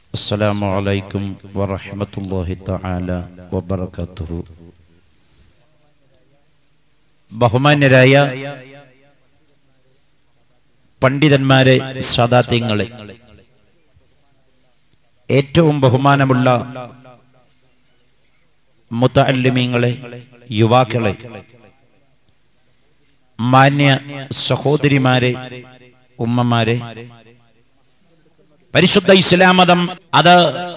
السلام عليكم ورحمة الله تعالى وبركاته ബഹുമാന്യരായ പണ്ഡിതന്മാരെ സദാത്യങ്ങളെ ഏറ്റവും ബഹുമാനമുള്ള മുത്തല്ലിമീങ്ങളെ യുവാക്കളെ മാന്യ സഹോദരിമാരെ ഉമ്മമാരെ പരിശുദ്ധ ഇസ്ലാം മതം അത്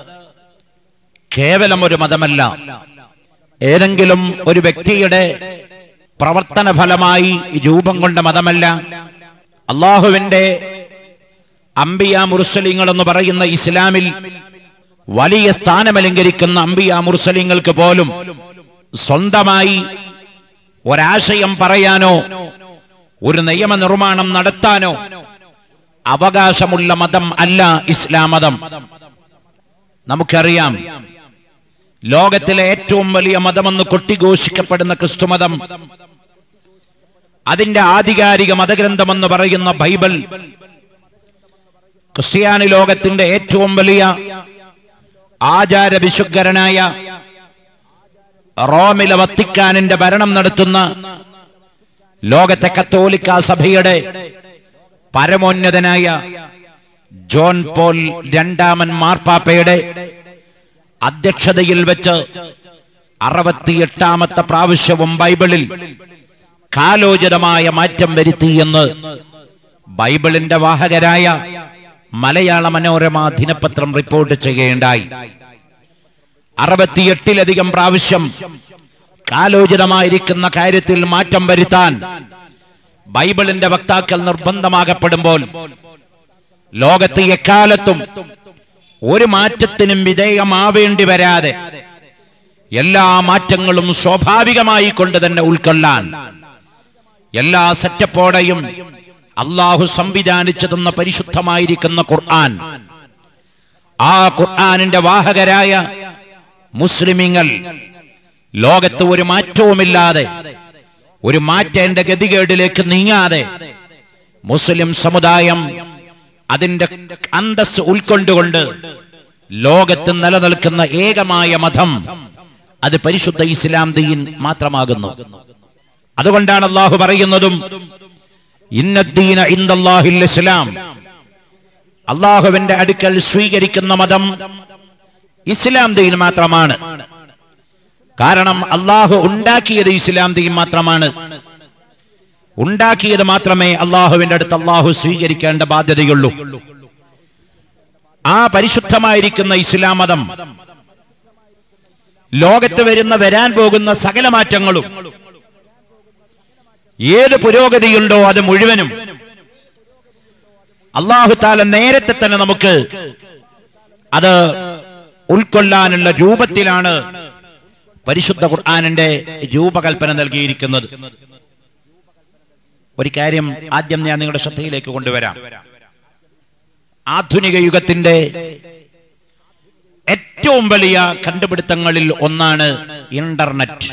കേവലം ഒരു മതമല്ല ഏതെങ്കിലും ഒരു വ്യക്തിയുടെ പ്രവർത്തന ഫലമായി രൂപം കൊണ്ട മതമല്ല അള്ളാഹുവിന്റെ അംബിയ മുർസലിങ്ങൾ എന്ന് പറയുന്ന ഇസ്ലാമിൽ വലിയ സ്ഥാനമലങ്കരിക്കുന്ന അംബിയ മുർസലിങ്ങൾക്ക് പോലും സ്വന്തമായി ഒരാശയം പറയാനോ ഒരു നിയമനിർമ്മാണം നടത്താനോ അവകാശമുള്ള മതം അല്ല ഇസ്ലാം മതം നമുക്കറിയാം ലോകത്തിലെ ഏറ്റവും വലിയ മതമെന്ന് കൊട്ടിഘോഷിക്കപ്പെടുന്ന ക്രിസ്തുമതം അതിന്റെ ആധികാരിക മതഗ്രന്ഥമെന്ന് പറയുന്ന ബൈബിൾ ക്രിസ്ത്യാനി ലോകത്തിന്റെ ഏറ്റവും വലിയ ആചാര വിശുദ്ധരനായ റോമിലെ വത്തിക്കാനിന്റെ ഭരണം നടത്തുന്ന ലോകത്തെ കത്തോലിക്ക സഭയുടെ പരമോന്നതനായ ജോൺ പോൾ രണ്ടാമൻ മാർപ്പാപ്പയുടെ അധ്യക്ഷതയിൽ വെച്ച് അറുപത്തിയെട്ടാമത്തെ പ്രാവശ്യവും ബൈബിളിൽ കാലോചിതമായ മാറ്റം വരുത്തിയെന്ന് ബൈബിളിന്റെ വാഹകരായ മലയാള മനോരമ ദിനപത്രം റിപ്പോർട്ട് ചെയ്യുകയുണ്ടായി അറുപത്തിയെട്ടിലധികം പ്രാവശ്യം കാലോചിതമായിരിക്കുന്ന കാര്യത്തിൽ മാറ്റം വരുത്താൻ ബൈബിളിന്റെ വക്താക്കൾ നിർബന്ധമാകപ്പെടുമ്പോൾ ലോകത്ത് എക്കാലത്തും ഒരു മാറ്റത്തിനും വിധേയമാവേണ്ടി വരാതെ എല്ലാ മാറ്റങ്ങളും സ്വാഭാവികമായി കൊണ്ട് തന്നെ ഉൾക്കൊള്ളാൻ എല്ലാ സെറ്റപ്പോടെയും അള്ളാഹു സംവിധാനിച്ചു തന്ന പരിശുദ്ധമായിരിക്കുന്ന ഖുർആൻ ആ ഖുർആാനിന്റെ വാഹകരായ മുസ്ലിമിങ്ങൾ ലോകത്ത് ഒരു മാറ്റവുമില്ലാതെ ഒരു മാറ്റേന്റെ ഗതികേടിലേക്ക് നീങ്ങാതെ മുസ്ലിം സമുദായം അതിന്റെ അന്തസ് ഉൾക്കൊണ്ടുകൊണ്ട് ലോകത്ത് നിലനിൽക്കുന്ന ഏകമായ മതം അത് പരിശുദ്ധ ഇസ്ലാം ദീൻ മാത്രമാകുന്നു അതുകൊണ്ടാണ് അള്ളാഹു പറയുന്നതും ഇന്നദ്ദീന ഇന്ദല്ലാഹിൽ ഇസ്ലാം അള്ളാഹുവിന്റെ അടുക്കൽ സ്വീകരിക്കുന്ന മതം ഇസ്ലാം ദീൻ മാത്രമാണ് കാരണം അള്ളാഹു ഉണ്ടാക്കിയത് ഇസ്ലാം ദീൻ മാത്രമാണ് ഉണ്ടാക്കിയത് മാത്രമേ അള്ളാഹുവിന്റെ അടുത്ത് അള്ളാഹു സ്വീകരിക്കേണ്ട ബാധ്യതയുള്ളൂ ആ പരിശുദ്ധമായിരിക്കുന്ന ഇസ്ലാം മതം ലോകത്ത് വരുന്ന വരാൻ പോകുന്ന സകല മാറ്റങ്ങളും ഏത് പുരോഗതിയുണ്ടോ അത് മുഴുവനും അള്ളാഹു താല നേരത്തെ തന്നെ നമുക്ക് അത് ഉൾക്കൊള്ളാനുള്ള രൂപത്തിലാണ് പരിശുദ്ധ ഖുർആാനിന്റെ രൂപകൽപ്പന നൽകിയിരിക്കുന്നത് ഒരു കാര്യം ആദ്യം ഞാൻ നിങ്ങളുടെ ശ്രദ്ധയിലേക്ക് കൊണ്ടുവരാം ആധുനിക യുഗത്തിന്റെ ഏറ്റവും വലിയ കണ്ടുപിടുത്തങ്ങളിൽ ഒന്നാണ് ഇന്റർനെറ്റ്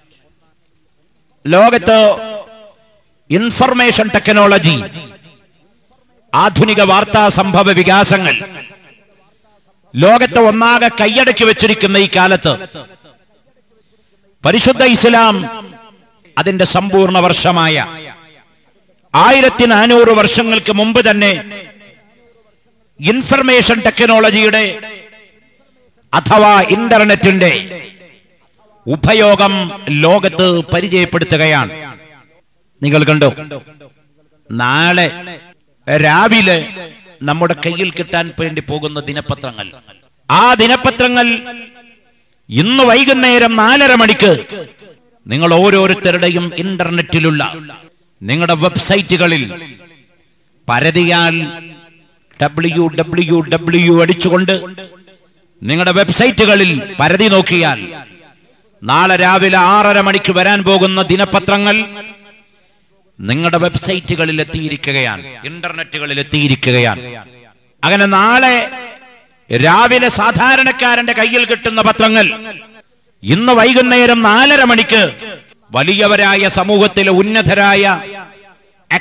ലോകത്ത് ഇൻഫർമേഷൻ ടെക്നോളജി ആധുനിക വാർത്താ സംഭവ വികാസങ്ങൾ ലോകത്തെ ഒന്നാകെ കൈയടക്കി വെച്ചിരിക്കുന്ന ഈ കാലത്ത് പരിശുദ്ധ ഇസ്ലാം അതിന്റെ സമ്പൂർണ്ണ വർഷമായ ആയിരത്തി നാനൂറ് വർഷങ്ങൾക്ക് മുമ്പ് തന്നെ ഇൻഫർമേഷൻ ടെക്നോളജിയുടെ അഥവാ ഇന്റർനെറ്റിന്റെ ഉപയോഗം ലോകത്ത് പരിചയപ്പെടുത്തുകയാണ് നിങ്ങൾ കണ്ടോ നാളെ രാവിലെ നമ്മുടെ കയ്യിൽ കിട്ടാൻ വേണ്ടി പോകുന്ന ദിനപത്രങ്ങൾ ആ ദിനപത്രങ്ങൾ ഇന്ന് വൈകുന്നേരം നാലര മണിക്ക് നിങ്ങൾ ഓരോരുത്തരുടെയും ഇന്റർനെറ്റിലുള്ള നിങ്ങളുടെ വെബ്സൈറ്റുകളിൽ പരതിയാൽ ഡബ്ല്യു ഡബ്ല്യു ഡബ്ല്യു അടിച്ചുകൊണ്ട് നിങ്ങളുടെ വെബ്സൈറ്റുകളിൽ പരതി നോക്കിയാൽ നാളെ രാവിലെ ആറര മണിക്ക് വരാൻ പോകുന്ന ദിനപത്രങ്ങൾ നിങ്ങളുടെ വെബ്സൈറ്റുകളിൽ എത്തിയിരിക്കുകയാണ് ഇന്റർനെറ്റുകളിൽ എത്തിയിരിക്കുകയാണ് അങ്ങനെ നാളെ രാവിലെ സാധാരണക്കാരന്റെ കയ്യിൽ കിട്ടുന്ന പത്രങ്ങൾ ഇന്ന് വൈകുന്നേരം നാലര മണിക്ക് വലിയവരായ സമൂഹത്തിലെ ഉന്നതരായ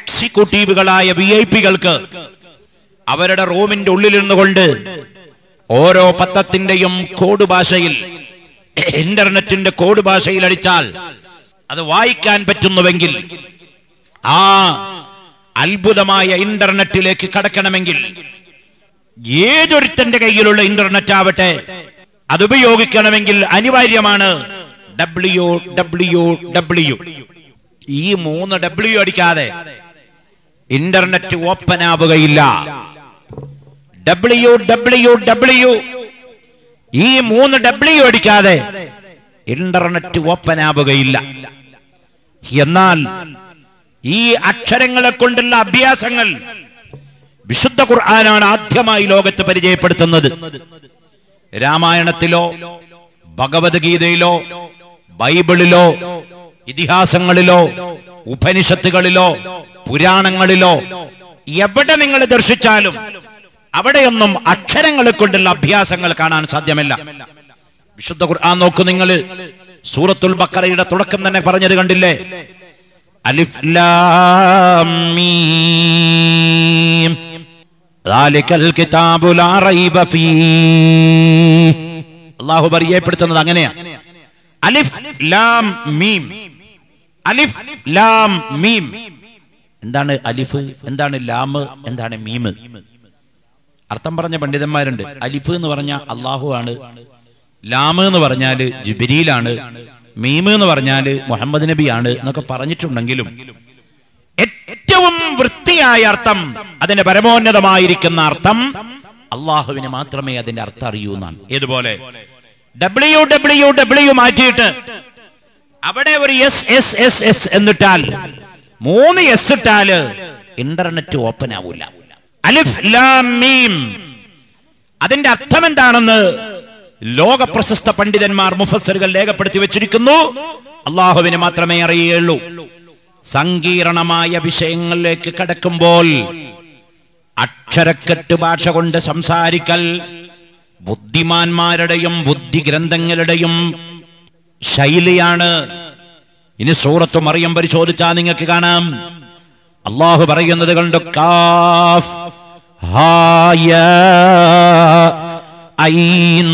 എക്സിക്യൂട്ടീവുകളായ വി ഐ പികൾക്ക് അവരുടെ റൂമിന്റെ ഉള്ളിലിരുന്നു കൊണ്ട് ഓരോ പത്രത്തിന്റെയും കോഡ് ഭാഷയിൽ ഇന്റർനെറ്റിന്റെ കോഡ് ഭാഷയിൽ അടിച്ചാൽ അത് വായിക്കാൻ പറ്റുന്നുവെങ്കിൽ ആ അത്ഭുതമായ ഇന്റർനെറ്റിലേക്ക് കടക്കണമെങ്കിൽ ഏതൊരുത്തന്റെ കയ്യിലുള്ള ഇന്റർനെറ്റ് ആവട്ടെ അത് ഉപയോഗിക്കണമെങ്കിൽ അനിവാര്യമാണ് ഡബ്ല്യു ഡബ്ല്യു ഡബ്ല്യു ഈ മൂന്ന് ഡബ്ല്യു അടിക്കാതെ ഇന്റർനെറ്റ് ഓപ്പൺ ആവുകയില്ല ഡബ്ല്യു ഡബ്ല്യു ഡബ്ല്യു ഈ മൂന്ന് ഡബ്ല്യു അടിക്കാതെ ഇന്റർനെറ്റ് ഓപ്പൺ ആവുകയില്ല എന്നാൽ ഈ അക്ഷരങ്ങളെ കൊണ്ടുള്ള അഭ്യാസങ്ങൾ വിശുദ്ധ ഖുർആനാണ് ആദ്യമായി ലോകത്ത് പരിചയപ്പെടുത്തുന്നത് രാമായണത്തിലോ ഭഗവത്ഗീതയിലോ ബൈബിളിലോ ഇതിഹാസങ്ങളിലോ ഉപനിഷത്തുകളിലോ പുരാണങ്ങളിലോ എവിടെ നിങ്ങൾ ദർശിച്ചാലും അവിടെയൊന്നും അക്ഷരങ്ങളെ കൊണ്ടുള്ള അഭ്യാസങ്ങൾ കാണാൻ സാധ്യമല്ല വിശുദ്ധ ഖുർആൻ നോക്കൂ നിങ്ങൾ സൂറത്തുൽ ബക്കറയുടെ തുടക്കം തന്നെ പറഞ്ഞത് കണ്ടില്ലേ അലിഫ് ലാം മീം ദാലികൽ കിതാബു ലാ റൈബ ഫീഹ് അല്ലാഹു പരിചയപ്പെടുത്തുന്നത് അങ്ങനെയാണ് അലിഫ് ലാം മീം അലിഫ് ലാം മീം എന്താണ് അലിഫ് എന്താണ് ലാം എന്താണ് മീം അർത്ഥം പറഞ്ഞ പണ്ഡിതന്മാരുണ്ട് അലിഫ് എന്ന് പറഞ്ഞ അള്ളാഹു ആണ് ലാമ് എന്ന് പറഞ്ഞാല് ജിബിരിയിലാണ് മീമ് എന്ന് പറഞ്ഞാല് മുഹമ്മദ് നബി ആണ് എന്നൊക്കെ പറഞ്ഞിട്ടുണ്ടെങ്കിലും ഏറ്റവും വൃത്തിയായ അർത്ഥം അതിന്റെ പരമോന്നതമായിരിക്കുന്ന അർത്ഥം അള്ളാഹുവിന് മാത്രമേ അതിന്റെ അർത്ഥം അറിയൂ എന്നാണ് ഏതുപോലെ ഡബ്ല്യു ഡബ്ല്യു ഡബ്ല്യു മാറ്റിയിട്ട് അവിടെ ഒരു എസ് എസ് എസ് എസ് എന്നിട്ടാൽ മൂന്ന് എസ് ഇട്ടാല് ഇന്റർനെറ്റ് ഓപ്പൺ ആവൂല അലിഫ് ലാം മീം അതിന്റെ അർത്ഥം എന്താണെന്ന് ലോക പ്രശസ്ത പണ്ഡിതന്മാർ മുഫസറുകൾ രേഖപ്പെടുത്തി വെച്ചിരിക്കുന്നു അള്ളാഹുവിന് മാത്രമേ അറിയുകയുള്ളൂ സങ്കീർണമായ വിഷയങ്ങളിലേക്ക് കടക്കുമ്പോൾ അക്ഷരക്കെട്ട് ഭാഷ കൊണ്ട് സംസാരിക്കൽ ബുദ്ധിമാന്മാരുടെയും ബുദ്ധി ഗ്രന്ഥങ്ങളുടെയും ശൈലിയാണ് ഇനി സൂറത്ത് മറിയം പരിശോധിച്ചാൽ നിങ്ങൾക്ക് കാണാം അള്ളാഹു പറയുന്നത് കണ്ടു കാഫ് ഹായ ഐൻ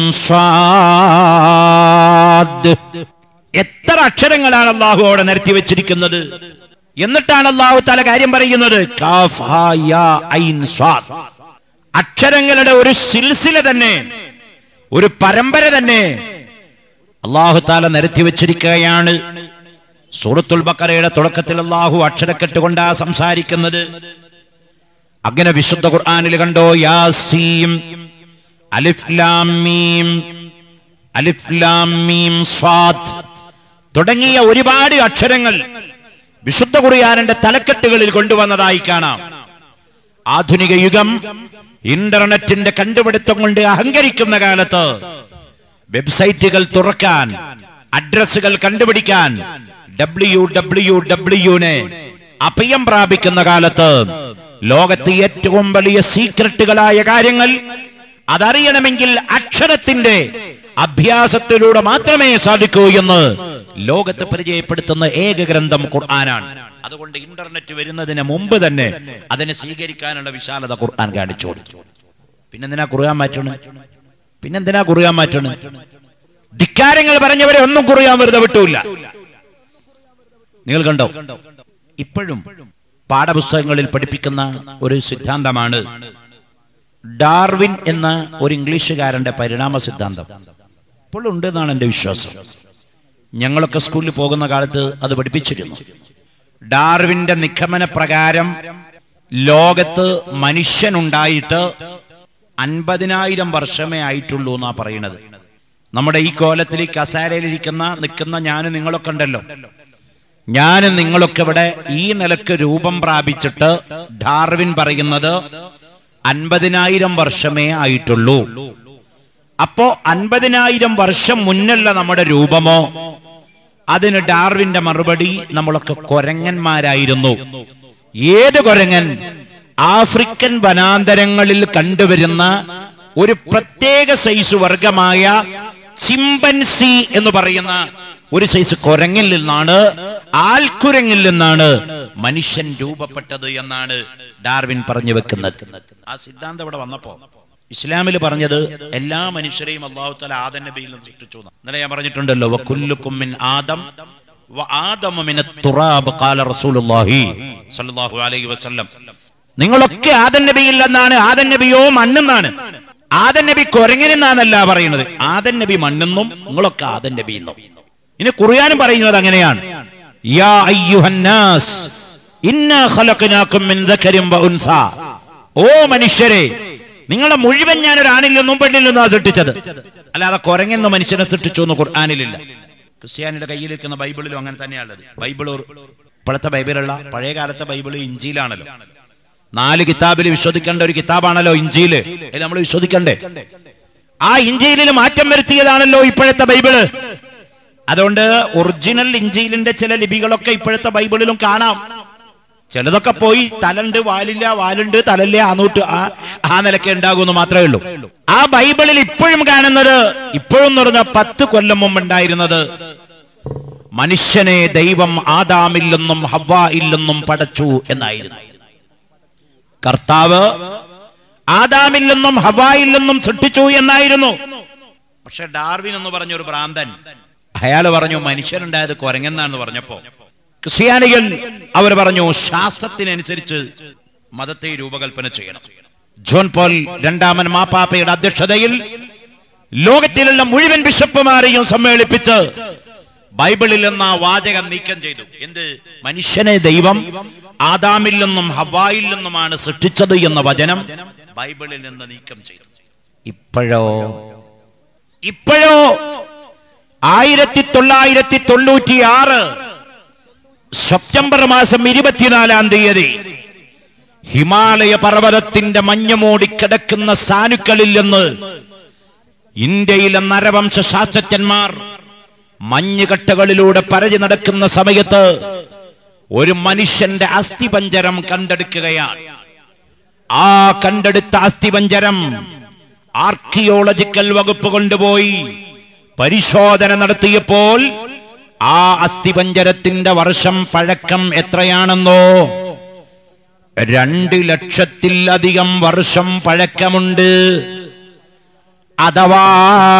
സ്വാദ് എത്ര അക്ഷരങ്ങളാണ് അള്ളാഹു അവിടെ നിരത്തി വെച്ചിരിക്കുന്നത് എന്നിട്ടാണ് അള്ളാഹു തല കാര്യം പറയുന്നത് കാഫ് ഹാ യാ ഐൻ സ്വാദ് അക്ഷരങ്ങളുടെ ഒരു സിൽസില തന്നെ ഒരു പരമ്പര തന്നെ അള്ളാഹു താല നിരത്തി വെച്ചിരിക്കുകയാണ് സൂറത്തുൽ ബക്കറയുടെ തുടക്കത്തിൽ അള്ളാഹു അക്ഷരക്കെട്ട് കൊണ്ടാ സംസാരിക്കുന്നത് അങ്ങനെ വിശുദ്ധ ഖുർആനിൽ കണ്ടോ യാസീം അലിഫ് ലാം മീം അലിഫ് ലാം മീം സ്വാദ് തുടങ്ങിയ ഒരുപാട് അക്ഷരങ്ങൾ വിശുദ്ധ ഖുർആനിന്റെ തലക്കെട്ടുകളിൽ കൊണ്ടുവന്നതായി കാണാം ആധുനിക യുഗം ഇന്റർനെറ്റിന്റെ കണ്ടുപിടുത്തം കൊണ്ട് അഹങ്കരിക്കുന്ന കാലത്ത് വെബ്സൈറ്റുകൾ തുറക്കാൻ അഡ്രസ്സുകൾ കണ്ടുപിടിക്കാൻ ഡബ്ല്യു ഡബ്ല്യു ഡബ്ല്യുനെ അഭയം പ്രാപിക്കുന്ന കാലത്ത് ലോകത്തെ ഏറ്റവും വലിയ സീക്രട്ടുകളായ കാര്യങ്ങൾ അതറിയണമെങ്കിൽ അക്ഷരത്തിന്റെ അഭ്യാസത്തിലൂടെ മാത്രമേ സാധിക്കൂ എന്ന് ലോകത്ത് പരിചയപ്പെടുത്തുന്ന ഏക ഗ്രന്ഥം ഖുർആനാണ് അതുകൊണ്ട് ഇന്റർനെറ്റ് വരുന്നതിന് മുമ്പ് തന്നെ അതിനെ സ്വീകരിക്കാനുള്ള വിശാലത ഖുർആൻ കാണിച്ചു കൊടുത്തു പിന്നെന്തിനാ ഖുർആൻ മാറ്റണം പിന്നെന്തിനാ ഖുർആൻ മാറ്റണം ധിക്കാരങ്ങൾ പറഞ്ഞവരെ ഒന്നും ഖുർആൻ വെറുതെ വിട്ടൂല്ല നിങ്ങൾ കണ്ടോ ഇപ്പോഴും പാഠപുസ്തകങ്ങളിൽ പഠിപ്പിക്കുന്ന ഒരു സിദ്ധാന്തമാണ് ഡാർവിൻ എന്ന ഒരു ഇംഗ്ലീഷുകാരന്റെ പരിണാമ സിദ്ധാന്തം ഇപ്പോൾ ഉണ്ട് എന്നാണ് എൻ്റെ വിശ്വാസം ഞങ്ങളൊക്കെ സ്കൂളിൽ പോകുന്ന കാലത്ത് അത് പഠിപ്പിച്ചിരുന്നു ഡാർവിന്റെ നിഗമന പ്രകാരം ലോകത്ത് മനുഷ്യനുണ്ടായിട്ട് അൻപതിനായിരം വർഷമേ ആയിട്ടുള്ളൂ എന്നാ പറയുന്നത് നമ്മുടെ ഈ കോലത്തിൽ ഈ കസാരയിലിരിക്കുന്ന നിൽക്കുന്ന ഞാനും നിങ്ങളൊക്കെ ഉണ്ടല്ലോ ഞാനും നിങ്ങളൊക്കെ ഇവിടെ ഈ നിലക്ക് രൂപം പ്രാപിച്ചിട്ട് ഡാർവിൻ പറയുന്നത് അൻപതിനായിരം വർഷമേ ആയിട്ടുള്ളൂ അപ്പോ അൻപതിനായിരം വർഷം മുന്നുള്ള നമ്മുടെ രൂപമോ അതിന് ഡാർവിന്റെ മറുപടി നമ്മളൊക്കെ കൊരങ്ങന്മാരായിരുന്നു ഏത് കൊരങ്ങൻ ആഫ്രിക്കൻ വനാന്തരങ്ങളിൽ കണ്ടുവരുന്ന ഒരു പ്രത്യേക സൈസ് വർഗമായ ചിമ്പൻസി എന്ന് പറയുന്ന ഒരു സൈസ് കുരങ്ങിൽ നിന്നാണ് ആൽക്കുരങ്ങിൽ നിന്നാണ് മനുഷ്യൻ രൂപപ്പെട്ടത് എന്നാണ് ഡാർവിൻ പറഞ്ഞു വെക്കുന്നത് ആ സിദ്ധാന്തം ഇവിടെ വന്നപ്പോ ഇസ്ലാമിൽ പറഞ്ഞത് എല്ലാ മനുഷ്യരെയും അള്ളാഹു തല ആദം നബിയിൽ നിന്ന് സൃഷ്ടിച്ചു എന്ന്. ഇന്നലെ ഞാൻ പറഞ്ഞിട്ടുണ്ടല്ലോ വകുല്ലുക്കും മിൻ ആദം വ ആദമു മിന തുറാബ് ഖാല റസൂലുള്ളാഹി സ്വല്ലല്ലാഹു അലൈഹി വസല്ലം നിങ്ങളൊക്കെ ആദൻ നബിയിൽ നിന്നാണ് ആദൻ നബിയോ മണ്ണെന്നാണ് ആദൻ നബി കുരങ്ങനെന്നാന്നല്ല പറയുന്നത് ആദൻ നബി മണ്ണെന്നും നിങ്ങളൊക്കെ ആദൻ നബി എന്നും ഇനി ഖുർആനും പറയുന്നത് അങ്ങനെയാണ് യാ അയ്യുഹന്നാസ് ഇന്നാ ഖലഖനാകും മിൻ ദക്കരിൻ വ ഉൻസ ഓ മനുഷ്യരെ നിങ്ങളെ മുഴുവൻ ഞാൻ ഒരു ആണിൽ നിന്നും പെണ്ണിൽ നിന്നും സൃഷ്ടിച്ചത് അല്ലാതെ കുരങ്ങെന്ന് മനുഷ്യനെ സൃഷ്ടിച്ചു എന്ന് ഖുർആാനിലില്ല ക്രിസ്ത്യാനിയുടെ കയ്യിലിരിക്കുന്ന ബൈബിളിലും അങ്ങനെ തന്നെയാണുള്ളത് ബൈബിൾ ഒരു- ഇപ്പോഴത്തെ ബൈബിളുള്ള പഴയ കാലത്തെ ബൈബിൾ ഇഞ്ചിയിലാണല്ലോ നാല് കിതാബിൽ വിശ്വസിക്കേണ്ട ഒരു കിതാബാണല്ലോ ഇഞ്ചിയില് ഇത് നമ്മൾ വിശ്വസിക്കണ്ടേ ആ ഇഞ്ചിയിലിൽ മാറ്റം വരുത്തിയതാണല്ലോ ഇപ്പോഴത്തെ ബൈബിള് അതുകൊണ്ട് ഒറിജിനൽ ഇഞ്ചിയിലിന്റെ ചില ലിപികളൊക്കെ ഇപ്പോഴത്തെ ബൈബിളിലും കാണാം ചിലതൊക്കെ പോയി തലണ്ട് വാലില്ല വാലുണ്ട് തലല്ല ആന്നൂട്ട് ആ ആ നിലയ്ക്ക് ഉണ്ടാകുമെന്ന് മാത്രമേ ഉള്ളൂ ആ ബൈബിളിൽ ഇപ്പോഴും കാണുന്നത് ഇപ്പോഴും എന്ന് പറഞ്ഞ പത്ത് കൊല്ലം മുമ്പ് ഉണ്ടായിരുന്നത് മനുഷ്യനെ ദൈവം ആദാമിൽ നിന്നും ഹവ്വായിൽ നിന്നും പടച്ചു എന്നായിരുന്നു കർത്താവ് ആദാമിൽ നിന്നും ഹവായിൽ നിന്നും സൃഷ്ടിച്ചു എന്നായിരുന്നു പക്ഷെ ഡാർവിൻ എന്ന് പറഞ്ഞ ഒരു ഭ്രാന്തൻ അയാൾ പറഞ്ഞു മനുഷ്യനുണ്ടായത് കുരങ്ങെന്നാന്ന് പറഞ്ഞപ്പോ ക്രിസ്ത്യാനികൾ അവർ പറഞ്ഞു ശാസ്ത്രത്തിനനുസരിച്ച് മതത്തെ രൂപകൽപ്പന ചെയ്യണം ജോൺ പോൾ രണ്ടാമൻ മാപ്പാപ്പയുടെ അധ്യക്ഷതയിൽ ലോകത്തിലുള്ള മുഴുവൻ ബിഷപ്പുമാരെയും സമ്മേളിപ്പിച്ച് ബൈബിളിൽ നിന്ന് ആ വാചകം നീക്കം ചെയ്തു എന്ത് മനുഷ്യനെ ദൈവം ആദാമിൽ നിന്നും ഹവായിൽ നിന്നുമാണ് സൃഷ്ടിച്ചത് എന്ന വചനം ബൈബിളിൽ നിന്ന് നീക്കം ചെയ്തു ഇപ്പോഴോ ഇപ്പോഴോ ആയിരത്തി തൊള്ളായിരത്തി തൊണ്ണൂറ്റി ആറ് സെപ്റ്റംബർ മാസം ഇരുപത്തിനാലാം തീയതി ഹിമാലയ പർവ്വതത്തിന്റെ മഞ്ഞ് മൂടിക്കിടക്കുന്ന സാനുക്കളിൽ നിന്ന് ഇന്ത്യയിലെ നരവംശ ശാസ്ത്രജ്ഞന്മാർ മഞ്ഞുകട്ടകളിലൂടെ പരതി നടക്കുന്ന സമയത്ത് ഒരു മനുഷ്യന്റെ അസ്ഥിപഞ്ചരം കണ്ടെടുക്കുകയാണ് ആ കണ്ടെടുത്ത അസ്ഥിപഞ്ചരം ആർക്കിയോളജിക്കൽ വകുപ്പ് കൊണ്ടുപോയി പരിശോധന നടത്തിയപ്പോൾ ആ അസ്ഥിപഞ്ചരത്തിന്റെ വർഷം പഴക്കം എത്രയാണെന്നോ രണ്ട് ലക്ഷത്തിലധികം വർഷം പഴക്കമുണ്ട് അഥവാ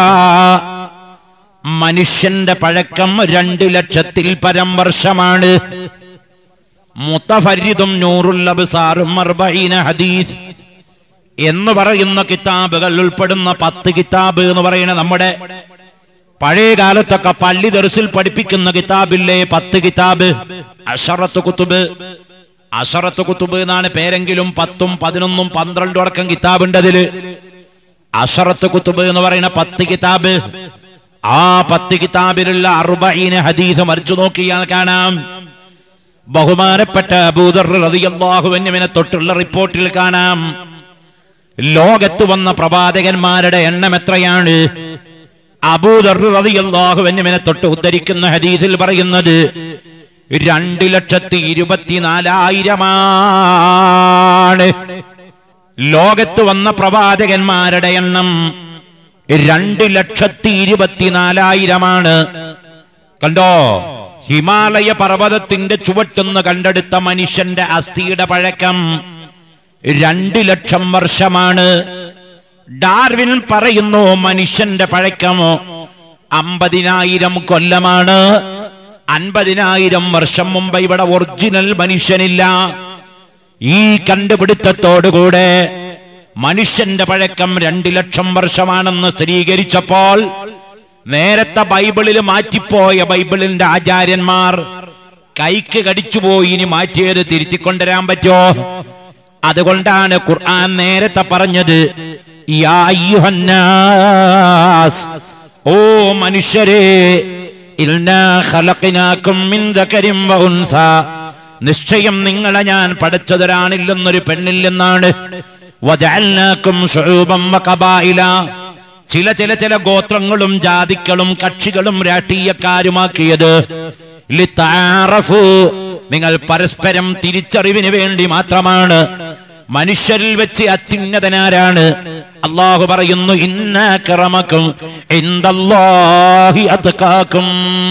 മനുഷ്യന്റെ പഴക്കം രണ്ട് ലക്ഷത്തിൽ പരം വർഷമാണ് മുത്തഫരിദും നൂറുൽ അബ്സാറും അർബഈന ഹദീസ് എന്ന് പറയുന്ന കിതാബുകൾ ഉൾപ്പെടുന്ന പത്ത് കിതാബ് എന്ന് പറയുന്ന നമ്മുടെ പഴയ കാലത്തൊക്കെ പള്ളി ദർസിൽ പഠിപ്പിക്കുന്ന കിതാബില്ലേ പത്ത് കിതാബ് അഷറത്ത് കുത്തുബ് അഷറത്ത് കുത്തുബ് എന്നാണ് പേരെങ്കിലും പത്തും പതിനൊന്നും പന്ത്രണ്ടും അടക്കം കിതാബുണ്ട് അതില് അഷറത്ത് കുത്തുബ് എന്ന് പറയുന്ന പത്ത് കിതാബ് ആ പത്ത് കിതാബിലുള്ള അറുബീന ഹദീസ് മറിച്ചു നോക്കിയാൽ കാണാം ബഹുമാനപ്പെട്ട അബൂദർ റളിയല്ലാഹുവിനെ തൊട്ടുള്ള റിപ്പോർട്ടിൽ കാണാം ലോകത്ത് വന്ന പ്രവാചകന്മാരുടെ എണ്ണം എത്രയാണ് അബൂദർ റളിയല്ലാഹുവിനെ തൊട്ട് ഉദ്ധരിക്കുന്ന ഹദീസിൽ പറയുന്നത് രണ്ട് ലക്ഷത്തി ഇരുപത്തിനാലായിരമാണ് ലോകത്ത് വന്ന പ്രവാചകന്മാരുടെ എണ്ണം രണ്ട് ലക്ഷത്തി ഇരുപത്തിനാലായിരമാണ് കണ്ടോ ഹിമാലയ പർവ്വതത്തിന്റെ ചുവട്ടുന്ന് കണ്ടെടുത്ത മനുഷ്യന്റെ അസ്ഥിയുടെ പഴക്കം രണ്ട് ലക്ഷം വർഷമാണ് ഡാർവിൻ പറയുന്നു മനുഷ്യന്റെ പഴക്കമോ അമ്പതിനായിരം കൊല്ലമാണ് അൻപതിനായിരം വർഷം മുമ്പ് ഇവിടെ ഒറിജിനൽ മനുഷ്യനില്ല ഈ കണ്ടുപിടുത്തത്തോടുകൂടെ മനുഷ്യന്റെ പഴക്കം രണ്ട് ലക്ഷം വർഷമാണെന്ന് സ്ഥിരീകരിച്ചപ്പോൾ നേരത്തെ ബൈബിളിൽ മാറ്റിപ്പോയ ബൈബിളിന്റെ ആചാര്യന്മാർ കൈക്ക് കടിച്ചുപോയി ഇനി മാറ്റിയത് തിരുത്തിക്കൊണ്ടുവരാൻ പറ്റോ അതുകൊണ്ടാണ് ഖുർആൻ നേരത്തെ പറഞ്ഞത് യാ അയ്യുഹന്നാസ് ഓ മനുഷ്യരെ ഇൽനാ ഖലഖനാകും മിൻ ദകരിം വ ഉൻസ നിശ്ചയം നിങ്ങളെ ഞാൻ പഠിച്ചതൊരാണില്ലെന്നൊരു പെണ്ണില്ലെന്നാണ് വജഅൽനാകും ശുഊബൻ വ ഖബായില ചില ചില ചില ഗോത്രങ്ങളും ജാതിക്കളും കക്ഷികളും രാഷ്ട്രീയക്കാരുമാക്കിയത് ലിത്താറഫു നിങ്ങൾ പരസ്പരം തിരിച്ചറിവിന് വേണ്ടി മാത്രമാണ് മനുഷ്യരിൽ വെച്ച് അത്യുന്നതനാരാണ് അള്ളാഹു പറയുന്നു ഇന്നക്രമക്കും അതക്കാക്കും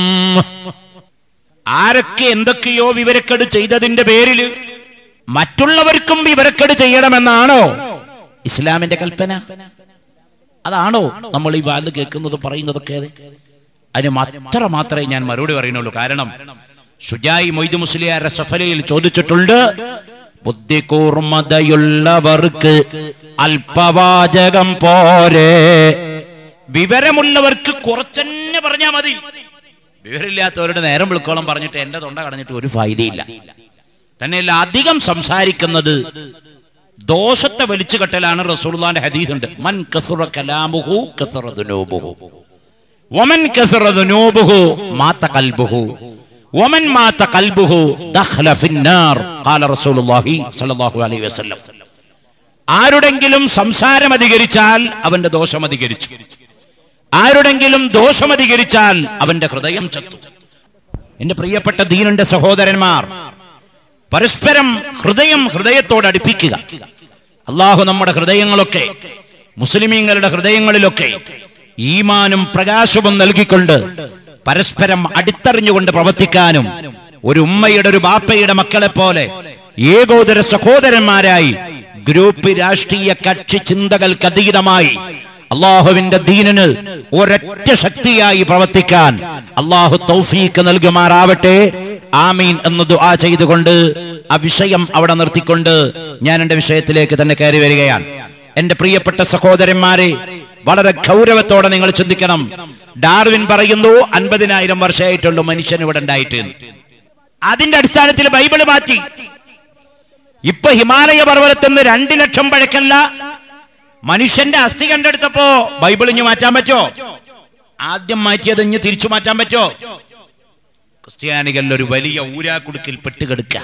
ആരൊക്കെ എന്തൊക്കെയോ വിവരക്കേട് ചെയ്തതിന്റെ പേരിൽ മറ്റുള്ളവർക്കും വിവരക്കേട് ചെയ്യണമെന്നാണോ ഇസ്ലാമിന്റെ കൽപ്പന അതാണോ നമ്മൾ ഈ വാല് കേൾക്കുന്നതും പറയുന്നതൊക്കെ അതിന് അത്ര മാത്രമേ ഞാൻ മറുപടി പറയുന്നുള്ളൂ കാരണം ഷുജായി മൊയ്ത് മുസ്ലിയാരുടെ സഫലയിൽ ചോദിച്ചിട്ടുണ്ട് ബുദ്ധി കൂർമ്മതയുള്ളവർക്ക് അല്പവാചകം പോരെ വിവരമുള്ളവർക്ക് കുറച്ചെന്നെ പറഞ്ഞാൽ മതി വിവരമില്ലാത്തവരുടെ നേരം വിളിക്കോളം പറഞ്ഞിട്ട് എന്റെ തൊണ്ട കടഞ്ഞിട്ട് ഒരു ഫായിദയില്ല തന്നെയല്ല അധികം സംസാരിക്കുന്നത് ദോഷത്തെ വലിച്ചു കെട്ടലാണ് റസൂലുള്ളാന്റെ ഹദീസ് ഉണ്ട് മൻ കസുറ കലാമുഹു കസുറ ദുനൂബുഹു വമൻ കസുറ ദുനൂബുഹു മാത ഖൽബുഹു വമൻ മാത ഖൽബുഹു ദഖല ഫിന്നാർ ഖാല റസൂലുള്ളാഹി സ്വല്ലല്ലാഹു അലൈഹി വസല്ലം ആരുടെങ്കിലും സംസാരം അധികരിച്ചാൽ അവന്റെ ദോഷം അധികരിച്ചു ആരുടെങ്കിലും ദോഷം അധികരിച്ചാൽ അവന്റെ ഹൃദയം ചത്തു എന്റെ പ്രിയപ്പെട്ട ദീനന്റെ സഹോദരന്മാർ പരസ്പരം ഹൃദയം ഹൃദയത്തോട് അടുപ്പിക്കുക അള്ളാഹു നമ്മുടെ ഹൃദയങ്ങളൊക്കെ മുസ്ലിമീങ്ങളുടെ ഹൃദയങ്ങളിലൊക്കെ ഈമാനും പ്രകാശവും നൽകിക്കൊണ്ട് പരസ്പരം അടുത്തറിഞ്ഞുകൊണ്ട് പ്രവർത്തിക്കാനും ഒരു ഉമ്മയുടെ ഒരു ബാപ്പയുടെ മക്കളെ പോലെ ഏകോദര സഹോദരന്മാരായി ഗ്രൂപ്പ് രാഷ്ട്രീയ കക്ഷി ചിന്തകൾക്ക് അതീതമായി അള്ളാഹുവിന്റെ ദീനിന് ഒരൊറ്റ ശക്തിയായി പ്രവർത്തിക്കാൻ അള്ളാഹു തൗഫീക്ക് നൽകുമാറാവട്ടെ ആമീൻ എന്ന് ദുആ ചെയ്തുകൊണ്ട് ആ വിഷയം അവിടെ നിർത്തിക്കൊണ്ട് ഞാൻ എന്റെ വിഷയത്തിലേക്ക് തന്നെ കയറി വരികയാണ് എന്റെ പ്രിയപ്പെട്ട സഹോദരന്മാരെ വളരെ ഗൗരവത്തോടെ നിങ്ങൾ ചിന്തിക്കണം ഡാർവിൻ പറയുന്നു അൻപതിനായിരം വർഷമായിട്ടുള്ളൂ മനുഷ്യൻ ഇവിടെ ഉണ്ടായിട്ട് അതിന്റെ അടിസ്ഥാനത്തിൽ ബൈബിള് മാറ്റി ഇപ്പൊ ഹിമാലയ പർവ്വതത്തിൽ നിന്ന് രണ്ടു ലക്ഷം പഴക്കല്ല മനുഷ്യന്റെ അസ്ഥി കണ്ടെടുത്തപ്പോ ബൈബിൾ ഇഞ്ഞ് മാറ്റാൻ പറ്റോ ആദ്യം മാറ്റിയത് ഇഞ്ഞ് തിരിച്ചു മാറ്റാൻ പറ്റോ ക്രിസ്ത്യാനികളിൽ ഒരു വലിയ ഊരാക്കുടുക്കിൽ പെട്ടുകിടക്കുക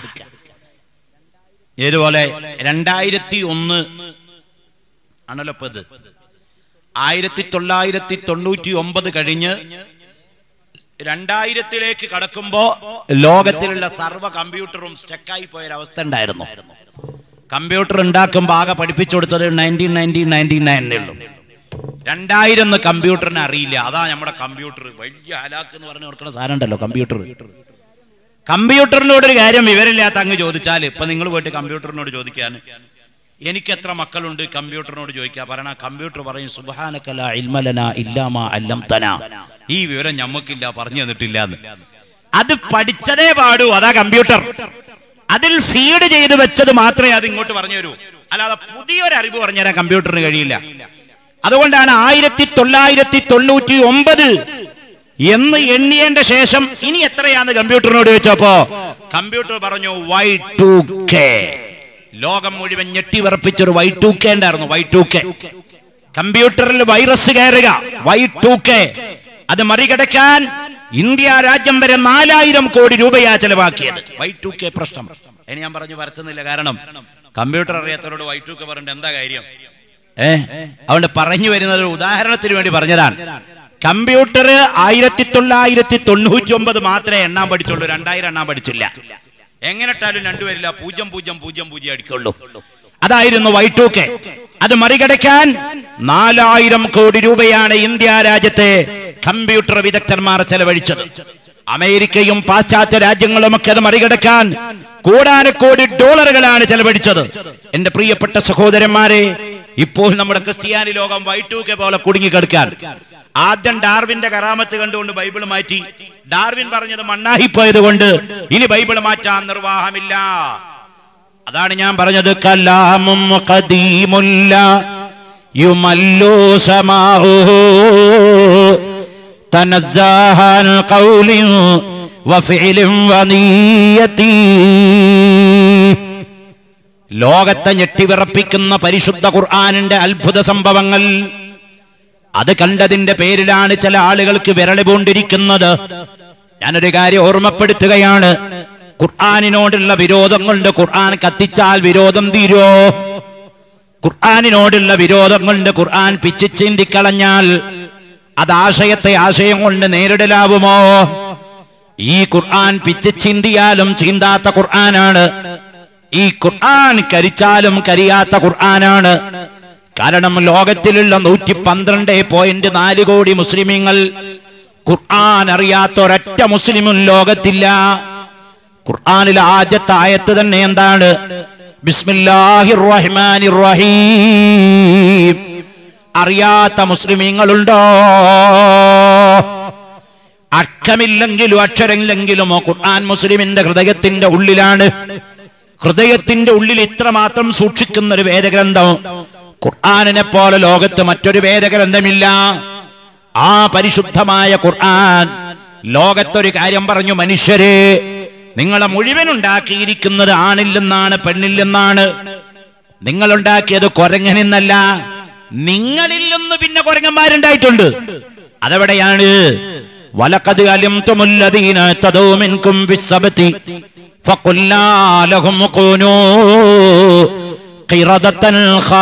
ഏതുപോലെ രണ്ടായിരത്തി ഒന്ന് ആണല്ലോ ഇപ്പൊ ഇത് ആയിരത്തി തൊള്ളായിരത്തി തൊണ്ണൂറ്റി ഒമ്പത് കഴിഞ്ഞ് രണ്ടായിരത്തിലേക്ക് കടക്കുമ്പോ ലോകത്തിലുള്ള സർവ്വ കമ്പ്യൂട്ടറും സ്റ്റക്കായി പോയൊരവസ്ഥ ഉണ്ടായിരുന്നു കമ്പ്യൂട്ടർ ഉണ്ടാക്കുമ്പോൾ ആകെ പഠിപ്പിച്ചു കൊടുത്തത് നയൻറ്റീൻ നയൻറ്റീൻ നയൻറ്റീൻ നയൻ ഉള്ളൂ രണ്ടായിരം കമ്പ്യൂട്ടറിനെ അറിയില്ല അതാ നമ്മുടെ കമ്പ്യൂട്ടർ വലിയ ഹലാക്ക് എന്ന് പറഞ്ഞു കൊടുക്കുന്ന സാധനം ഉണ്ടല്ലോ കമ്പ്യൂട്ടർ കമ്പ്യൂട്ടറിനോട് ഒരു കാര്യം വിവരമില്ലാത്ത അങ്ങ് ചോദിച്ചാൽ ഇപ്പൊ നിങ്ങൾ പോയിട്ട് കമ്പ്യൂട്ടറിനോട് ചോദിക്കാൻ എനിക്ക് എത്ര മക്കളുണ്ട് കമ്പ്യൂട്ടറിനോട് ചോദിക്കുക പറയണ കമ്പ്യൂട്ടർ പറയും സുബാനക്കല ഇൽമലന ഇല്ലാമ അല്ലം തന ഈ വിവരം ഞമ്മക്കില്ല പറഞ്ഞു തന്നിട്ടില്ല എന്ന് അത് പഠിച്ചതേ പാടൂ അതാ കമ്പ്യൂട്ടർ അതിൽ ഫീഡ് ചെയ്ത് വെച്ചത് മാത്രമേ അത് ഇങ്ങോട്ട് പറഞ്ഞു തരൂ അല്ലാതെ പുതിയൊരു അറിവ് പറഞ്ഞുതരാൻ കമ്പ്യൂട്ടറിന് കഴിയില്ല അതുകൊണ്ടാണ് ആയിരത്തി തൊള്ളായിരത്തി തൊണ്ണൂറ്റി ഒമ്പത് എന്ന് എണ്ണിയേണ്ട ശേഷം ഇനി എത്രയാന്ന് കമ്പ്യൂട്ടറിനോട് ചോദിച്ചപ്പോ കമ്പ്യൂട്ടർ പറഞ്ഞു വൈ ടു കെ ലോകം മുഴുവൻ ഞെട്ടിവിറപ്പിച്ചൊരു വൈ ടു കെ ഉണ്ടായിരുന്നു വൈ ടു കെ കമ്പ്യൂട്ടറിൽ വൈറസ് കയറുക വൈ ടു കെ അത് മറികടക്കാൻ ഇന്ത്യ രാജ്യം വരെ നാലായിരം കോടി രൂപയാ ചെലവാക്കിയത് വൈ ടു കെ പ്രശ്നം ഇനി ഞാൻ പറഞ്ഞു വരുത്തുന്നില്ല കാരണം കമ്പ്യൂട്ടർ അറിയാത്തവരോട് വൈ ടു കെ പറഞ്ഞിട്ട് എന്താ കാര്യം ഏ അതുകൊണ്ട് പറഞ്ഞു വരുന്നത് ഒരു ഉദാഹരണത്തിന് വേണ്ടി പറഞ്ഞതാണ് കമ്പ്യൂട്ടർ ആയിരത്തി തൊള്ളായിരത്തി തൊണ്ണൂറ്റി ഒമ്പത് മാത്രമേ എണ്ണാൻ പഠിച്ചുള്ളൂ രണ്ടായിരം എണ്ണാൻ പഠിച്ചില്ല എങ്ങനെ ഇട്ടാലും രണ്ടുപേരില്ല പൂജ്യം പൂജ്യം പൂജ്യം പൂജ്യം അടിക്കുള്ളൂ അതായിരുന്നു വൈ ടു കെ അത് മറികടക്കാൻ നാലായിരം കോടി രൂപയാണ് ഇന്ത്യ രാജ്യത്തെ കമ്പ്യൂട്ടർ വിദഗ്ധന്മാർ ചെലവഴിച്ചത് അമേരിക്കയും പാശ്ചാത്യ രാജ്യങ്ങളുമൊക്കെ അത് മറികടക്കാൻ കോടാനക്കോടി ഡോളറുകളാണ് ചെലവഴിച്ചത് എന്റെ പ്രിയപ്പെട്ട സഹോദരന്മാരെ ഇപ്പോൾ നമ്മുടെ ക്രിസ്ത്യാനി ലോകം വൈറ്റൂക്കെ പോലെ കുടുങ്ങിക്കിടക്കാൻ ആദ്യം ഡാർവിന്റെ കറാമത്ത് കണ്ടുകൊണ്ട് ബൈബിൾ മാറ്റി ഡാർവിൻ പറഞ്ഞത് മണ്ണാഹിപ്പോയത് കൊണ്ട് ഇനി ബൈബിൾ മാറ്റാൻ നിർവാഹമില്ല അതാണ് ഞാൻ പറഞ്ഞത് കലാമും ഖദീമുല്ല യുമല്ലു സമാഹു തനസ്സാഹൻ ഖൗലിൻ വഫിഇലിൻ വനിയതി ലോകത്തെ ഞെട്ടിവിറപ്പിക്കുന്ന പരിശുദ്ധ ഖുർആാനിന്റെ അത്ഭുത സംഭവങ്ങൾ അത് കണ്ടതിന്റെ പേരിലാണ് ചില ആളുകൾക്ക് വിരളി പൂണ്ടിരിക്കുന്നത് ഞാനൊരു കാര്യം ഓർമ്മപ്പെടുത്തുകയാണ് ഖുർആാനിനോടുള്ള വിരോധം കൊണ്ട് ഖുർആൻ കത്തിച്ചാൽ വിരോധം തീരോ ഖുർആാനിനോടുള്ള വിരോധം കൊണ്ട് ഖുർആൻ പിച്ചു ചിന്തിക്കളഞ്ഞാൽ അത് ആശയത്തെ ആശയം കൊണ്ട് നേരിടലാവുമോ ഈ ഖുർആൻ പിച്ചു ചിന്തിയാലും ചീന്താത്ത ഖുർആനാണ് ഈ ഖുർആൻ കരിച്ചാലും കരിയാത്ത ഖുർആനാണ് കാരണം ലോകത്തിലുള്ള നൂറ്റി പന്ത്രണ്ട് പോയിന്റ് നാല് കോടി മുസ്ലിമീങ്ങൾ ഖുർആൻ അറിയാത്ത ഒരൊറ്റ മുസ്ലിമും ലോകത്തില്ല ഖുർആനിലെ ആദ്യത്തെ ആയത്ത് തന്നെ എന്താണ് ബിസ്മില്ലാഹിർ റഹ്മാനിർ റഹീം അറിയാത്ത മുസ്ലിമീങ്ങളുണ്ടോ അക്ഷമില്ലെങ്കിലും അക്ഷരമില്ലെങ്കിലും ഖുർആൻ മുസ്ലിമിന്റെ ഹൃദയത്തിന്റെ ഉള്ളിലാണ് ഹൃദയത്തിന്റെ ഉള്ളിൽ ഇത്രമാത്രം സൂക്ഷിക്കുന്ന ഒരു വേദഗ്രന്ഥം ഖുർആാനിനെ പോലെ ലോകത്ത് മറ്റൊരു വേദഗ്രന്ഥമില്ല ആ പരിശുദ്ധമായ ഖുർആൻ ലോകത്തൊരു കാര്യം പറഞ്ഞു മനുഷ്യരെ നിങ്ങളെ മുഴുവൻ ഉണ്ടാക്കിയിരിക്കുന്നത് ആണില്ലെന്നാണ് പെണ്ണില്ലെന്നാണ് നിങ്ങൾ ഉണ്ടാക്കിയത് കുരങ്ങനെന്നല്ല നിങ്ങളിൽ നിന്ന് പിന്നെ കുരങ്ങന്മാരുണ്ടായിട്ടുണ്ട് അതെവിടെയാണ് വലക്കത് അലിംതുമുല്ലദീന തദൂ മിൻകും ഫിസ്സബതി ഫഖുല്ലാ ലഹും കൂനൂ ഖിറദത്തൻ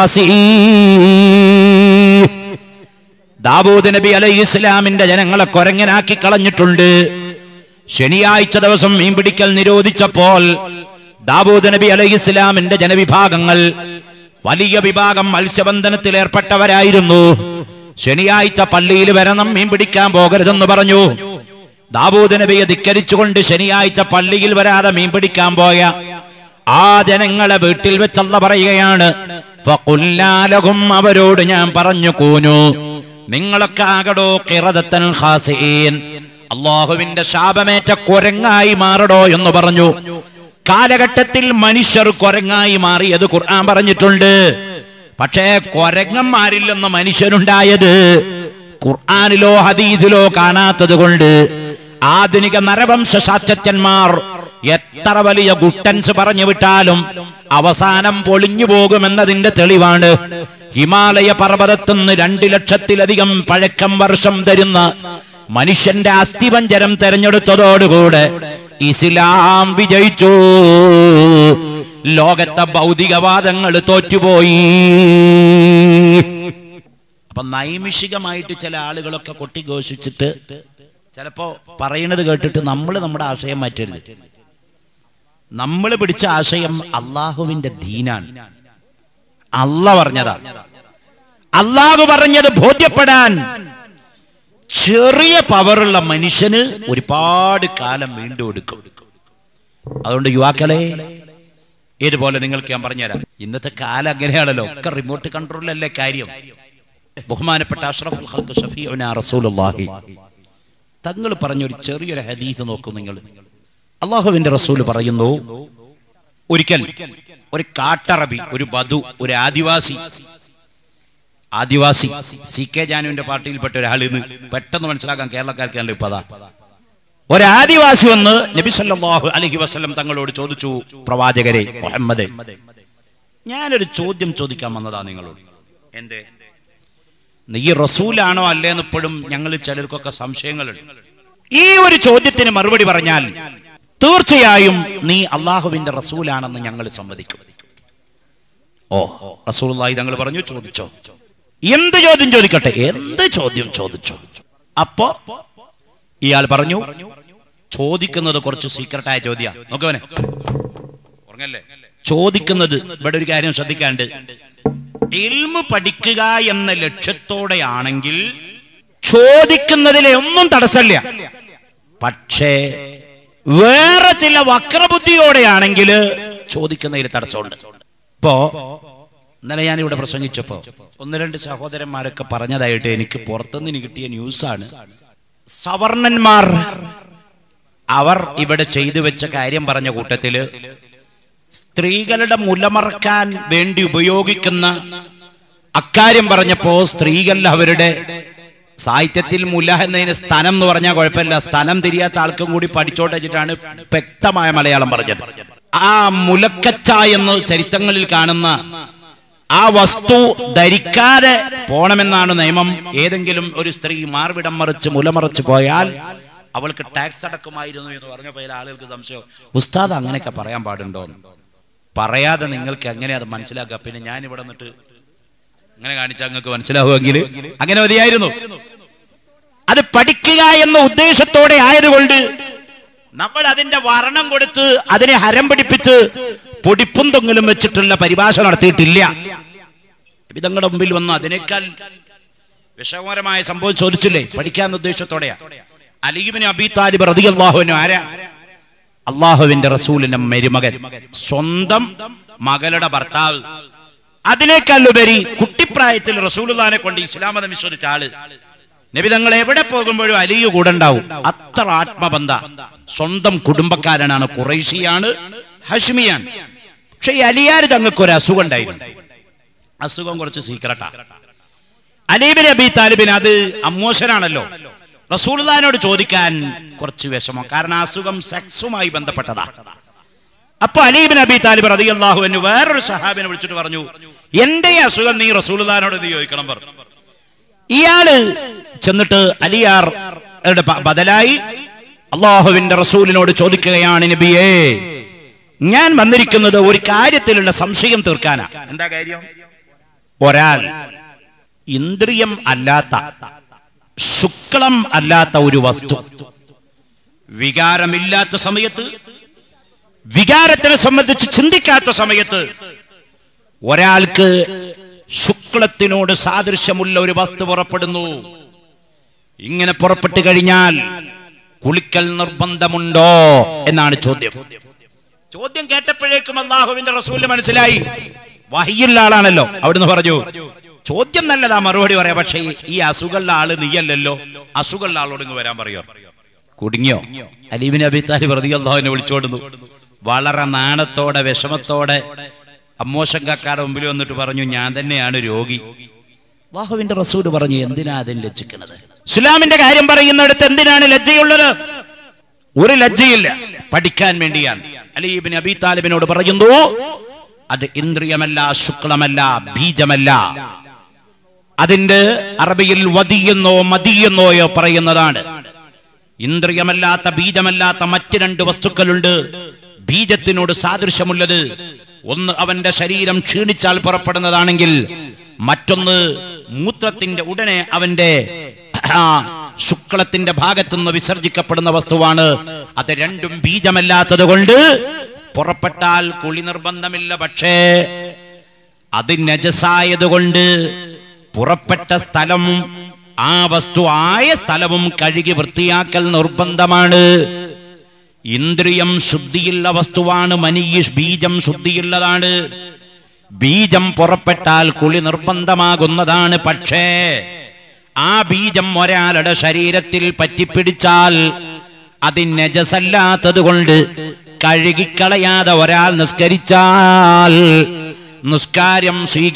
ഖാസിഈൻ ദാവൂദ് നബി അലൈഹി ഇസ്ലാമിന്റെ ജനങ്ങളെ കൊരങ്ങനാക്കി കളഞ്ഞിട്ടുണ്ട് ശനിയാഴ്ച ദിവസം മീൻ പിടിക്കൽ നിരോധിച്ചപ്പോൾ ദാവൂദ് നബി അലൈഹി ഇസ്ലാമിന്റെ ജനവിഭാഗങ്ങൾ വലിയ വിഭാഗം മത്സ്യബന്ധനത്തിൽ ഏർപ്പെട്ടവരായിരുന്നു ശനിയാഴ്ച പള്ളിയിൽ വരണം മീൻ പിടിക്കാൻ പോകരുതെന്ന് പറഞ്ഞു ദാവൂദ് നബിയെ ധിക്കരിച്ചുകൊണ്ട് ശനിയാഴ്ച പള്ളിയിൽ വരാതെ മീൻ പിടിക്കാൻ പോയ ആ ജനങ്ങളെ വീട്ടിൽ വെച്ചല്ല പറയുകയാണ് ഫഖുല്ലാലഹും അവരോട് ഞാൻ പറഞ്ഞു കൂനു നിങ്ങളൊക്കെ ആകടോ കിറതത്തൻ ഖാസീൻ അള്ളാഹുവിന്റെ ശാപമേറ്റ കൊരങ്ങായി മാറടോ എന്ന് പറഞ്ഞു കാലഘട്ടത്തിൽ മനുഷ്യർ കൊരങ്ങായി മാറിയത് ഖുർആൻ പറഞ്ഞിട്ടുണ്ട് പക്ഷേ കൊരങ്ങന്മാരിൽ നിന്ന് മനുഷ്യനുണ്ടായത് ഖുർആാനിലോ ഹദീസിലോ കാണാത്തത് കൊണ്ട് ആധുനിക നരവംശ ശാസ്ത്രജ്ഞന്മാർ എത്ര വലിയ ഗുട്ടൻസ് പറഞ്ഞു വിട്ടാലും അവസാനം പൊളിഞ്ഞു പോകുമെന്നതിന്റെ തെളിവാണ് ഹിമാലയ പർവ്വതത്തുനിന്ന് രണ്ടു ലക്ഷത്തിലധികം പഴക്കം വർഷം തരുന്ന മനുഷ്യന്റെ അസ്ഥിപഞ്ചരം തെരഞ്ഞെടുത്തതോടുകൂടെ ഇസ്ലാം വിജയിച്ചു ലോകത്തെ ഭൗതികവാദങ്ങൾ തോറ്റുപോയി അപ്പൊ നൈമിഷികമായിട്ട് ചില ആളുകളൊക്കെ കൊട്ടിഘോഷിച്ചിട്ട് ചിലപ്പോ പറയുന്നത് കേട്ടിട്ട് നമ്മൾ നമ്മുടെ ആശയം മാറ്റരുത് നമ്മൾ പിടിച്ച ആശയം അള്ളാഹുവിന്റെ ദീനാണ് അല്ല പറഞ്ഞതാ അള്ളാഹു പറഞ്ഞത് ബോധ്യപ്പെടാൻ ചെറിയ പവറുള്ള മനുഷ്യന് ഒരുപാട് കാലം വീണ്ടും എടുക്കും അതുകൊണ്ട് യുവാക്കളെ ഇതുപോലെ നിങ്ങൾക്ക് ഞാൻ പറഞ്ഞുതരാം ഇന്നത്തെ കാലം അങ്ങനെയാണല്ലോ ഒക്കെ റിമോട്ട് കൺട്രോളിലല്ലേ കാര്യം ബഹുമാനപ്പെട്ട അഷ്റഫുൽ ഖൽഖ് ഷഫീഉനാ റസൂലുള്ളാഹി തങ്ങൾ പറഞ്ഞൊരു ചെറിയൊരു ഹദീസ് നോക്കൂ നിങ്ങൾ അള്ളാഹുവിന്റെ റസൂൽ പറയുന്നു ഒരിക്കൽ ഒരു കാട്ടറബി ഒരു ബധു ഒരു ആദിവാസി ആദിവാസി സി കെ ജാനുവിന്റെ പാർട്ടിയിൽപ്പെട്ട ഒരാൾ ഇന്ന് പെട്ടെന്ന് മനസ്സിലാക്കാൻ കേരളക്കാർക്ക് കണ്ടു ഇപ്പൊ അതാ ഒരു ആദിവാസി വന്ന് നബി സല്ലല്ലാഹു അലൈഹി വസല്ലം തങ്ങളോട് ചോദിച്ചു പ്രവാചകരെ മുഹമ്മദ് ഞാനൊരു ചോദ്യം ചോദിക്കാൻ വന്നതാ നിങ്ങളോട് എന്തേ നീ റസൂലാണോ അല്ലേന്ന് ഇപ്പോഴും ഞങ്ങൾ ചിലർക്കൊക്കെ സംശയങ്ങളുണ്ട് ഈ ഒരു ചോദ്യത്തിന് മറുപടി പറഞ്ഞാൽ തീർച്ചയായും നീ അള്ളാഹുവിന്റെ റസൂലാണെന്ന് ഞങ്ങൾ സമ്മതിക്കും ഓ റസൂലായി തങ്ങൾ പറഞ്ഞു ചോദിച്ചോ എന്ത് ചോദ്യം ചോദിക്കട്ടെ എന്ത് ചോദ്യം ചോദിച്ചോ അപ്പോ ഇയാൾ പറഞ്ഞു ചോദിക്കുന്നത് കുറച്ച് സീക്രട്ടായ ചോദ്യ നോക്കവനെ ഉറങ്ങല്ലേ ചോദിക്കുന്നത് ഇവിടെ ഒരു കാര്യം ശ്രദ്ധിക്കാണ്ട് ഇൽമു പഠിക്കുക എന്ന ലക്ഷ്യത്തോടെയാണെങ്കിൽ ചോദിക്കുന്നതിലെ ഒന്നും തടസ്സമില്ല പക്ഷേ വേറെ ചില വക്രബുദ്ധിയോടെയാണെങ്കിൽ ചോദിക്കുന്നതിൽ തടസ്സമുണ്ട് ഇപ്പോ ഇന്നലെ ഞാൻ ഇവിടെ പ്രസംഗിച്ചപ്പോ ഒന്ന് രണ്ട് സഹോദരന്മാരൊക്കെ പറഞ്ഞതായിട്ട് എനിക്ക് പുറത്തുനിന്ന് എനിക്ക് കിട്ടിയ ന്യൂസാണ് സവർണന്മാർ അവർ ഇവിടെ ചെയ്തു വെച്ച കാര്യം പറഞ്ഞ കൂട്ടത്തില് സ്ത്രീകളുടെ മുലമറക്കാൻ വേണ്ടി ഉപയോഗിക്കുന്ന അക്കാര്യം പറഞ്ഞപ്പോ സ്ത്രീകൾ അവരുടെ സാഹിത്യത്തിൽ മുല എന്നതിന് സ്ഥലം എന്ന് പറഞ്ഞാൽ കുഴപ്പമില്ല സ്ഥലം തിരിയാത്ത ആൾക്കും കൂടി പഠിച്ചോട്ട് വെച്ചിട്ടാണ് വ്യക്തമായ മലയാളം പറഞ്ഞത് ആ മുലക്കച്ച എന്ന് ചരിത്രങ്ങളിൽ കാണുന്ന ആ വസ്തു ധരിക്കാതെ പോണമെന്നാണ് നിയമം ഏതെങ്കിലും ഒരു സ്ത്രീ മാർവിടം മറിച്ച് മുലമറിച്ച് പോയാൽ അവൾക്ക് ടാക്സ് അടക്കുമായിരുന്നു എന്ന് പറഞ്ഞപ്പോൾ ചില ആളുകൾക്ക് സംശയം ഉസ്താദ് അങ്ങനെയൊക്കെ പറയാൻ പാടുണ്ടോ പറയാതെ നിങ്ങൾക്ക് എങ്ങനെ അത് മനസ്സിലാക്കുക പിന്നെ ഞാൻ ഇവിടെ നിന്നിട്ട് അങ്ങനെ കാണിച്ചാൽ നിങ്ങൾക്ക് മനസ്സിലാവുമെങ്കിൽ അങ്ങനെ മതിയായിരുന്നു അത് പഠിക്കുക എന്ന ഉദ്ദേശത്തോടെ ആയതുകൊണ്ട് നമ്മൾ അതിന്റെ വർണ്ണം കൊടുത്ത് അതിനെ ഹരം പിടിപ്പിച്ച് പൊടിപ്പും തൊങ്ങലും വെച്ചിട്ടുള്ള പരിഭാഷ നടത്തിയിട്ടില്ല വിധങ്ങളുടെ മുമ്പിൽ വന്ന് അതിനേക്കാൾ വിഷമകരമായ സംഭവം ചോദിച്ചില്ലേ പഠിക്കാന്ന ഉദ്ദേശത്തോടെയാ അലീബിന് അബി താലിബ് റതി അള്ളാഹുവിനും ആരാ അള്ളാഹുവിന്റെ റസൂലിന്റെ മരുമകൻ സ്വന്തം മകളുടെ ഭർത്താവ് അതിനേക്കാളുപരി കുട്ടിപ്രായത്തിൽ റസൂലുള്ളാനെ കൊണ്ട് ഇസ്ലാം മതം വിശ്വസിച്ച ആള് നബി തങ്ങൾ എവിടെ പോകുമ്പോഴും അലിയു കൂടെ ഉണ്ടാവും അത്ര ആത്മബന്ധ സ്വന്തം കുടുംബക്കാരനാണ് കുറേശിയാണ് ഹഷ്മിയാണ് പക്ഷെ ഈ അലിയാർ തങ്ങൾക്ക് ഒരു അസുഖം ഉണ്ടായിരുന്നു അസുഖം കുറച്ച് സീക്രട്ടാ അലീബിൻ അബി താലിബിൻ അത് അമ്മോശനാണല്ലോ റസൂൽദാനോട് ചോദിക്കാൻ കുറച്ച് വിഷമം കാരണം ആ അസുഖം സെക്സുമായി ബന്ധപ്പെട്ടതാ അപ്പൊ അലീബിൻ അബി താലിബ് റതി അള്ളാഹുവിന് വേറൊരു സഹാബിനെ വിളിച്ചിട്ട് പറഞ്ഞു എന്റെ ഈ അസുഖം നീ റസൂൽദാനോട് നീ ചോദിക്കണം പറഞ്ഞു ഇയാള് ചെന്നിട്ട് അലിയാർ യുടെ ബ- ബദലായി അള്ളാഹുവിന്റെ റസൂലിനോട് ചോദിക്കുകയാണ് നബിയേ ഞാൻ വന്നിരിക്കുന്നത് ഒരു കാര്യത്തിലുള്ള സംശയം തീർക്കാനാ എന്താ കാര്യം ഒരാൾ ഇന്ദ്രിയം അല്ലാത്ത ശുക്ലം അല്ലാത്ത ഒരു വസ്തു വികാരമില്ലാത്ത സമയത്ത് വികാരത്തിനെ സംബന്ധിച്ച് ചിന്തിക്കാത്ത സമയത്ത് ഒരാൾക്ക് ശുക്ലത്തിനോട് സാദൃശ്യമുള്ള ഒരു വസ്തു പുറപ്പെടുന്നു ഇങ്ങനെ പുറപ്പെട്ടു കഴിഞ്ഞാൽ കുളിക്കൽ നിർബന്ധമുണ്ടോ എന്നാണ് ചോദ്യം ചോദ്യം കേട്ടപ്പോഴേക്കും അള്ളാഹുവിന്റെ റസൂലിന് മനസ്സിലായി വഹിയുള്ള ആളാണല്ലോ അവിടുന്ന് പറഞ്ഞു ചോദ്യം നല്ലതാ മറുപടി പറയാം പക്ഷേ ഈ അസുഖമുള്ള ആള് നീയല്ലല്ലോ അസുഖമുള്ള ആളോട് ഇങ്ങ് വരാൻ പറയോ കുടുങ്ങിയോ അലീബിൻ അബി താലിബ് റതി അള്ളാഹുവിനെ വിളിച്ചോടുന്നു വളരെ നാണത്തോടെ വിഷമത്തോടെ അമ്മോശം കാക്കാരുടെ മുമ്പിൽ വന്നിട്ട് പറഞ്ഞു ഞാൻ തന്നെയാണ് രോഗി അള്ളാഹുവിന്റെ റസൂല് പറഞ്ഞു എന്തിനാ അതിൽ ലജ്ജിക്കുന്നത് ഇസ്ലാമിന്റെ കാര്യം പറയുന്നിടത്ത് എന്തിനാണ് ലജ്ജയുള്ളത് ഒരു ലജ്ജയില്ല പഠിക്കാൻ വേണ്ടിയാണ് അലീബിൻ അബി താലിബിനോട് പറയുന്നു അത് ഇന്ദ്രിയമല്ല ശുക്ലമല്ല ബീജമല്ല അതിന്റെ അറബിയിൽ വതിയെന്നോ മതിയെന്നോയോ പറയുന്നതാണ് ഇന്ദ്രിയമല്ലാത്ത ബീജമല്ലാത്ത മറ്റ് രണ്ട് വസ്തുക്കളുണ്ട് ബീജത്തിനോട് സാദൃശ്യമുള്ളത് ഒന്ന് അവന്റെ ശരീരം ക്ഷീണിച്ചാൽ പുറപ്പെടുന്നതാണെങ്കിൽ മറ്റൊന്ന് മൂത്രത്തിന്റെ ഉടനെ അവന്റെ ആ, ശുക്ലത്തിന്റെ ഭാഗത്തുനിന്ന് വിസർജിക്കപ്പെടുന്ന വസ്തുവാണ് അത് രണ്ടും ബീജമല്ലാത്തത് കൊണ്ട് പുറപ്പെട്ടാൽ കുളി നിർബന്ധമില്ല പക്ഷേ അത് നജസായതുകൊണ്ട് പുറപ്പെട്ട സ്ഥലം ആ വസ്തു ആയ സ്ഥലവും കഴുകി വൃത്തിയാക്കൽ നിർബന്ധമാണ് ഇന്ദ്രിയം ശുദ്ധിയുള്ള വസ്തുവാണ് മനീഷ് ബീജം ശുദ്ധിയുള്ളതാണ് ബീജം പുറപ്പെട്ടാൽ കുളി നിർബന്ധമാകുന്നതാണ് പക്ഷേ ആ ബീജം ഒരാളുടെ ശരീരത്തിൽ പറ്റിപ്പിടിച്ചാൽ അത് നജസല്ലാത്തത് കൊണ്ട് കഴുകിക്കളയാതെ ഒരാൾ നിസ്കരിച്ചാൽ നിസ്കാരം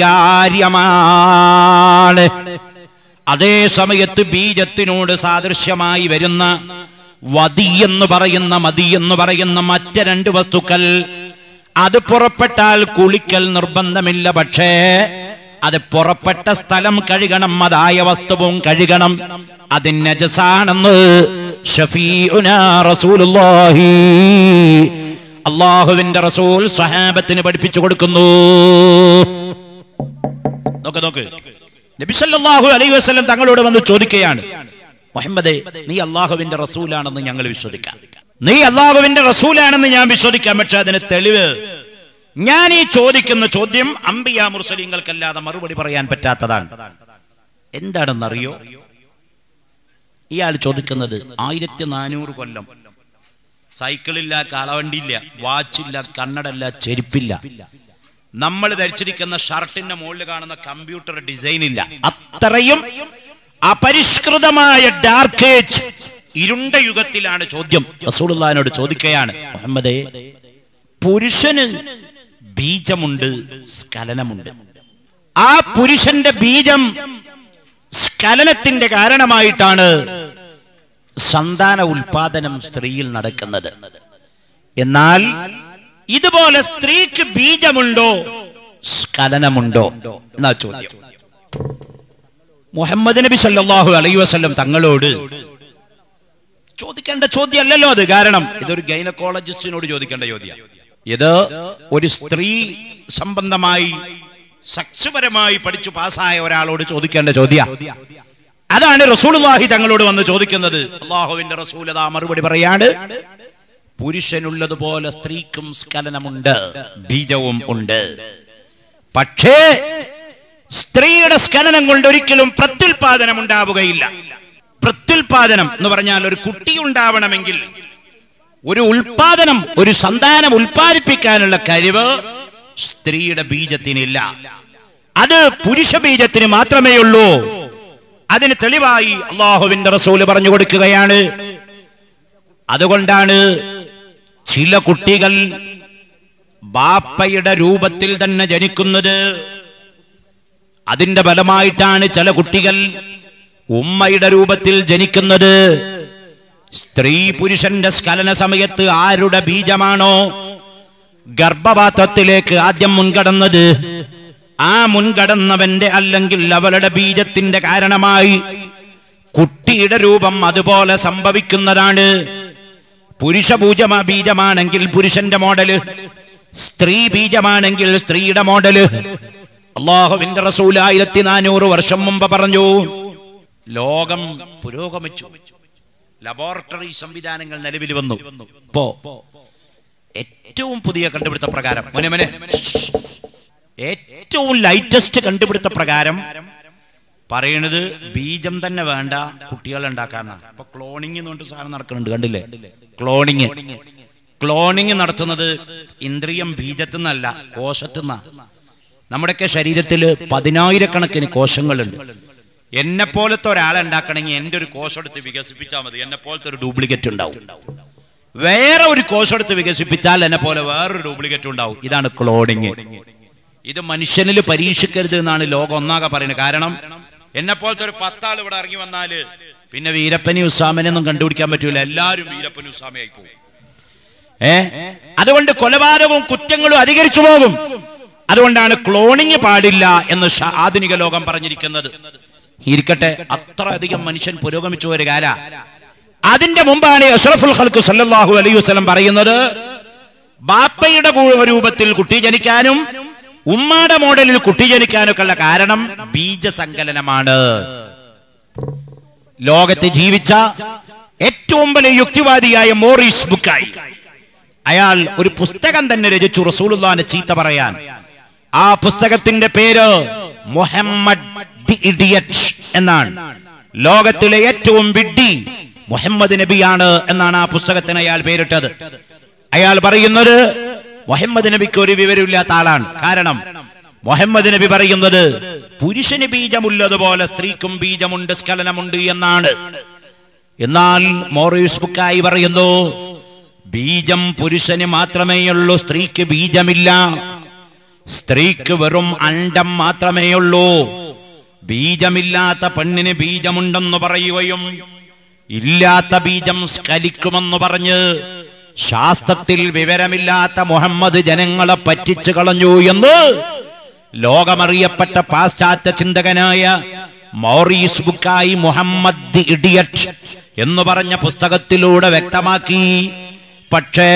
സ്വീകാര്യമാണ് അതേ സമയത്ത് ബീജത്തിനോട് സാദൃശ്യമായി വരുന്ന വതി എന്ന് പറയുന്ന മതി എന്ന് പറയുന്ന മറ്റ് രണ്ട് വസ്തുക്കൾ അത് പുറപ്പെട്ടാൽ കുളിക്കൽ നിർബന്ധമില്ല പക്ഷേ അത് പുറപ്പെട്ട സ്ഥലം കഴുകണം അതായ വസ്തുവും കഴുകണം അത് നജസാണെന്ന് ഷഫീഉനാ റസൂലുള്ളാഹി അള്ളാഹുവിന്റെ റസൂൽ സ്വഹാബത്തിന് പഠിപ്പിച്ചു കൊടുക്കുന്നു നോക്ക് നോക്ക് നബി സല്ലല്ലാഹു അലൈഹി വസല്ലം തങ്ങളോട് വന്ന് ചോദിക്കുകയാണ് മുഹമ്മദേ നീ അള്ളാഹുവിന്റെ റസൂലാണെന്ന് ഞങ്ങൾ വിശ്വസിക്കാം നീ അള്ളാഹുവിന്റെ റസൂലാണെന്ന് ഞാൻ വിശ്വസിക്കാം പക്ഷെ അതിന് തെളിവ് ഞാൻ ഈ ചോദിക്കുന്ന ചോദ്യം അംബിയ മുർസലിങ്ങൾക്കല്ലാതെ മറുപടി പറയാൻ പറ്റാത്തതാണ് എന്താണെന്നറിയോ ഇയാൾ ചോദിക്കുന്നത് ആയിരത്തി നാനൂറ് കൊല്ലം സൈക്കിളില്ല കാളവണ്ടിയില്ല വാച്ചില്ല കണ്ണടല്ല ചെരുപ്പില്ല നമ്മൾ ധരിച്ചിരിക്കുന്ന ഷർട്ടിന്റെ മുകളിൽ കാണുന്ന കമ്പ്യൂട്ടർ ഡിസൈൻ ഇല്ല അത്രയും അപരിഷ്കൃതമായ ഡാർക്ക് ഏജ് ഇരുണ്ട യുഗത്തിലാണ് ചോദ്യം റസൂലുള്ളാഹിനോട് ചോദിക്കുകയാണ് മുഹമ്മദേ പുരുഷന് ബീജമുണ്ട് സ്ഖലനമുണ്ട് ആ പുരുഷന്റെ ബീജം സ്ഖലനത്തിന്റെ കാരണമായിട്ടാണ് സന്താന ഉൽപാദനം സ്ത്രീയിൽ നടക്കുന്നത് എന്നാൽ ഇതുപോലെ സ്ത്രീക്ക് ബീജമുണ്ടോ സ്ഖലനമുണ്ടോ എന്നാ ചോദ്യം മുഹമ്മദ് നബി സല്ലല്ലാഹു അലൈഹി വസല്ലം തങ്ങളോട് ചോദിക്കേണ്ട ചോദ്യമല്ലല്ലോ അത് കാരണം ഇതൊരു ഗൈനക്കോളജിസ്റ്റിനോട് ചോദിക്കേണ്ട ചോദ്യം ഇത് ഒരു സ്ത്രീ സംബന്ധമായി സക്സുപരമായി പഠിച്ചു പാസ്സായ ഒരാളോട് ചോദിക്കേണ്ട ചോദ്യ അതാണ് റസൂലുള്ളാഹി തങ്ങളോട് വന്ന് ചോദിക്കുന്നത് അള്ളാഹുവിന്റെ റസൂൽ അതാ മറുപടി പറയാണ് പുരുഷനുള്ളതുപോലെ സ്ത്രീക്കും സ്ഖലനമുണ്ട് ബീജവും ഉണ്ട് പക്ഷേ സ്ത്രീയുടെ സ്ഖലനം കൊണ്ട് ഒരിക്കലും പ്രത്യുൽപാദനം ഉണ്ടാവുകയില്ല പ്രത്യുൽപാദനം എന്ന് പറഞ്ഞാൽ ഒരു കുട്ടി ഉണ്ടാവണമെങ്കിൽ ഒരു ഉൽപാദനം ഒരു സന്താനം ഉൽപ്പാദിപ്പിക്കാനുള്ള കഴിവ് സ്ത്രീയുടെ ബീജത്തിനില്ല അത് പുരുഷ ബീജത്തിന് മാത്രമേ ഉള്ളൂ അതിന് തെളിവായി അള്ളാഹുവിന്റെ റസൂല് പറഞ്ഞു കൊടുക്കുകയാണ് അതുകൊണ്ടാണ് ചില കുട്ടികൾ ബാപ്പയുടെ രൂപത്തിൽ തന്നെ ജനിക്കുന്നത് അതിന്റെ ഫലമായിട്ടാണ് ചില കുട്ടികൾ ഉമ്മയുടെ രൂപത്തിൽ ജനിക്കുന്നത് സ്ത്രീ പുരുഷന്റെ സ്ഖലന സമയത്ത് ആരുടെ ബീജമാണോ ഗർഭപാത്രത്തിലേക്ക് ആദ്യം മുൻകടന്നത് ആ മുൻകടന്നവന്റെ അല്ലെങ്കിൽ അവളുടെ ബീജത്തിന്റെ കാരണമായി കുട്ടിയുടെ രൂപം അതുപോലെ സംഭവിക്കുന്നതാണ് പുരുഷ പൂജ ബീജമാണെങ്കിൽ പുരുഷന്റെ മോഡല് സ്ത്രീ ബീജമാണെങ്കിൽ സ്ത്രീയുടെ മോഡല് അള്ളാഹുവിന്റെ റസൂൽ ആയിരത്തി നാനൂറ് വർഷം മുമ്പ് പറഞ്ഞു ലോകം പുരോഗമിച്ചു ലബോറട്ടറി സംവിധാനങ്ങൾ നിലവിൽ വന്നു ഇപ്പോ ഏറ്റവും പുതിയ കണ്ടുപിടുത്ത പ്രകാരം മോനെ മോനെ ഏറ്റവും ലൈറ്റസ്റ്റ് കണ്ടുപിടുത്ത പ്രകാരം പറയണത് ബീജം തന്നെ വേണ്ട കുട്ടികൾ ഉണ്ടാക്കാനാണ് അപ്പൊ ക്ലോണിങ് എന്ന് പറഞ്ഞിട്ട് സാധനം നടക്കുന്നുണ്ട് കണ്ടില്ലേ ക്ലോണിങ് ക്ലോണിങ് നടത്തുന്നത് ഇന്ദ്രിയം ബീജത്തിൽ നിന്നല്ല കോശത്തിൽ നിന്നാണ് നമ്മുടെയൊക്കെ ശരീരത്തിൽ പതിനായിരക്കണക്കിന് കോശങ്ങളുണ്ട് എന്നെ പോലത്തെ ഒരാളെ ഉണ്ടാക്കണമെങ്കിൽ എൻ്റെ ഒരു കോശം എടുത്ത് വികസിപ്പിച്ചാൽ മതി എന്നെ പോലത്തെ ഒരു ഡ്യൂപ്ലിക്കേറ്റ് ഉണ്ടാവും വേറെ ഒരു കോശം എടുത്ത് വികസിപ്പിച്ചാൽ എന്നെ പോലെ വേറൊരു ഡ്യൂപ്ലിക്കേറ്റ് ഉണ്ടാവും ഇതാണ് ക്ലോണിങ് ഇത് മനുഷ്യനിൽ പരീക്ഷിക്കരുത് എന്നാണ് ലോകം ഒന്നാകെ പറയുന്നത് കാരണം എന്നെ പോലത്തെ ഒരു പത്താൾ ഇവിടെ ഇറങ്ങി വന്നാല് പിന്നെ വീരപ്പനി ഉസ്സാമനൊന്നും കണ്ടുപിടിക്കാൻ പറ്റൂല എല്ലാവരും വീരപ്പനി ഉസ്സാമയായി പോകും ഏ അതുകൊണ്ട് കൊലപാതകവും കുറ്റങ്ങളും അധികരിച്ചു പോകും അതുകൊണ്ടാണ് ക്ലോണിങ് പാടില്ല എന്ന് ഷ- ആധുനിക ലോകം പറഞ്ഞിരിക്കുന്നത് ഇരിക്കട്ടെ അത്ര അധികം മനുഷ്യൻ പുരോഗമിച്ചു ഒരു കാല അതിന്റെ മുമ്പാണ് അഷ്റഫുൽ ഖൽക്ക് സല്ലല്ലാഹു അലൈഹി വസല്ലം പറയുന്നത് ബാപ്പയുടെ കൂ- രൂപത്തിൽ കുട്ടി ജനിക്കാനും ഉമ്മാടെ മോഡലിൽ കുട്ടി ജനിക്കാനൊക്കെ ഉള്ള കാരണം ബീജസങ്കലനമാണ് ലോകത്ത് ജീവിച്ച ഏറ്റവും വലിയ യുക്തിവാദിയായ മോറിസ് ബുക്കായി അയാൾ ഒരു പുസ്തകം തന്നെ രചിച്ചു റസൂലുള്ളാന്റെ ചീത്ത പറയാൻ ആ പുസ്തകത്തിന്റെ പേര് മുഹമ്മദ് ദി ഇഡിയറ്റ് എന്നാണ് ലോകത്തിലെ ഏറ്റവും വിഡ്ഢി മുഹമ്മദ് നബിയാണ് എന്നാണ് ആ പുസ്തകത്തിന് അയാൾ പേരിട്ടത് അയാൾ പറയുന്നത് മുഹമ്മദ് നബിക്ക് ഒരു വിവരമില്ലാത്ത ആളാണ് കാരണം മുഹമ്മദ് നബി പറയുന്നത് പുരുഷന് ബീജമുള്ളതുപോലെ സ്ത്രീക്കും ബീജമുണ്ട് സ്ഖലനമുണ്ട് എന്നാണ് എന്നാൽ മോറിസ് ബുക്കായി പറയുന്നു ബീജം പുരുഷന് മാത്രമേ ഉള്ളൂ സ്ത്രീക്ക് ബീജമില്ല സ്ത്രീക്ക് വെറും അണ്ടം മാത്രമേ ഉള്ളൂ ബീജമില്ലാത്ത പെണ്ണിന് ബീജമുണ്ടെന്ന് പറയുകയും ഇല്ലാത്ത ബീജം സ്കലിക്കുമെന്ന് പറഞ്ഞ് ശാസ്ത്രത്തിൽ വിവരമില്ലാത്ത മുഹമ്മദ് ജനങ്ങളെ പറ്റിച്ചു കളഞ്ഞു എന്ന് ലോകമറിയപ്പെട്ട പാശ്ചാത്യ ചിന്തകനായ Maurice Bucaille Muhammad the idiot എന്ന് പറഞ്ഞ പുസ്തകത്തിലൂടെ വ്യക്തമാക്കി പക്ഷേ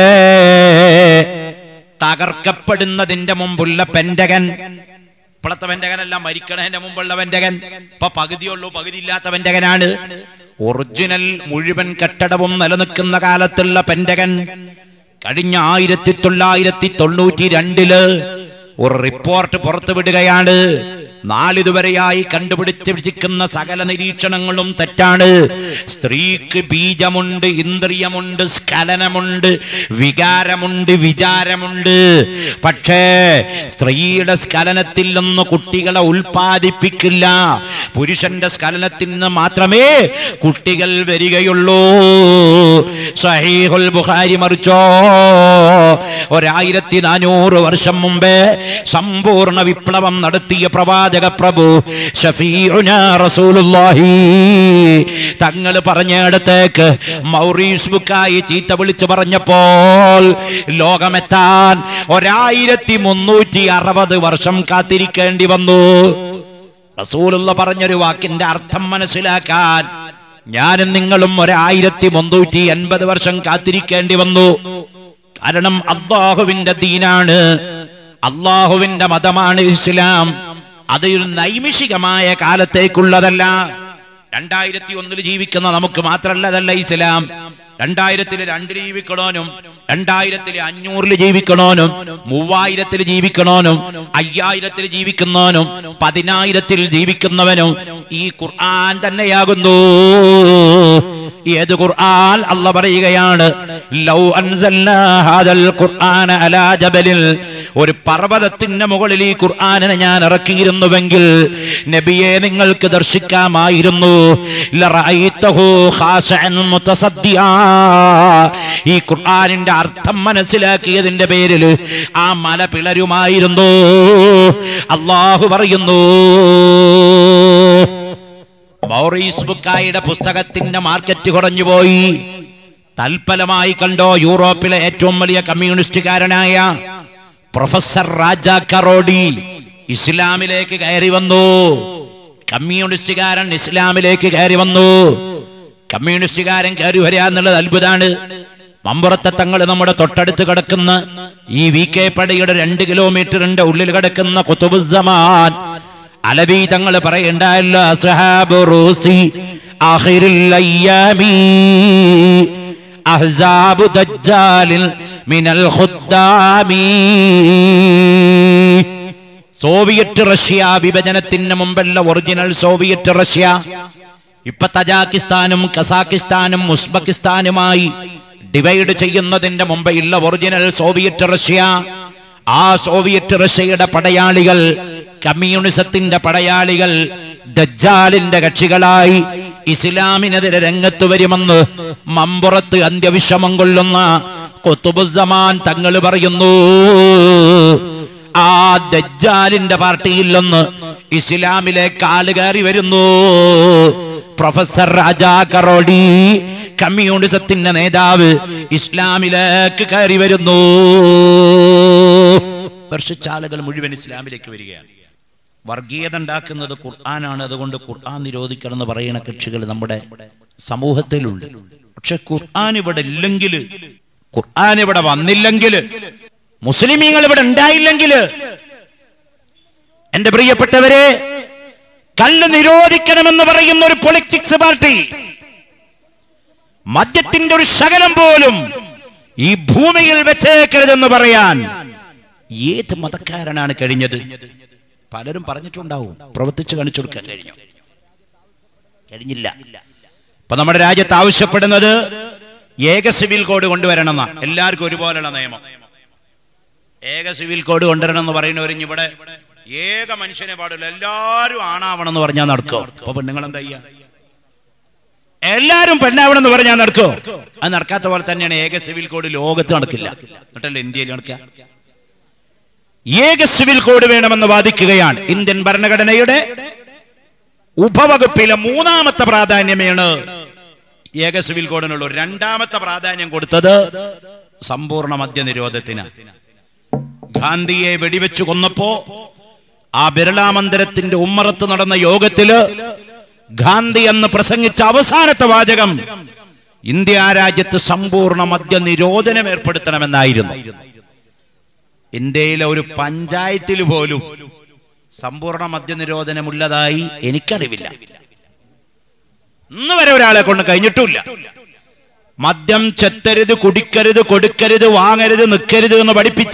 തകർക്കപ്പെടുന്നതിന്റെ മുമ്പുള്ള പെൻഡകൻ ഇപ്പോഴത്തെ വെണ്ടകനെല്ലാം മരിക്കണതിന്റെ മുമ്പുള്ള വെണ്ടകൻ ഇപ്പൊ പകുതിയുള്ളൂ പകുതി ഇല്ലാത്ത വെണ്ടകനാണ് ഒറിജിനൽ മുഴുവൻ കെട്ടിടവും നിലനിൽക്കുന്ന കാലത്തുള്ള പെൻഡകൻ കഴിഞ്ഞ ആയിരത്തി തൊള്ളായിരത്തി തൊണ്ണൂറ്റി രണ്ടില് ഒരു റിപ്പോർട്ട് പുറത്തുവിടുകയാണ് നാളിതുവരെയായി കണ്ടുപിടിച്ചിരിക്കുന്ന സകല നിരീക്ഷണങ്ങളും തെറ്റാണ് സ്ത്രീക്ക് ബീജമുണ്ട് ഇന്ദ്രിയമുണ്ട് സ്ഖലനമുണ്ട് വികാരമുണ്ട് വിചാരമുണ്ട് പക്ഷേ സ്ത്രീയുടെ സ്ഖലനത്തിൽ നിന്ന് കുട്ടികളെ ഉൽപ്പാദിപ്പിക്കില്ല പുരുഷന്റെ സ്ഖലനത്തിൽ നിന്ന് മാത്രമേ കുട്ടികൾ വരികയുള്ളൂ സഹീഹുൽ ബുഖാരി മറിച്ചോ ഒരായിരത്തി നാനൂറ് വർഷം മുമ്പേ സമ്പൂർണ്ണ വിപ്ലവം നടത്തിയ പ്രവാചക പ്രഭു ഷഫീഉന റസൂലുള്ളാഹി തങ്ങൾ പറഞ്ഞിടത്തേക്ക് മൗറീസ് ബുക്കായി ചീത്ത വിളിച്ചു പറഞ്ഞപ്പോൾ ലോകമെത്താൻ ഒരായിരത്തി മുന്നൂറ്റി അറുപത് വർഷം കാത്തിരിക്കേണ്ടി വന്നു റസൂലുള്ള പറഞ്ഞൊരു വാക്കിന്റെ അർത്ഥം മനസ്സിലാക്കാൻ ഞാനും നിങ്ങളും ഒരായിരത്തി മുന്നൂറ്റി എൺപത് വർഷം കാത്തിരിക്കേണ്ടി വന്നു കാരണം അള്ളാഹുവിന്റെ ദീനാണ് അള്ളാഹുവിന്റെ മതമാണ് ഇസ്ലാം അത് ഒരു നൈമിഷികമായ കാലത്തേക്കുള്ളതല്ല രണ്ടായിരത്തി ഒന്നിൽ ജീവിക്കുന്ന നമുക്ക് മാത്രമല്ലതല്ല ഇസ്ലാം രണ്ടായിരത്തിൽ രണ്ടിൽ ജീവിക്കണോനും രണ്ടായിരത്തിൽ അഞ്ഞൂറിൽ ജീവിക്കണോനും മൂവായിരത്തിൽ ജീവിക്കണോനും അയ്യായിരത്തിൽ ജീവിക്കുന്നവനും പതിനായിരത്തിൽ ജീവിക്കുന്നവനും ഈ ഖുർആൻ തന്നെയാകുന്നു ഏത് ഖുർആൻ അല്ല പറയുകയാണ് ലൗ അൻസൽനാ ഹാദൽ ഖുർആന അലാ ജബലിൽ ഒരു പർവ്വതത്തിന്റെ മുകളിൽ ഈ ഖുർആനിനെ ഞാൻ ഇറക്കിയിരുന്നുവെങ്കിൽ നബിയെ നിങ്ങൾക്ക് ദർശിക്കാമായിരുന്നു ലറഅയ്തഹു ഖാശഅൻ മുതസദ്ദിയാ ഈ ഖുർആനിന്റെ അർത്ഥം മനസ്സിലാക്കിയതിന്റെ പേരിൽ ആ മല പിളരുമായിരുന്നു അള്ളാഹു പറയുന്നു മൗറീസ് ബുക്കായുടെ പുസ്തകത്തിന്റെ മാർക്കറ്റ് കുറഞ്ഞുപോയി തൽഫലമായി കണ്ടോ യൂറോപ്പിലെ ഏറ്റവും വലിയ കമ്മ്യൂണിസ്റ്റുകാരനായ പ്രൊഫസർ രാജ കറോഡി ഇസ്ലാമിലേക്ക് കയറി വന്നു കമ്മ്യൂണിസ്റ്റുകാരൻ ഇസ്ലാമിലേക്ക് കയറി വന്നു കമ്മ്യൂണിസ്റ്റുകാരൻ കയറി വരിക എന്നുള്ളത് അത്ഭുതമാണ് മമ്പുറത്തെ തങ്ങൾ നമ്മുടെ തൊട്ടടുത്ത് കിടക്കുന്ന ഈ വി കെ പടിയുടെ രണ്ട് കിലോമീറ്ററിന്റെ ഉള്ളിൽ കിടക്കുന്ന കുത്തുബുസമാൻ അലവി തങ്ങൾ പറയണ്ടല്ലോ അസ്ഹാബു റൂസി ആഖിറുൽ അയ്യാമി അഹ്സാബു ദജ്ജാലിൽ മിനൽ ഖുദ്ദാമി സോവിയറ്റ് റഷ്യ വിഭജനത്തിന് മുമ്പല്ല ഒറിജിനൽ സോവിയറ്റ് റഷ്യ ഇപ്പൊ തജാക്കിസ്ഥാനും കസാക്കിസ്ഥാനും ഉസ്ബെക്കിസ്ഥാനുമായി ഡിവൈഡ് ചെയ്യുന്നതിന്റെ മുമ്പെയുള്ള ഒറിജിനൽ സോവിയറ്റ് റഷ്യ ആ സോവിയറ്റ് റഷ്യയുടെ പടയാളികൾ കമ്മ്യൂണിസത്തിന്റെ പടയാളികൾ ദജ്ജാലിന്റെ കക്ഷികളായി ഇസ്ലാമിനെതിരെ രംഗത്ത് വരുമെന്ന് മമ്പുറത്ത് അന്ത്യവിഷമം കൊള്ളുന്ന കൊത്തുബുസമാൻ തങ്ങൾ പറയുന്നു ആ ദജ്ജാലിന്റെ പാർട്ടിയിൽ നിന്ന് ഇസ്ലാമിലേക്ക് ആള് കയറി വരുന്നു പ്രൊഫസർ രാജാ കറോഡി കമ്മ്യൂണിസത്തിന്റെ നേതാവ് ഇസ്ലാമിലേക്ക് കയറി വരുന്നു വർഷിച്ച ആളുകൾ മുഴുവൻ ഇസ്ലാമിലേക്ക് വരികയാണ് വർഗീയത ഉണ്ടാക്കുന്നത് ഖുർആനാണ് അതുകൊണ്ട് ഖുർആൻ നിരോധിക്കണം എന്ന് പറയുന്ന കക്ഷികൾ നമ്മുടെ സമൂഹത്തിലുണ്ട് പക്ഷെ ഖുർആൻ ഇവിടെ ഇല്ലെങ്കിൽ ഖുർആൻ ഇവിടെ വന്നില്ലെങ്കിൽ മുസ്ലിമീങ്ങൾ ഇവിടെ ഉണ്ടായില്ലെങ്കിൽ എന്റെ പ്രിയപ്പെട്ടവരെ കല്ല് നിരോധിക്കണമെന്ന് പറയുന്ന ഒരു പൊളിറ്റിക്സ് പാർട്ടി മദ്യത്തിന്റെ ഒരു ശകലം പോലും ഈ ഭൂമിയിൽ വെച്ചേക്കരുതെന്ന് പറയാൻ ഏത് മതക്കാരനാണ് കഴിഞ്ഞത് പലരും പറഞ്ഞിട്ടുണ്ടാവും പ്രവർത്തിച്ചു കാണിച്ചു കൊടുക്കാൻ കഴിഞ്ഞു കഴിഞ്ഞില്ല ഇപ്പൊ നമ്മുടെ രാജ്യത്ത് ആവശ്യപ്പെടുന്നത് ഏക സിവിൽ കോഡ് കൊണ്ടുവരണം എല്ലാവർക്കും ഒരുപോലെയുള്ള നിയമം ഏക സിവിൽ കോഡ് കൊണ്ടുവരണം എന്ന് പറയുന്നവർ ഇനി ഇവിടെ ഏക മനുഷ്യനെ പാടില്ല എല്ലാവരും ആണാവണം എന്ന് പറഞ്ഞാൽ നടക്കോ അപ്പൊ പെണ്ണുങ്ങൾ എന്താ ചെയ്യാ എല്ലാരും പെണ്ണാവണം എന്ന് പറഞ്ഞാൽ നടക്കോ അത് നടക്കാത്ത പോലെ തന്നെയാണ് ഏക സിവിൽ കോഡ് ലോകത്ത് നടക്കില്ല എന്നിട്ടല്ലേ ഇന്ത്യയിൽ നടക്കുക ഏക സിവിൽ കോഡ് വേണമെന്ന് വാദിക്കുകയാണ് ഇന്ത്യൻ ഭരണഘടനയുടെ ഉപവകുപ്പിലെ മൂന്നാമത്തെ പ്രാധാന്യമാണ് ഏക സിവിൽ കോഡിനുള്ള രണ്ടാമത്തെ പ്രാധാന്യം കൊടുത്തത് സമ്പൂർണ്ണ മദ്യനിരോധത്തിന് ഗാന്ധിയെ വെടിവെച്ചു കൊന്നപ്പോ ആ ബിർള മന്ദിരത്തിന്റെ ഉമ്മറത്ത് നടന്ന യോഗത്തില് ഗാന്ധി എന്ന് പ്രസംഗിച്ച അവസാനത്തെ വാചകം ഇന്ത്യ രാജ്യത്ത് സമ്പൂർണ്ണ മദ്യനിരോധനം ഏർപ്പെടുത്തണമെന്നായിരുന്നു ഇന്ത്യയിലെ ഒരു പഞ്ചായത്തിൽ പോലും സമ്പൂർണ്ണ മദ്യനിരോധനമുള്ളതായി എനിക്കറിവില്ല ഇന്ന് വരെ ഒരാളെ കൊണ്ട് കഴിഞ്ഞിട്ടില്ല മദ്യം ചെത്തരുത് കുടിക്കരുത് കൊടുക്കരുത് വാങ്ങരുത് നിൽക്കരുത് എന്ന് പഠിപ്പിച്ച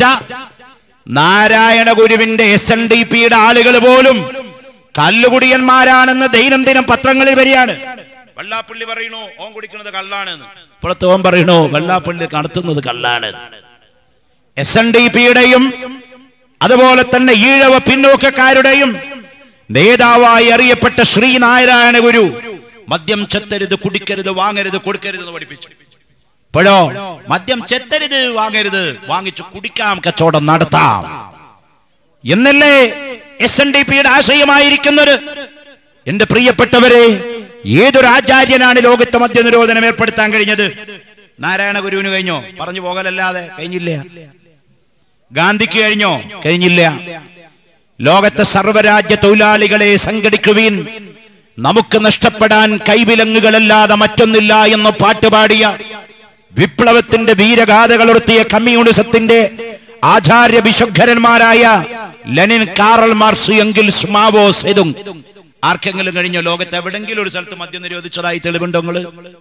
നാരായണ ഗുരുവിന്റെ എസ് എൻ ഡി പിയുടെ ആളുകൾ പോലും കല്ലുകുടിയന്മാരാണെന്ന് ദൈനംദിനം പത്രങ്ങളിൽ വരികയാണ് വെള്ളാപ്പള്ളി പറയണു ഓൻ കുടിക്കുന്നത് കള്ളാണ് പുറത്ത് ഓൻ പറയണു വെള്ളാപ്പള്ളി നടത്തുന്നത് കള്ളാണ് എസ് എൻ ഡി പിയുടെയും അതുപോലെ തന്നെ ഈഴവ പിന്നോക്കക്കാരുടെയും നേതാവായി അറിയപ്പെട്ട ശ്രീനാരായണ ഗുരു മദ്യം ചെത്തരുത് കുടിക്കരുത് വാങ്ങരുത് കൊടുക്കരുത് എന്ന് പഠിപ്പിച്ചു ഇപ്പോഴോ മദ്യം ചെത്തരുത് വാങ്ങരുത് വാങ്ങിച്ചു കുടിക്കാം കച്ചവടം നടത്താം എന്നല്ലേ എസ് എൻ ഡി പിയുടെ ആശയമായിരിക്കുന്നത് എന്റെ പ്രിയപ്പെട്ടവരെ ഏതൊരു ആചാര്യനാണ് ലോകത്ത് മദ്യനിരോധനം ഏർപ്പെടുത്താൻ കഴിഞ്ഞത് നാരായണ ഗുരുവിന് കഴിഞ്ഞോ പറഞ്ഞു പോകലല്ലാതെ കഴിഞ്ഞില്ല ഗാന്ധിക്ക് കഴിഞ്ഞോ കഴിഞ്ഞില്ല ലോകത്തെ സർവരാജ്യ തൊഴിലാളികളെ സംഘടിക്കുവീൻ നമുക്ക് നഷ്ടപ്പെടാൻ കൈവിലങ്ങുകളല്ലാതെ മറ്റൊന്നില്ല എന്ന് പാട്ടുപാടിയ വിപ്ലവത്തിന്റെ വീരഗാഥകൾ ഉയർത്തിയ കമ്മ്യൂണിസത്തിന്റെ ആചാര്യ വിശുദ്ധരന്മാരായ ലെനിൻ കാറൽ മാർസ് എങ്കിൽ സ്മാവോ സെതും ആർക്കെങ്കിലും കഴിഞ്ഞ ലോകത്ത് എവിടെങ്കിലും ഒരു സ്ഥലത്ത് മദ്യം നിരോധിച്ചതായി തെളിവുണ്ടോ നിങ്ങള്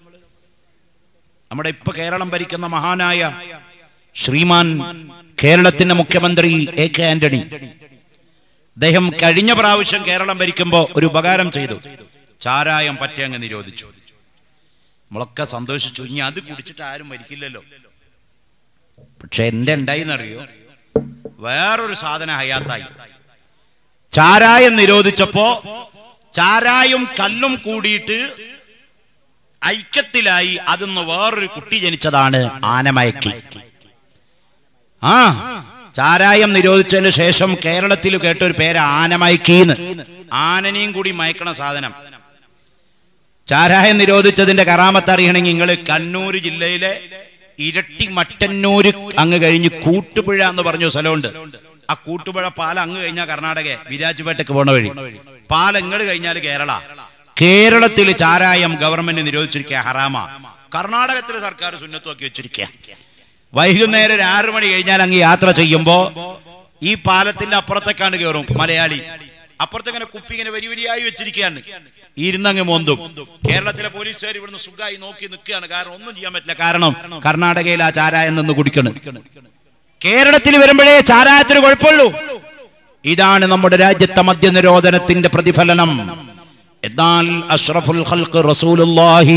നമ്മുടെ ഇപ്പൊ കേരളം ഭരിക്കുന്ന മഹാനായ ശ്രീമാൻ കേരളത്തിന്റെ മുഖ്യമന്ത്രി എ കെ ആന്റണി അദ്ദേഹം കഴിഞ്ഞ പ്രാവശ്യം കേരളം ഭരിക്കുമ്പോ ഒരു ഉപകാരം ചെയ്തു ചാരായം പറ്റി അങ്ങ് നിരോധിച്ചു നമ്മളൊക്കെ സന്തോഷിച്ചു ഇനി അത് കുടിച്ചിട്ട് ആരും മരിക്കില്ലല്ലോ പക്ഷെ എന്റെ ഉണ്ടായിന്നറിയോ വേറൊരു സാധന ഹയാത്തായി ചാരായം നിരോധിച്ചപ്പോ ചാരായും കല്ലും കൂടിയിട്ട് ഐക്യത്തിലായി അതിന്ന് വേറൊരു കുട്ടി ജനിച്ചതാണ് ആനമയക്കി ആ ചാരായം നിരോധിച്ചതിന് ശേഷം കേരളത്തിൽ കേട്ടൊരു പേര് ആനമയക്കീന്ന് ആനനെയും കൂടി മയക്കണ സാധനം ചാരായം നിരോധിച്ചതിന്റെ കറാമത്ത് അറിയണമെങ്കിൽ നിങ്ങൾ കണ്ണൂർ ജില്ലയിലെ ഇരട്ടി മട്ടന്നൂര് അങ്ങ് കഴിഞ്ഞ് കൂട്ടുപുഴ എന്ന് പറഞ്ഞ സ്ഥലമുണ്ട് ആ കൂട്ടുപുഴ പാലം അങ്ങ് കഴിഞ്ഞാൽ കർണാടക വിരാജ്പേട്ടക്ക് പോണ വഴി പാലം ഇങ്ങോട്ട് കഴിഞ്ഞാൽ കേരള കേരളത്തിൽ ചാരായം ഗവൺമെന്റ് നിരോധിച്ചിരിക്കുക ഹറാമ കർണാടകത്തിലെ സർക്കാർ സുന്നത്തുമാക്കി വെച്ചിരിക്കുക വൈകുന്നേരം ഒരു ആറു മണി കഴിഞ്ഞാൽ അങ്ങ് യാത്ര ചെയ്യുമ്പോ ഈ പാലത്തിന്റെ അപ്പുറത്തേക്കാണ് കയറും മലയാളി അപ്പുറത്തേങ്ങനെ കുപ്പി ഇങ്ങനെ വരി വരിയായി വെച്ചിരിക്കുകയാണ് ഇരുന്നങ്ങ് മോന്തും കേരളത്തിലെ പോലീസുകാർ ഇവിടുന്ന് സുഖമായി നോക്കി നിൽക്കുകയാണ് കാരണം ഒന്നും ചെയ്യാൻ പറ്റില്ല കാരണം കർണാടകയിൽ ആ ചാരായം നിന്ന് കുടിക്കണം കേരളത്തിൽ വരുമ്പോഴേ ചാരായത്തിന് കുഴപ്പമുള്ളൂ ഇതാണ് നമ്മുടെ രാജ്യത്തെ മദ്യനിരോധനത്തിന്റെ പ്രതിഫലനം എന്നാൽ അഷ്റഫുൽ ഖൽഖ് റസൂലുള്ളാഹി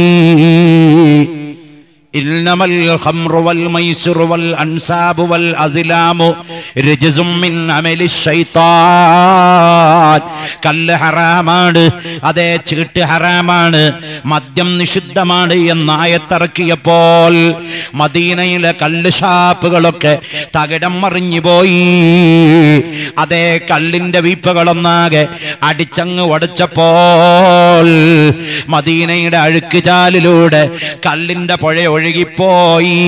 إنما الخمر والميسر والأنساب والأزلام رجز من عمل الشيطان കല്ല് ഹറാമാണ് അതേ ചീട്ട് ഹറാമാണ് മദ്യം നിഷിദ്ധമാണ് എന്ന് ആയത്തിറക്കിയപ്പോൾ മദീനയിലെ കല്ല് ഷാപ്പുകളൊക്കെ തകിടം മറിഞ്ഞു പോയി അതേ കല്ലിന്റെ വീപ്പകളൊന്നാകെ അടിച്ചങ്ങ് ഒടച്ചപ്പോൾ മദീനയുടെ അഴുക്ക് ചാലിലൂടെ കല്ലിന്റെ പുഴ ഒഴുകിപ്പോയി